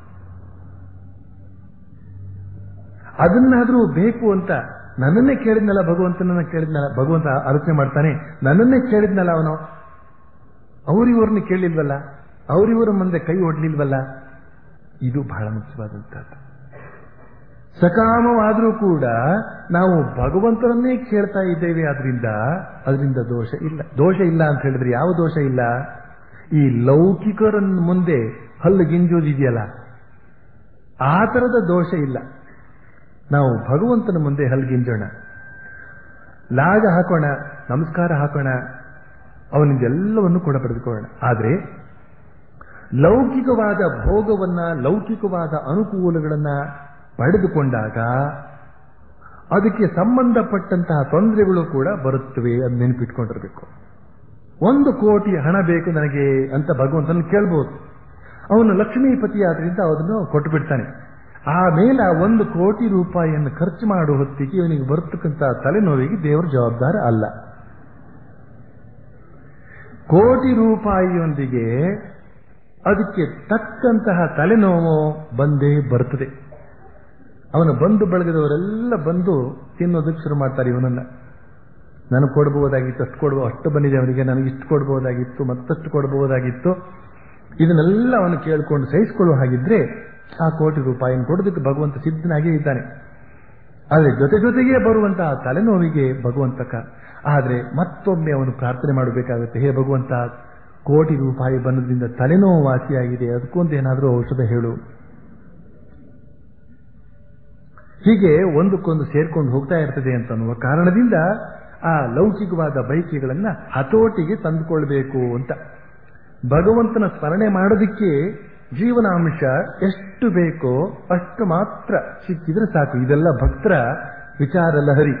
ಅದನ್ನಾದ್ರೂ ಬೇಕು ಅಂತ ನನ್ನನ್ನೇ ಕೇಳಿದ್ನಲ್ಲ ಭಗವಂತನನ್ನ ಕೇಳಿದ್ನಲ್ಲ ಭಗವಂತ ಆಲೋಚನೆ ಮಾಡ್ತಾನೆ ನನ್ನನ್ನೇ ಕೇಳಿದ್ನಲ್ಲ ಅವನು ಅವರಿವ್ರನ್ನ ಕೇಳಿಲ್ವಲ್ಲ ಅವರಿವರ ಮುಂದೆ ಕೈ ಒಡ್ಲಿಲ್ವಲ್ಲ ಇದು ಬಹಳ ಮುಖ್ಯವಾದಂತಹದ್ದು ಸಕಾಮವಾದರೂ ಕೂಡ ನಾವು ಭಗವಂತನನ್ನೇ ಕೇಳ್ತಾ ಇದ್ದೇವೆ ಆದ್ರಿಂದ ಅದರಿಂದ ದೋಷ ಇಲ್ಲ ದೋಷ ಇಲ್ಲ ಅಂತ ಹೇಳಿದ್ರೆ ಯಾವ ದೋಷ ಇಲ್ಲ ಈ ಲೌಕಿಕರ ಮುಂದೆ ಹಲ್ಲು ಗಿಂಜೋದಿದೆಯಲ್ಲ ಆ ತರದ ದೋಷ ಇಲ್ಲ ನಾವು ಭಗವಂತನ ಮುಂದೆ ಹಲ್ಗಿಂಜೋಣ ಲಾಗ ಹಾಕೋಣ ನಮಸ್ಕಾರ ಹಾಕೋಣ ಅವನಿಂದ ಎಲ್ಲವನ್ನು ಕೂಡ ಪಡೆದುಕೊಳ್ಳೋಣ ಆದರೆ ಲೌಕಿಕವಾದ ಭೋಗವನ್ನ ಲೌಕಿಕವಾದ ಅನುಕೂಲಗಳನ್ನ ಪಡೆದುಕೊಂಡಾಗ ಅದಕ್ಕೆ ಸಂಬಂಧಪಟ್ಟಂತಹ ತೊಂದರೆಗಳು ಕೂಡ ಬರುತ್ತವೆ ಅದು ನೆನಪಿಟ್ಕೊಂಡಿರ್ಬೇಕು ಒಂದು ಕೋಟಿ ಹಣ ಬೇಕು ನನಗೆ ಅಂತ ಭಗವಂತನ ಕೇಳ್ಬೋದು ಅವನು ಲಕ್ಷ್ಮೀಪತಿ ಆದ್ರಿಂದ ಅದನ್ನು ಕೊಟ್ಟು ಬಿಡ್ತಾನೆ ಆಮೇಲೆ ಆ ಒಂದು ಕೋಟಿ ರೂಪಾಯಿಯನ್ನು ಖರ್ಚು ಮಾಡುವ ಹೊತ್ತಿಗೆ ಇವನಿಗೆ ಬರ್ತಕ್ಕಂಥ ತಲೆನೋವಿಗೆ ದೇವರ ಜವಾಬ್ದಾರ ಅಲ್ಲ ಕೋಟಿ ರೂಪಾಯಿಯೊಂದಿಗೆ ಅದಕ್ಕೆ ತಕ್ಕಂತಹ ತಲೆನೋವು ಬಂದೇ ಬರ್ತದೆ ಅವನ ಬಂಧು ಬಳಗದವರೆಲ್ಲ ಬಂದು ತಿನ್ನೋದಕ್ಕೆ ಶುರು ಮಾಡ್ತಾರೆ ಇವನನ್ನ ನನಗೆ ಕೊಡಬಹುದಾಗಿತ್ತು ಅಷ್ಟು ಕೊಡುವ ಅಷ್ಟು ಬಂದಿದೆ ಅವನಿಗೆ ನನಗೆ ಇಷ್ಟು ಕೊಡಬಹುದಾಗಿತ್ತು ಮತ್ತಷ್ಟು ಕೊಡಬಹುದಾಗಿತ್ತು ಇದನ್ನೆಲ್ಲ ಅವನು ಕೇಳಿಕೊಂಡು ಸಹಿಸಿಕೊಳ್ಳುವ ಹಾಗಿದ್ರೆ ಆ ಕೋಟಿ ರೂಪಾಯಿನ ಕೊಡೋದಕ್ಕೆ ಭಗವಂತ ಸಿದ್ಧನಾಗೇ ಇದ್ದಾನೆ ಆದರೆ ಜೊತೆ ಜೊತೆಗೆ ಬರುವಂತಹ ತಲೆನೋವಿಗೆ ಭಗವಂತಕ ಆದರೆ ಮತ್ತೊಮ್ಮೆ ಅವನು ಪ್ರಾರ್ಥನೆ ಮಾಡಬೇಕಾಗುತ್ತೆ ಹೇ ಭಗವಂತ ಕೋಟಿ ರೂಪಾಯಿ ಬಂದದಿಂದ ತಲೆನೋವು ವಾಸಿಯಾಗಿದೆ ಅದಕ್ಕೊಂದು ಏನಾದರೂ ಔಷಧ ಹೇಳು ಹೀಗೆ ಒಂದಕ್ಕೊಂದು ಸೇರ್ಕೊಂಡು ಹೋಗ್ತಾ ಇರ್ತದೆ ಅಂತ ಅನ್ನುವ ಕಾರಣದಿಂದ ಆ ಲೌಕಿಕವಾದ ಬೈಕಿಗಳನ್ನ ಹತೋಟಿಗೆ ತಂದುಕೊಳ್ಬೇಕು ಅಂತ ಭಗವಂತನ ಸ್ಮರಣೆ ಮಾಡೋದಿಕ್ಕೆ ಜೀವನಾಂಶ ಎಷ್ಟು ಬೇಕೋ ಅಷ್ಟು ಮಾತ್ರ ಸಿಕ್ಕಿದ್ರೆ ಸಾಕು ಇದೆಲ್ಲ ಭಕ್ತರ ವಿಚಾರ ಲಹರಿ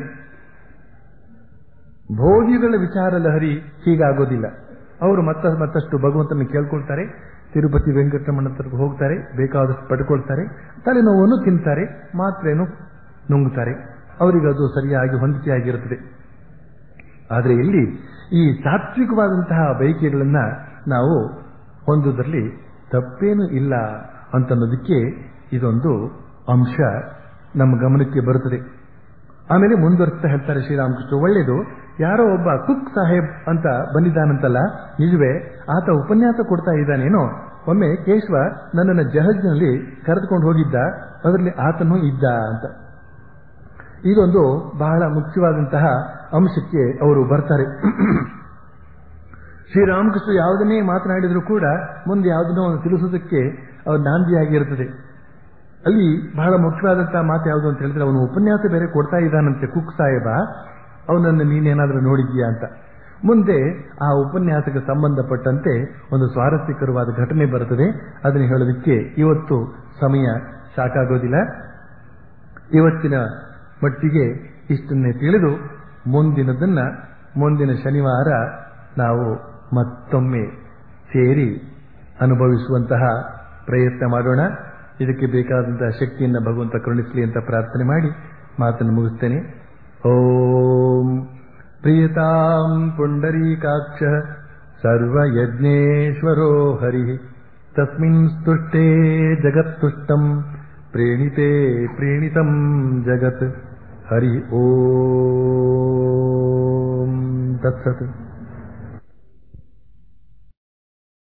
ಭೋಗಿಗಳ ವಿಚಾರ ಲಹರಿ ಹೀಗಾಗೋದಿಲ್ಲ ಅವರು ಮತ್ತ ಮತ್ತಷ್ಟು ಭಗವಂತನ ಕೇಳ್ಕೊಳ್ತಾರೆ ತಿರುಪತಿ ವೆಂಕಟರಮಣ ಹತ್ರಕ್ಕೆ ಹೋಗ್ತಾರೆ ಬೇಕಾದಷ್ಟು ಪಡ್ಕೊಳ್ತಾರೆ ತಲೆನೋವನ್ನು ತಿಂತಾರೆ ಮಾತ್ರೇನು ನುಂಗುತ್ತಾರೆ ಅವರಿಗೆ ಅದು ಸರಿಯಾಗಿ ಹೊಂದಿಕೆಯಾಗಿರುತ್ತದೆ ಆದರೆ ಇಲ್ಲಿ ಈ ಸಾತ್ವಿಕವಾದಂತಹ ಬಯಕೆಗಳನ್ನ ನಾವು ಹೊಂದುವುದರಲ್ಲಿ ತಪ್ಪೇನು ಇಲ್ಲ ಅಂತನ್ನೋದಕ್ಕೆ ಇದೊಂದು ಅಂಶ ನಮ್ಮ ಗಮನಕ್ಕೆ ಬರುತ್ತದೆ ಆಮೇಲೆ ಮುಂದುವರಿಸ್ತಾ ಹೇಳ್ತಾರೆ ಶ್ರೀರಾಮಕೃಷ್ಣ ಒಳ್ಳೇದು ಯಾರೋ ಒಬ್ಬ ಕುಕ್ ಸಾಹೇಬ್ ಅಂತ ಬಂದಿದ್ದಾನಂತಲ್ಲ ನಿಜವೇ ಆತ ಉಪನ್ಯಾಸ ಕೊಡ್ತಾ ಇದ್ದಾನೇನೋ ಒಮ್ಮೆ ಕೇಶವ ನನ್ನನ್ನು ಜಹಜ್ನಲ್ಲಿ ಕರೆದುಕೊಂಡು ಹೋಗಿದ್ದ ಅದರಲ್ಲಿ ಆತನೂ ಇದ್ದ ಅಂತ ಇದೊಂದು ಬಹಳ ಮುಖ್ಯವಾದಂತಹ ಅಂಶಕ್ಕೆ ಅವರು ಬರ್ತಾರೆ ಶ್ರೀರಾಮಕೃಷ್ಣ ಯಾವುದನ್ನೇ ಮಾತನಾಡಿದರೂ ಕೂಡ ಮುಂದೆ ಯಾವುದನ್ನೋ ಒಂದು ತಿಳಿಸೋದಕ್ಕೆ ಅವ್ರ ನಾಂದಿಯಾಗಿರುತ್ತದೆ ಅಲ್ಲಿ ಬಹಳ ಮುಖ್ಯವಾದಂತಹ ಮಾತು ಯಾವುದು ಅಂತ ಹೇಳಿದ್ರೆ ಅವನು ಉಪನ್ಯಾಸ ಬೇರೆ ಕೊಡ್ತಾ ಇದ್ದಾನಂತೆ ಕುಕ್ ಸಾಹೇಬ ಅವನನ್ನು ನೀನೇನಾದ್ರೂ ನೋಡಿದ್ಯಾ ಅಂತ ಮುಂದೆ ಆ ಉಪನ್ಯಾಸಕ್ಕೆ ಸಂಬಂಧಪಟ್ಟಂತೆ ಒಂದು ಸ್ವಾರಸ್ಯಕರವಾದ ಘಟನೆ ಬರುತ್ತದೆ ಅದನ್ನು ಹೇಳೋದಕ್ಕೆ ಇವತ್ತು ಸಮಯ ಸಾಕಾಗೋದಿಲ್ಲ ಇವತ್ತಿನ ಮಟ್ಟಿಗೆ ಇಷ್ಟನ್ನೇ ತಿಳಿದು ಮುಂದಿನದನ್ನ ಮುಂದಿನ ಶನಿವಾರ ನಾವು ಮತ್ತೊಮ್ಮೆ ಸೇರಿ ಅನುಭವಿಸುವಂತಹ ಪ್ರಯತ್ನ ಮಾಡೋಣ ಇದಕ್ಕೆ ಬೇಕಾದಂತಹ ಶಕ್ತಿಯನ್ನು ಭಗವಂತ ಕರುಣಿಸಲಿ ಅಂತ ಪ್ರಾರ್ಥನೆ ಮಾಡಿ ಮಾತನ್ನು ಮುಗಿಸ್ತೇನೆ ಓಂ ಪ್ರಿಯತಾಂ ಪುಂಡರೀಕಾಕ್ಷ ಸರ್ವಯಜ್ಞೇಶ್ವರೋ ಹರಿ ತಸ್ಮಿನ್ ಸ್ತುಷ್ಟೇ ಜಗತ್ತುಷ್ಟಂ ಪ್ರೇಣಿತೆ ಪ್ರೇಣಿತಂ ಜಗತ್ ಹರಿ ಓಂ ತತ್ಸತ್